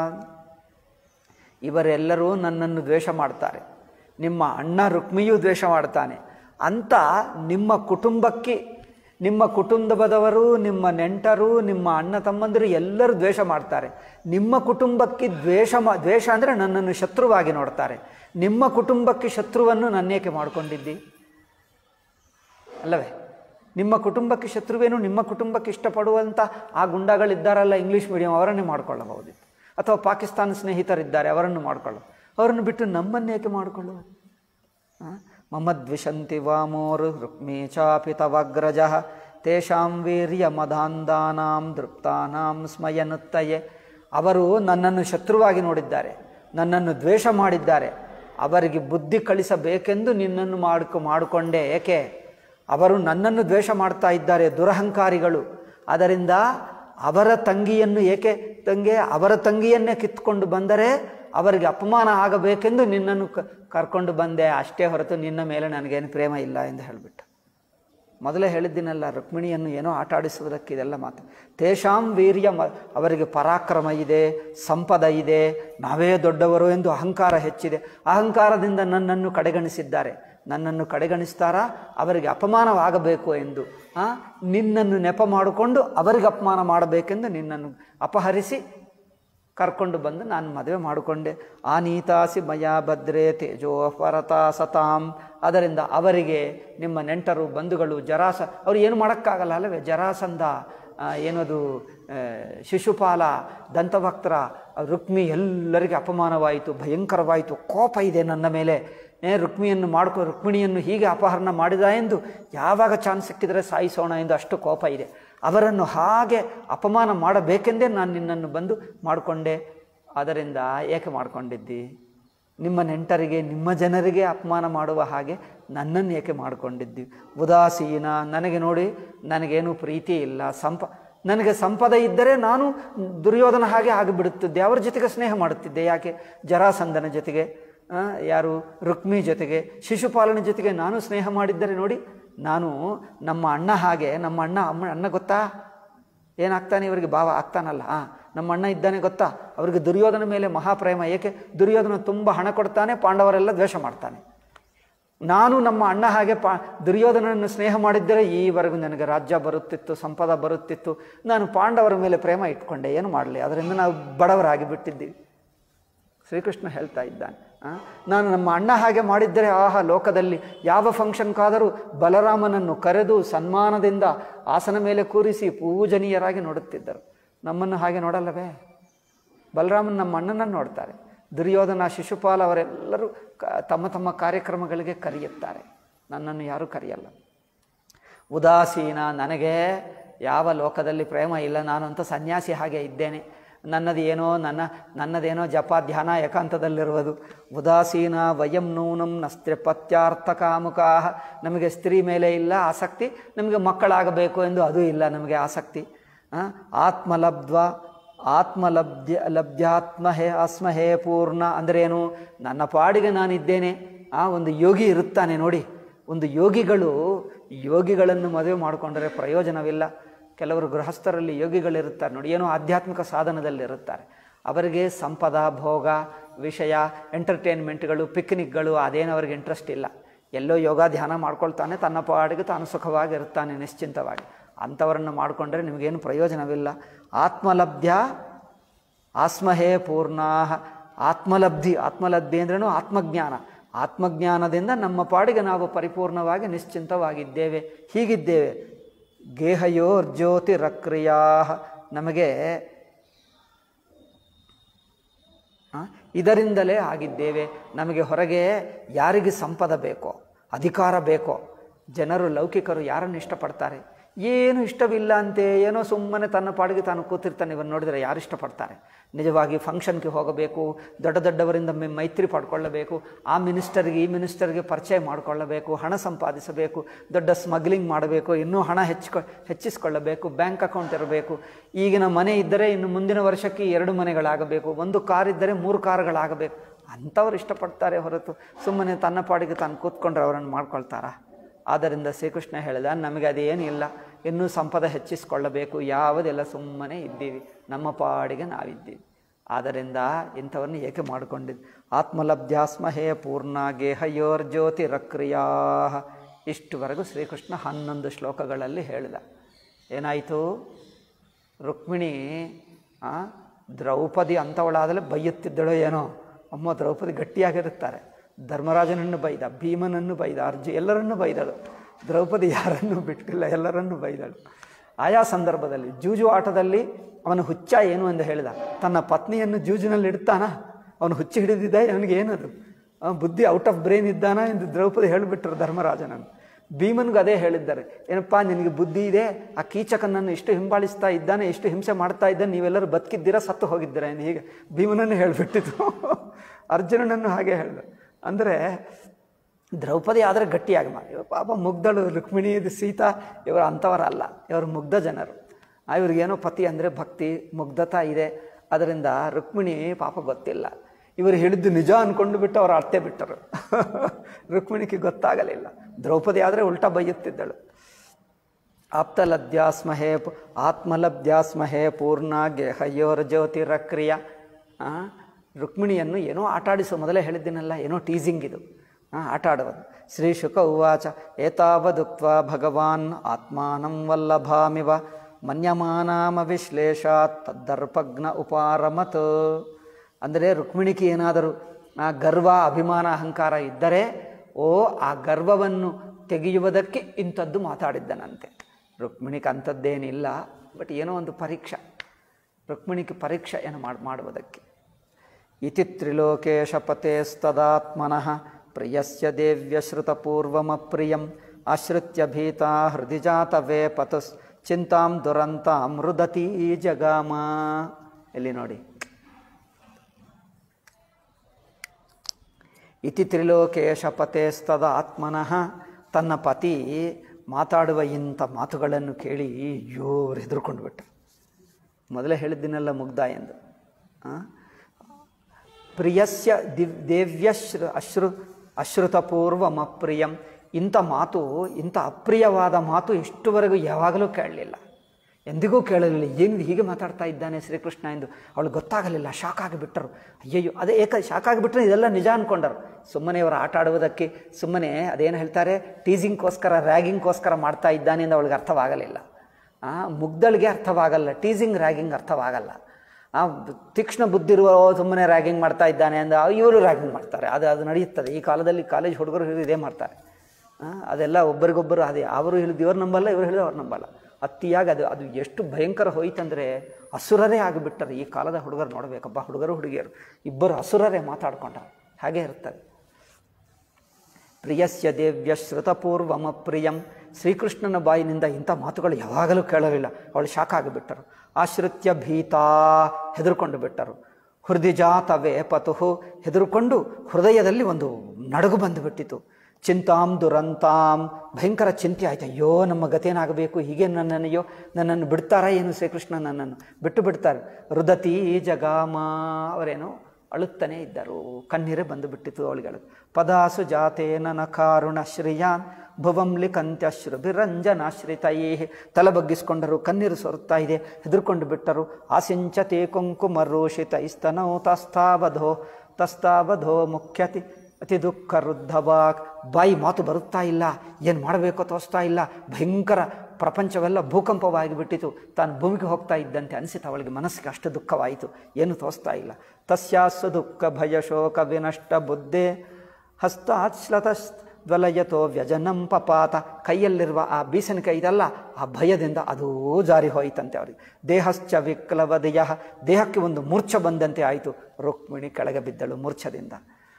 ಇವರೆಲ್ಲರೂ ನನ್ನನ್ನು ದ್ವೇಷ ಮಾಡ್ತಾರೆ ನಿಮ್ಮ ಅಣ್ಣ ರುಕ್ಮಿಯೂ ದ್ವೇಷ ಮಾಡ್ತಾನೆ ಅಂತ ನಿಮ್ಮ ಕುಟುಂಬಕ್ಕೆ ನಿಮ್ಮ ಕುಟುಂಬದವರು ನಿಮ್ಮ ನೆಂಟರು ನಿಮ್ಮ ಅಣ್ಣ ತಮ್ಮಂದಿರು ಎಲ್ಲರೂ ದ್ವೇಷ ಮಾಡ್ತಾರೆ ನಿಮ್ಮ ಕುಟುಂಬಕ್ಕೆ ದ್ವೇಷ ಮಾ ದ್ವೇಷ ಅಂದರೆ ನನ್ನನ್ನು ಶತ್ರುವಾಗಿ ನೋಡ್ತಾರೆ ನಿಮ್ಮ ಕುಟುಂಬಕ್ಕೆ ಶತ್ರುವನ್ನು ನನ್ನೇಕೆ ಮಾಡ್ಕೊಂಡಿದ್ದಿ ಅಲ್ಲವೇ ನಿಮ್ಮ ಕುಟುಂಬಕ್ಕೆ ಶತ್ರುವೇನು ನಿಮ್ಮ ಕುಟುಂಬಕ್ಕೆ ಇಷ್ಟಪಡುವಂಥ ಆ ಗುಂಡಗಳಿದ್ದಾರಲ್ಲ ಇಂಗ್ಲೀಷ್ ಮೀಡಿಯಂ ಅವರನ್ನೇ ಮಾಡ್ಕೊಳ್ಳಬಹುದಿತ್ತು ಅಥವಾ ಪಾಕಿಸ್ತಾನ ಸ್ನೇಹಿತರಿದ್ದಾರೆ ಅವರನ್ನು ಮಾಡಿಕೊಳ್ಳ ಅವರನ್ನು ಬಿಟ್ಟು ನಮ್ಮನ್ನೇಕೆ ಮಾಡಿಕೊಳ್ಳುವ ಮಮದ್ವಿಷಂತಿ ವಾಮೋರು ರುಕ್ಮಿ ಚಾಪಿ ತವಗ್ರಜ ತೇಷಾಂ ವೀರ್ಯ ಮದಾಂದಾನಾಂ ದೃಪ್ತಾನಾಂ ಸ್ಮಯನುತ್ತಯೆ ಅವರು ನನ್ನನ್ನು ಶತ್ರುವಾಗಿ ನೋಡಿದ್ದಾರೆ ನನ್ನನ್ನು ದ್ವೇಷ ಮಾಡಿದ್ದಾರೆ ಅವರಿಗೆ ಬುದ್ಧಿ ಕಳಿಸಬೇಕೆಂದು ನಿನ್ನನ್ನು ಮಾಡ್ಕೊ ಮಾಡಿಕೊಂಡೆ ಏಕೆ ಅವರು ನನ್ನನ್ನು ದ್ವೇಷ ಮಾಡ್ತಾ ಇದ್ದಾರೆ ದುರಹಂಕಾರಿಗಳು ಅದರಿಂದ ಅವರ ತಂಗಿಯನ್ನು ಏಕೆ ತಂಗೆ ಅವರ ತಂಗಿಯನ್ನೇ ಕಿತ್ಕೊಂಡು ಬಂದರೆ ಅವರಿಗೆ ಅಪಮಾನ ಆಗಬೇಕೆಂದು ನಿನ್ನನ್ನು ಕ ಕರ್ಕೊಂಡು ಬಂದೆ ಅಷ್ಟೇ ಹೊರತು ನಿನ್ನ ಮೇಲೆ ನನಗೇನು ಪ್ರೇಮ ಇಲ್ಲ ಎಂದು ಹೇಳಿಬಿಟ್ಟು ಮೊದಲೇ ಹೇಳಿದ್ದೀನಲ್ಲ ರುಕ್ಮಿಣಿಯನ್ನು ಏನೋ ಆಟ ಆಡಿಸುವುದಕ್ಕೆ ಇದೆಲ್ಲ ಮಾತು ತೇಷಾಂ ವೀರ್ಯ ಮ ಅವರಿಗೆ ಪರಾಕ್ರಮ ಇದೆ ಸಂಪದ ಇದೆ ನಾವೇ ದೊಡ್ಡವರು ಎಂದು ಅಹಂಕಾರ ಹೆಚ್ಚಿದೆ ಅಹಂಕಾರದಿಂದ ನನ್ನನ್ನು ಕಡೆಗಣಿಸಿದ್ದಾರೆ ನನ್ನನ್ನು ಕಡೆಗಣಿಸ್ತಾರಾ ಅವರಿಗೆ ಅಪಮಾನವಾಗಬೇಕು ಎಂದು ಆ ನಿನ್ನನ್ನು ನೆಪ ಮಾಡಿಕೊಂಡು ಅವರಿಗೆ ಅಪಮಾನ ಮಾಡಬೇಕೆಂದು ನಿನ್ನನ್ನು ಅಪಹರಿಸಿ ಕರ್ಕೊಂಡು ಬಂದು ನಾನು ಮದುವೆ ಮಾಡಿಕೊಂಡೆ ಆನೀತಾಸಿ ಮಯ ಭದ್ರೇ ತೇಜೋ ಪರತಾ ಸತಾಂ ಅದರಿಂದ ಅವರಿಗೆ ನಿಮ್ಮ ನೆಂಟರು ಬಂಧುಗಳು ಜರಾಸ ಅವ್ರು ಏನು ಮಾಡೋಕ್ಕಾಗಲ್ಲ ಅಲ್ಲವೇ ಜರಾಸಂದ ಆ, ಏನದು ಆ, ಶಿಶುಪಾಲ ದಂತಭಕ್ತರ ರುಕ್ಮಿ ಎಲ್ಲರಿಗೆ ಅಪಮಾನವಾಯಿತು ಭಯಂಕರವಾಯಿತು ಕೋಪ ಇದೆ ನನ್ನ ಮೇಲೆ ಏ ರುಕ್ಮಿಯನ್ನು ಮಾಡ್ಕೊ ರುಕ್ಮಿಣಿಯನ್ನು ಹೀಗೆ ಅಪಹರಣ ಮಾಡಿದ ಎಂದು ಯಾವಾಗ ಚಾನ್ಸ್ ಸಿಕ್ಕಿದರೆ ಸಾಯಿಸೋಣ ಎಂದು ಅಷ್ಟು ಕೋಪ ಇದೆ ಅವರನ್ನು ಹಾಗೆ ಅಪಮಾನ ಮಾಡಬೇಕೆಂದೇ ನಾನು ನಿನ್ನನ್ನು ಬಂದು ಮಾಡಿಕೊಂಡೆ ಅದರಿಂದ ಏಕೆ ಮಾಡಿಕೊಂಡಿದ್ದಿ ನಿಮ್ಮ ನೆಂಟರಿಗೆ ನಿಮ್ಮ ಜನರಿಗೆ ಅಪಮಾನ ಮಾಡುವ ಹಾಗೆ ನನ್ನನ್ನು ಏಕೆ ಮಾಡಿಕೊಂಡಿದ್ದಿ ಉದಾಸೀನ ನನಗೆ ನೋಡಿ ನನಗೇನು ಪ್ರೀತಿ ಇಲ್ಲ ಸಂಪ ನನಗೆ ಸಂಪದ ಇದ್ದರೆ ನಾನು ದುರ್ಯೋಧನ ಹಾಗೆ ಆಗಿಬಿಡುತ್ತಿದ್ದೆ ಅವರ ಜೊತೆಗೆ ಸ್ನೇಹ ಮಾಡುತ್ತಿದ್ದೆ ಯಾಕೆ ಜರಾಸಂಧನ ಜೊತೆಗೆ ಆ, ಯಾರು ರುಕ್ಮಿ ಜೊತೆಗೆ ಶಿಶುಪಾಲನ ಜೊತೆಗೆ ನಾನು ಸ್ನೇಹ ಮಾಡಿದ್ದರೆ ನೋಡಿ ನಾನು ನಮ್ಮ ಅಣ್ಣ ಹಾಗೆ ನಮ್ಮ ಅಣ್ಣ ಅಮ್ಮ ಅಣ್ಣ ಗೊತ್ತಾ ಏನಾಗ್ತಾನೆ ಇವರಿಗೆ ಭಾವ ಆಗ್ತಾನಲ್ಲ ಆ ನಮ್ಮ ಅಣ್ಣ ಇದ್ದಾನೆ ಗೊತ್ತಾ ಅವರಿಗೆ ದುರ್ಯೋಧನ ಮೇಲೆ ಮಹಾಪ್ರೇಮ ಏಕೆ ದುರ್ಯೋಧನ ತುಂಬ ಹಣ ಕೊಡ್ತಾನೆ ಪಾಂಡವರೆಲ್ಲ ದ್ವೇಷ ಮಾಡ್ತಾನೆ ನಾನು ನಮ್ಮ ಅಣ್ಣ ಹಾಗೆ ಪಾ ದುರ್ಯೋಧನನ್ನು ಸ್ನೇಹ ಮಾಡಿದ್ದರೆ ಈವರೆಗೂ ನನಗೆ ರಾಜ್ಯ ಬರುತ್ತಿತ್ತು ಸಂಪದ ಬರುತ್ತಿತ್ತು ನಾನು ಪಾಂಡವರ ಮೇಲೆ ಪ್ರೇಮ ಇಟ್ಕೊಂಡೆ ಏನು ಮಾಡಲಿ ಅದರಿಂದ ನಾವು ಬಡವರಾಗಿ ಬಿಟ್ಟಿದ್ದೀವಿ ಶ್ರೀಕೃಷ್ಣ ಹೇಳ್ತಾ ಇದ್ದಾನೆ ಆ? ನಾನು ನಮ್ಮ ಅಣ್ಣ ಹಾಗೆ ಮಾಡಿದ್ದರೆ ಆಹಾ ಲೋಕದಲ್ಲಿ ಯಾವ ಫಂಕ್ಷನ್ಗಾದರೂ ಬಲರಾಮನನ್ನು ಕರೆದು ಸನ್ಮಾನದಿಂದ ಆಸನ ಮೇಲೆ ಕೂರಿಸಿ ಪೂಜನೀಯರಾಗಿ ನೋಡುತ್ತಿದ್ದರು ನಮ್ಮನ್ನು ಹಾಗೆ ನೋಡಲ್ಲವೇ ಬಲರಾಮನ್ ನಮ್ಮ ಅಣ್ಣನನ್ನು ನೋಡ್ತಾರೆ ದುರ್ಯೋಧನ ಶಿಶುಪಾಲ ಅವರೆಲ್ಲರೂ ಕ- ತಮ್ಮ ತಮ್ಮ ಕಾರ್ಯಕ್ರಮಗಳಿಗೆ ಕರೆಯುತ್ತಾರೆ ನನ್ನನ್ನು ಯಾರೂ ಕರೆಯಲ್ಲ ಉದಾಸೀನ ನನಗೆ ಯಾವ ಲೋಕದಲ್ಲಿ ಪ್ರೇಮ ಇಲ್ಲ ನಾನು ಅಂತ ಸನ್ಯಾಸಿ ಹಾಗೆ ಇದ್ದೇನೆ ನನ್ನದು ಏನೋ ನನ್ನ ನನ್ನದೇನೋ ಜಪ ಧ್ಯಾನ ಏಕಾಂತದಲ್ಲಿರುವುದು ಉದಾಸೀನ ವಯಂ ನೂನಂ ನಸ್ತ್ರಿ ಪತ್ಯಾರ್ಥ ಕಾಮುಕಾ ನಮಗೆ ಸ್ತ್ರೀ ಮೇಲೆ ಇಲ್ಲ ಆಸಕ್ತಿ ನಮಗೆ ಮಕ್ಕಳಾಗಬೇಕು ಎಂದು ಅದು ಇಲ್ಲ ನಮಗೆ ಆಸಕ್ತಿ ಆ, ಆತ್ಮಲಬ್ಧ್ವ ಆತ್ಮಲಬ್ಧ್ಯ ಲಬ್ಧ್ಯಾತ್ಮಹೇ ಆಸ್ಮಹೇ ಪೂರ್ಣ ಅಂದ್ರೇನು ನನ್ನ ಪಾಡಿಗೆ ನಾನಿದ್ದೇನೆ ಆ ಒಂದು ಯೋಗಿ ಇರುತ್ತಾನೆ ನೋಡಿ ಒಂದು ಯೋಗಿಗಳು ಯೋಗಿಗಳನ್ನು ಮದುವೆ ಮಾಡಿಕೊಂಡರೆ ಪ್ರಯೋಜನವಿಲ್ಲ ಕೆಲವರು ಗೃಹಸ್ಥರಲ್ಲಿ ಯೋಗಿಗಳಿರುತ್ತಾರೆ ನೋಡಿ ಏನೋ ಆಧ್ಯಾತ್ಮಿಕ ಸಾಧನದಲ್ಲಿರುತ್ತಾರೆ ಅವರಿಗೆ ಸಂಪದ ಭೋಗ ವಿಷಯ ಎಂಟರ್ಟೈನ್ಮೆಂಟ್ಗಳು ಪಿಕ್ನಿಕ್ಗಳು ಅದೇನು ಅವ್ರಿಗೆ ಇಂಟ್ರೆಸ್ಟ್ ಇಲ್ಲ ಎಲ್ಲೋ ಯೋಗ ಧ್ಯಾನ ಮಾಡ್ಕೊಳ್ತಾನೆ ತನ್ನ ಪಾಡಿಗೆ ತಾನು ಸುಖವಾಗಿರುತ್ತಾನೆ ನಿಶ್ಚಿಂತವಾಗಿ ಅಂಥವರನ್ನು ಮಾಡಿಕೊಂಡ್ರೆ ನಿಮಗೇನು ಪ್ರಯೋಜನವಿಲ್ಲ ಆತ್ಮಲಬ್ಧ್ಯ ಆಸ್ಮಹೇ ಪೂರ್ಣಾ ಆತ್ಮಲಬ್ಧಿ ಆತ್ಮಲಬ್ಧಿ ಅಂದ್ರೇನು ಆತ್ಮಜ್ಞಾನ ಆತ್ಮಜ್ಞಾನದಿಂದ ನಮ್ಮ ಪಾಡಿಗೆ ನಾವು ಪರಿಪೂರ್ಣವಾಗಿ ನಿಶ್ಚಿಂತವಾಗಿದ್ದೇವೆ ಹೀಗಿದ್ದೇವೆ ಗೇಹಯೋರ್ಜ್ಯೋತಿರಕ್ರಿಯಾ ನಮಗೆ ಆ, ಇದರಿಂದಲೇ ಆಗಿದ್ದೇವೆ ನಮಗೆ ಹೊರಗೆ ಯಾರಿಗೆ ಸಂಪದ ಬೇಕೋ ಅಧಿಕಾರ ಬೇಕೋ ಜನರು ಲೌಕಿಕರು ಯಾರನ್ನು ಇಷ್ಟಪಡ್ತಾರೆ ಏನು ಇಷ್ಟವಿಲ್ಲ ಅಂತೆ ಏನೋ ಸುಮ್ಮನೆ ತನ್ನ ಪಾಡಿಗೆ ತಾನು ಕೂತಿರ್ತಾನೆ ಇವನು ನೋಡಿದರೆ ಯಾರು ಇಷ್ಟಪಡ್ತಾರೆ ನಿಜವಾಗಿ ಫಂಕ್ಷನ್ಗೆ ಹೋಗಬೇಕು ದೊಡ್ಡ ದೊಡ್ಡವರಿಂದ ಮೈ- ಮೈತ್ರಿ ಪಡ್ಕೊಳ್ಳಬೇಕು ಆ ಮಿನಿಸ್ಟರ್ಗೆ ಈ ಮಿನಿಸ್ಟರ್ಗೆ ಪರಿಚಯ ಮಾಡಿಕೊಳ್ಳಬೇಕು ಹಣ ಸಂಪಾದಿಸಬೇಕು ದೊಡ್ಡ ಸ್ಮಗ್ಲಿಂಗ್ ಮಾಡಬೇಕು ಇನ್ನೂ ಹಣ ಹೆಚ್ಚಿಕೊ ಹೆಚ್ಚಿಸಿಕೊಳ್ಳಬೇಕು ಬ್ಯಾಂಕ್ ಅಕೌಂಟ್ ಇರಬೇಕು ಈಗಿನ ಮನೆ ಇದ್ದರೆ ಇನ್ನು ಮುಂದಿನ ವರ್ಷಕ್ಕೆ ಎರಡು ಮನೆಗಳಾಗಬೇಕು ಒಂದು ಕಾರ್ ಇದ್ದರೆ ಮೂರು ಕಾರುಗಳಾಗಬೇಕು ಅಂಥವ್ರು ಇಷ್ಟಪಡ್ತಾರೆ ಹೊರತು ಸುಮ್ಮನೆ ತನ್ನ ಪಾಡಿಗೆ ತಾನು ಕೂತ್ಕೊಂಡ್ರೆ ಅವರನ್ನು ಮಾಡ್ಕೊಳ್ತಾರಾ ಆದ್ದರಿಂದ ಶ್ರೀಕೃಷ್ಣ ಹೇಳಿದ ನಮಗೆ ಅದೇನು ಇಲ್ಲ ಇನ್ನೂ ಸಂಪದ ಹೆಚ್ಚಿಸಿಕೊಳ್ಳಬೇಕು ಯಾವುದೆಲ್ಲ ಸುಮ್ಮನೆ ಇದ್ದೀವಿ ನಮ್ಮ ಪಾಡಿಗೆ ನಾವಿದ್ದೀವಿ ಆದ್ದರಿಂದ ಇಂಥವನ್ನು ಏಕೆ ಮಾಡಿಕೊಂಡಿದ್ದು ಆತ್ಮಲಬ್ಧ್ಯಾಸ್ಮಹೇ ಪೂರ್ಣ ಗೇಹಯೋರ್ ಜ್ಯೋತಿರಕ್ರಿಯಾ ಇಷ್ಟುವರೆಗೂ ಶ್ರೀಕೃಷ್ಣ ಹನ್ನೊಂದು ಶ್ಲೋಕಗಳಲ್ಲಿ ಹೇಳಿದ ಏನಾಯಿತು ರುಕ್ಮಿಣಿ ಆ, ದ್ರೌಪದಿ ಅಂಥವಳಾದಲೇ ಬೈಯುತ್ತಿದ್ದಳೋ ಏನೋ ಅಮ್ಮ ದ್ರೌಪದಿ ಗಟ್ಟಿಯಾಗಿರುತ್ತಾರೆ ಧರ್ಮರಾಜನನ್ನು ಬೈದ ಭೀಮನನ್ನು ಬೈದ ಅರ್ಜು ಎಲ್ಲರನ್ನೂ ಬೈದಳು ದ್ರೌಪದಿ ಯಾರನ್ನೂ ಬಿಟ್ಟಿಲ್ಲ ಎಲ್ಲರನ್ನೂ ಬೈದಳು ಆಯಾ ಸಂದರ್ಭದಲ್ಲಿ ಜೂಜು ಆಟದಲ್ಲಿ ಅವನ ಹುಚ್ಚ ಏನು ಎಂದು ಹೇಳಿದ ತನ್ನ ಪತ್ನಿಯನ್ನು ಜೂಜಿನಲ್ಲಿ ಇಡ್ತಾನ ಅವನು ಹುಚ್ಚಿ ಹಿಡಿದಿದ್ದ ಅವನಿಗೆ ಏನದು ಆ, ಬುದ್ಧಿ ಔಟ್ ಆಫ್ ಬ್ರೈನ್ ಇದ್ದಾನ ಎಂದು ದ್ರೌಪದಿ ಹೇಳಿಬಿಟ್ರು ಧರ್ಮರಾಜನನ್ನು ಭೀಮನ್ಗೂ ಅದೇ ಹೇಳಿದ್ದಾರೆ ಏನಪ್ಪ ನಿನಗೆ ಬುದ್ಧಿ ಇದೆ ಆ ಕೀಚಕನನ್ನು ಇಷ್ಟು ಹಿಂಬಾಲಿಸ್ತಾ ಇದ್ದಾನೆ ಎಷ್ಟು ಹಿಂಸೆ ಮಾಡ್ತಾ ಇದ್ದಾನೆ ನೀವೆಲ್ಲರೂ ಬದುಕಿದ್ದೀರಾ ಸತ್ತು ಹೋಗಿದ್ದೀರಾ ಏನು ಹೀಗೆ ಭೀಮನನ್ನು ಹೇಳಿಬಿಟ್ಟಿದ್ದು ಅರ್ಜುನನನ್ನು ಹಾಗೆ ಹೇಳಿದ ಅಂದರೆ ದ್ರೌಪದಿ ಆದರೆ ಗಟ್ಟಿಯಾಗಿ ಮಾಡಿ ಇವ ಪಾಪ ಮುಗ್ಧಳು ರುಕ್ಮಿಣಿ ಇದು ಸೀತಾ ಇವರು ಅಂಥವರಲ್ಲ ಇವರು ಮುಗ್ಧ ಜನರು ಆ ಇವ್ರಿಗೇನೋ ಪತಿ ಅಂದರೆ ಭಕ್ತಿ ಮುಗ್ಧತಾ ಇದೆ ಅದರಿಂದ ರುಕ್ಮಿಣಿ ಪಾಪ ಗೊತ್ತಿಲ್ಲ ಇವರು ಹೇಳಿದ್ದು ನಿಜ ಅಂದ್ಕೊಂಡು ಬಿಟ್ಟು ಅವರು ಅತ್ತೆ ಬಿಟ್ಟರು ರುಕ್ಮಿಣಿಗೆ ಗೊತ್ತಾಗಲಿಲ್ಲ ದ್ರೌಪದಿ ಆದರೆ ಉಲ್ಟಾ ಬೈಯುತ್ತಿದ್ದಳು ಆಪ್ತಲಬ್ಧ್ಯಾಸ್ಮಹೇ ಪ- ಆತ್ಮಲಬ್ಧ್ಯಾಸ್ಮಹೇ ಪೂರ್ಣ ಗೆಹಯೋರ್ ಜ್ಯೋತಿರಕ್ರಿಯ ಆ, ರುಕ್ಮಿಣಿಯನ್ನು ಏನೋ ಆಟಾಡಿಸೋ ಮೊದಲೇ ಹೇಳಿದ್ದೀನಲ್ಲ ಏನೋ ಟೀಸಿಂಗ್ ಇದು ಆ, ಆಟ ಆಡುವುದು ಶ್ರೀ ಶುಕ ಉವಾಚ ಏತಾವದುಕ್ತ ಭಗವಾನ್ ಆತ್ಮಾನಂ ವಲ್ಲಭಾಮಿವ ಮನ್ಯಮಾನಾಮ ವಿಶ್ಲೇಷಾತ್ ತದ್ದರ್ಪಗ್ನ ಉಪಾರಮತ್ ಅಂದರೆ ರುಕ್ಮಿಣಿಗೆ ಏನಾದರೂ ಆ ಗರ್ವ ಅಭಿಮಾನ ಅಹಂಕಾರ ಇದ್ದರೆ ಓ ಆ ಗರ್ವವನ್ನು ತೆಗೆಯುವುದಕ್ಕೆ ಇಂಥದ್ದು ಮಾತಾಡಿದ್ದನಂತೆ ರುಕ್ಮಿಣಿಗೆ ಅಂಥದ್ದೇನಿಲ್ಲ ಬಟ್ ಏನೋ ಒಂದು ಪರೀಕ್ಷೆ ರುಕ್ಮಿಣಿಗೆ ಪರೀಕ್ಷೆ ಏನು ಮಾಡಿ ಮಾಡುವುದಕ್ಕೆ ಇತಿ ತ್ರಿಲೋಕೇಶಪತೇಸ್ತದಾತ್ಮನಃ ಪ್ರಿಯಸ್ಯ ದೇವ್ಯಶ್ರುತಪೂರ್ವಮಪ್ರಿಯಂ ಆಶ್ರಿತ್ಯ ಭೀತಾ ಹೃದಯ ಜಾತವೇ ಪತುಸ್ ಚಿಂತಾಂ ದುರಂತಾಂ ಮೃದತಿ ಜಗಾಮ ಇಲ್ಲಿ ನೋಡಿ ಇತಿ ತ್ರಿಲೋಕೇಶ ಪತೇಸ್ತದ ಆತ್ಮನಃ ತನ್ನ ಪತಿ ಮಾತಾಡುವ ಇಂಥ ಮಾತುಗಳನ್ನು ಕೇಳಿ ಅಯ್ಯೋ ಹೆದರ್ಕೊಂಡು ಬಿಟ್ಟ ಮೊದಲೇ ಹೇಳಿದ್ದೀನಲ್ಲ ಮುಗ್ಧ ಎಂದು ಆ? ಪ್ರಿಯಸ್ಯ ದಿವ್ ದೇವ್ಯಶ್ರು ಅಶ್ರು ಅಶ್ರುತಪೂರ್ವಮಪ್ರಿಯಂ ಇಂಥ ಮಾತು ಇಂಥ ಅಪ್ರಿಯವಾದ ಮಾತು ಇಷ್ಟುವರೆಗೂ ಯಾವಾಗಲೂ ಕೇಳಲಿಲ್ಲ ಎಂದಿಗೂ ಕೇಳಲಿಲ್ಲ ಏನು ಹೀಗೆ ಮಾತಾಡ್ತಾ ಇದ್ದಾನೆ ಶ್ರೀಕೃಷ್ಣ ಎಂದು ಅವಳು ಗೊತ್ತಾಗಲಿಲ್ಲ ಶಾಕ್ ಆಗಿಬಿಟ್ಟರು ಅಯ್ಯಯ್ಯೋ ಅದೇ ಏಕ ಶಾಕ್ ಆಗಿಬಿಟ್ರೆ ಇದೆಲ್ಲ ನಿಜ ಅಂದ್ಕೊಂಡರು ಸುಮ್ಮನೆ ಅವರು ಆಟ ಆಡುವುದಕ್ಕೆ ಸುಮ್ಮನೆ ಅದೇನು ಹೇಳ್ತಾರೆ ಟೀಸಿಂಗ್ಗೋಸ್ಕರ ರ್ಯಾಗಿಂಗ್ಗೋಸ್ಕರ ಮಾಡ್ತಾ ಇದ್ದಾನೆ ಎಂದು ಅವಳಿಗೆ ಅರ್ಥವಾಗಲಿಲ್ಲ ಆ, ಮುಗ್ದಳಿಗೆ ಅರ್ಥವಾಗಲ್ಲ ಟೀಸಿಂಗ್ ರ್ಯಾಗಿಂಗ್ ಅರ್ಥವಾಗಲ್ಲ ಆ ತೀಕ್ಷ್ಣ ಬುದ್ಧಿರುವ ಸುಮ್ಮನೆ ರ್ಯಾಗಿಂಗ್ ಮಾಡ್ತಾ ಇದ್ದಾನೆ ಅಂದ ಇವರು ರ್ಯಾಗಿಂಗ್ ಮಾಡ್ತಾರೆ ಅದು ಅದು ನಡೆಯುತ್ತದೆ ಈ ಕಾಲದಲ್ಲಿ ಕಾಲೇಜ್ ಹುಡುಗರು ಹಿಡಿದು ಇದೇ ಮಾಡ್ತಾರೆ ಆ, ಅದೆಲ್ಲ ಒಬ್ಬರಿಗೊಬ್ಬರು ಅದೇ ಅವರು ಹೇಳಿದ್ದು ಇವ್ರು ನಂಬಲ್ಲ ಇವರು ಹೇಳಿದ್ರು ಅವ್ರು ನಂಬಲ್ಲ ಅತಿಯಾಗಿ ಅದು ಅದು ಎಷ್ಟು ಭಯಂಕರ ಹೋಯ್ತಂದರೆ ಅಸುರರೇ ಆಗಿಬಿಟ್ಟರು ಈ ಕಾಲದ ಹುಡುಗರು ನೋಡಬೇಕಪ್ಪ ಹುಡುಗರು ಹುಡುಗಿಯರು ಇಬ್ಬರು ಅಸುರರೇ ಮಾತಾಡ್ಕೊಂಡ ಹಾಗೆ ಇರ್ತದೆ ಪ್ರಿಯಸ್ಯ ದೇವ್ಯ ಶ್ರುತಪೂರ್ವಮಪ್ರಿಯಂ ಶ್ರೀಕೃಷ್ಣನ ಬಾಯಿನಿಂದ ಇಂಥ ಮಾತುಗಳು ಯಾವಾಗಲೂ ಕೇಳಲಿಲ್ಲ ಅವಳು ಶಾಕ್ ಆಗಿಬಿಟ್ಟರು ಆಶ್ರಿತ್ಯ ಭೀತಾ ಹೆದರ್ಕೊಂಡು ಬಿಟ್ಟರು ಹೃದಯಜಾತವೇ ಪತುಹು ಹೆದರುಕೊಂಡು ಹೃದಯದಲ್ಲಿ ಒಂದು ನಡಗು ಬಂದುಬಿಟ್ಟಿತು ಚಿಂತಾಂ ದುರಂತಾಂ ಭಯಂಕರ ಚಿಂತೆ ಆಯ್ತು ಅಯ್ಯೋ ನಮ್ಮ ಗತೇನಾಗಬೇಕು ಹೀಗೆ ನನ್ನನ್ನಯ್ಯೋ ನನ್ನನ್ನು ಬಿಡ್ತಾರಾ ಏನು ಶ್ರೀಕೃಷ್ಣ ನನ್ನನ್ನು ಬಿಟ್ಟು ಬಿಡ್ತಾರೆ ರುದತಿ ಜಗಾಮ ಅವರೇನು ಅಳುತ್ತನೇ ಇದ್ದರು ಕಣ್ಣೀರೇ ಬಂದು ಬಿಟ್ಟಿತು ಅವಳಿಗಳು ಪದಾಸು ಜಾತೇನ ನ ಕಾರುಣ ಶ್ರಿಯಾನ್ ಭುವಂ ಲಿಖಂತ್ಯಶ್ರು ಬಿರಂಜನಾಶ್ರಿತೈ ತಲೆ ಬಗ್ಗಿಸ್ಕೊಂಡರು ಕಣ್ಣೀರು ಸೊರುತ್ತಾ ಇದೆ ಹೆದರ್ಕೊಂಡು ಬಿಟ್ಟರು ಆಸಿಂಚತೆ ಕುಂಕುಮ ರೋಷಿತೈಸ್ತನೌ ತಸ್ತಾವಧೋ ತಸ್ತಾವಧೋ ಮುಖ್ಯತಿ ಅತಿ ದುಃಖ ವೃದ್ಧವಾಗ್ ಬಾಯಿ ಮಾತು ಬರುತ್ತಾ ಇಲ್ಲ ಏನು ಮಾಡಬೇಕೋ ತೋಚ್ತಾ ಇಲ್ಲ ಭಯಂಕರ ಪ್ರಪಂಚವೆಲ್ಲ ಭೂಕಂಪವಾಗಿ ಬಿಟ್ಟಿತು ತಾನು ಭೂಮಿಗೆ ಹೋಗ್ತಾ ಇದ್ದಂತೆ ಅನಿಸಿತು ಅವಳಿಗೆ ಮನಸ್ಸಿಗೆ ಅಷ್ಟು ದುಃಖವಾಯಿತು ಏನು ತೋಚ್ತಾ ಇಲ್ಲ ತಸ್ಯಾಸ್ಸು ದುಃಖ ಭಯ ಶೋಕ ವಿನಷ್ಟ ಬುದ್ಧೆ ಹಸ್ತಾಶ್ಲತ ಜ್ವಲಯತೋ ವ್ಯಜನಂ ಪಪಾತ ಕೈಯಲ್ಲಿರುವ ಆ ಬೀಸಣಿಕಾಯಿ ಇದಲ್ಲ ಆ ಭಯದಿಂದ ಅದೂ ಜಾರಿ ಹೋಯಿತಂತೆ ಅವರಿಗೆ ದೇಹಶ್ಚ ವಿಕ್ಲವದಯ ದೇಹಕ್ಕೆ ಒಂದು ಮೂರ್ಛ ಬಂದಂತೆ ಆಯಿತು ರುಕ್ಮಿಣಿ ಕೆಳಗೆ ಬಿದ್ದಳು ಮೂರ್ಛದಿಂದ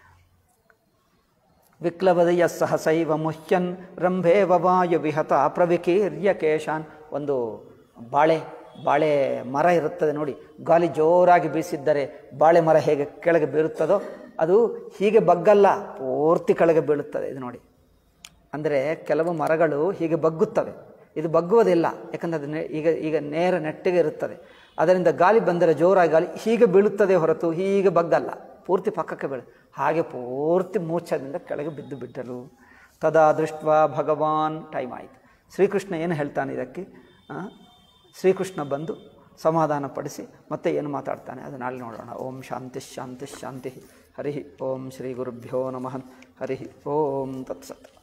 ವಿಕ್ಲವದಯ ಸಹಸೈವ ಮುಹ್ಯನ್ ರಂಭೇವ ವಾಯು ವಿಹತ ಪ್ರವಿಕೀರ್ಯ ಕೇಶಾನ್ ಒಂದು ಬಾಳೆ ಬಾಳೆ ಮರ ಇರುತ್ತದೆ ನೋಡಿ ಗಾಳಿ ಜೋರಾಗಿ ಬೀಸಿದ್ದರೆ ಬಾಳೆ ಮರ ಹೇಗೆ ಕೆಳಗೆ ಬೀಳುತ್ತದೋ ಅದು ಹೀಗೆ ಬಗ್ಗಲ್ಲ ಪೂರ್ತಿ ಕೆಳಗೆ ಬೀಳುತ್ತದೆ ಇದು ನೋಡಿ ಅಂದರೆ ಕೆಲವು ಮರಗಳು ಹೀಗೆ ಬಗ್ಗುತ್ತವೆ ಇದು ಬಗ್ಗುವುದಿಲ್ಲ ಯಾಕಂದರೆ ಅದು ನೆ- ಈಗ ಈಗ ನೇರ ನೆಟ್ಟಿಗೆ ಇರುತ್ತದೆ ಅದರಿಂದ ಗಾಳಿ ಬಂದರೆ ಜೋರಾಗಿ ಗಾಳಿ ಹೀಗೆ ಬೀಳುತ್ತದೆ ಹೊರತು ಹೀಗೆ ಬಗ್ಗಲ್ಲ ಪೂರ್ತಿ ಪಕ್ಕಕ್ಕೆ ಬೀಳು ಹಾಗೆ ಪೂರ್ತಿ ಮೂರ್ಛದಿಂದ ಕೆಳಗೆ ಬಿದ್ದು ಬಿಟ್ಟರು ತದಾ ದೃಷ್ಟ ಭಗವಾನ್ ಟೈಮ್ ಆಯಿತು ಶ್ರೀಕೃಷ್ಣ ಏನು ಹೇಳ್ತಾನೆ ಇದಕ್ಕೆ ಆ? ಶ್ರೀಕೃಷ್ಣ ಬಂದು ಸಮಾಧಾನ ಪಡಿಸಿ ಮತ್ತೆ ಏನು ಮಾತಾಡ್ತಾನೆ ಅದು ನಾಳೆ ನೋಡೋಣ ಓಂ ಶಾಂತಿ ಶಾಂತಿ ಶಾಂತಿ ಹರಿ ಓಂ ಶ್ರೀ ಗುರುಭ್ಯೋ ನಮಃ ಹರಿ ಓಂ ತತ್ಸತ್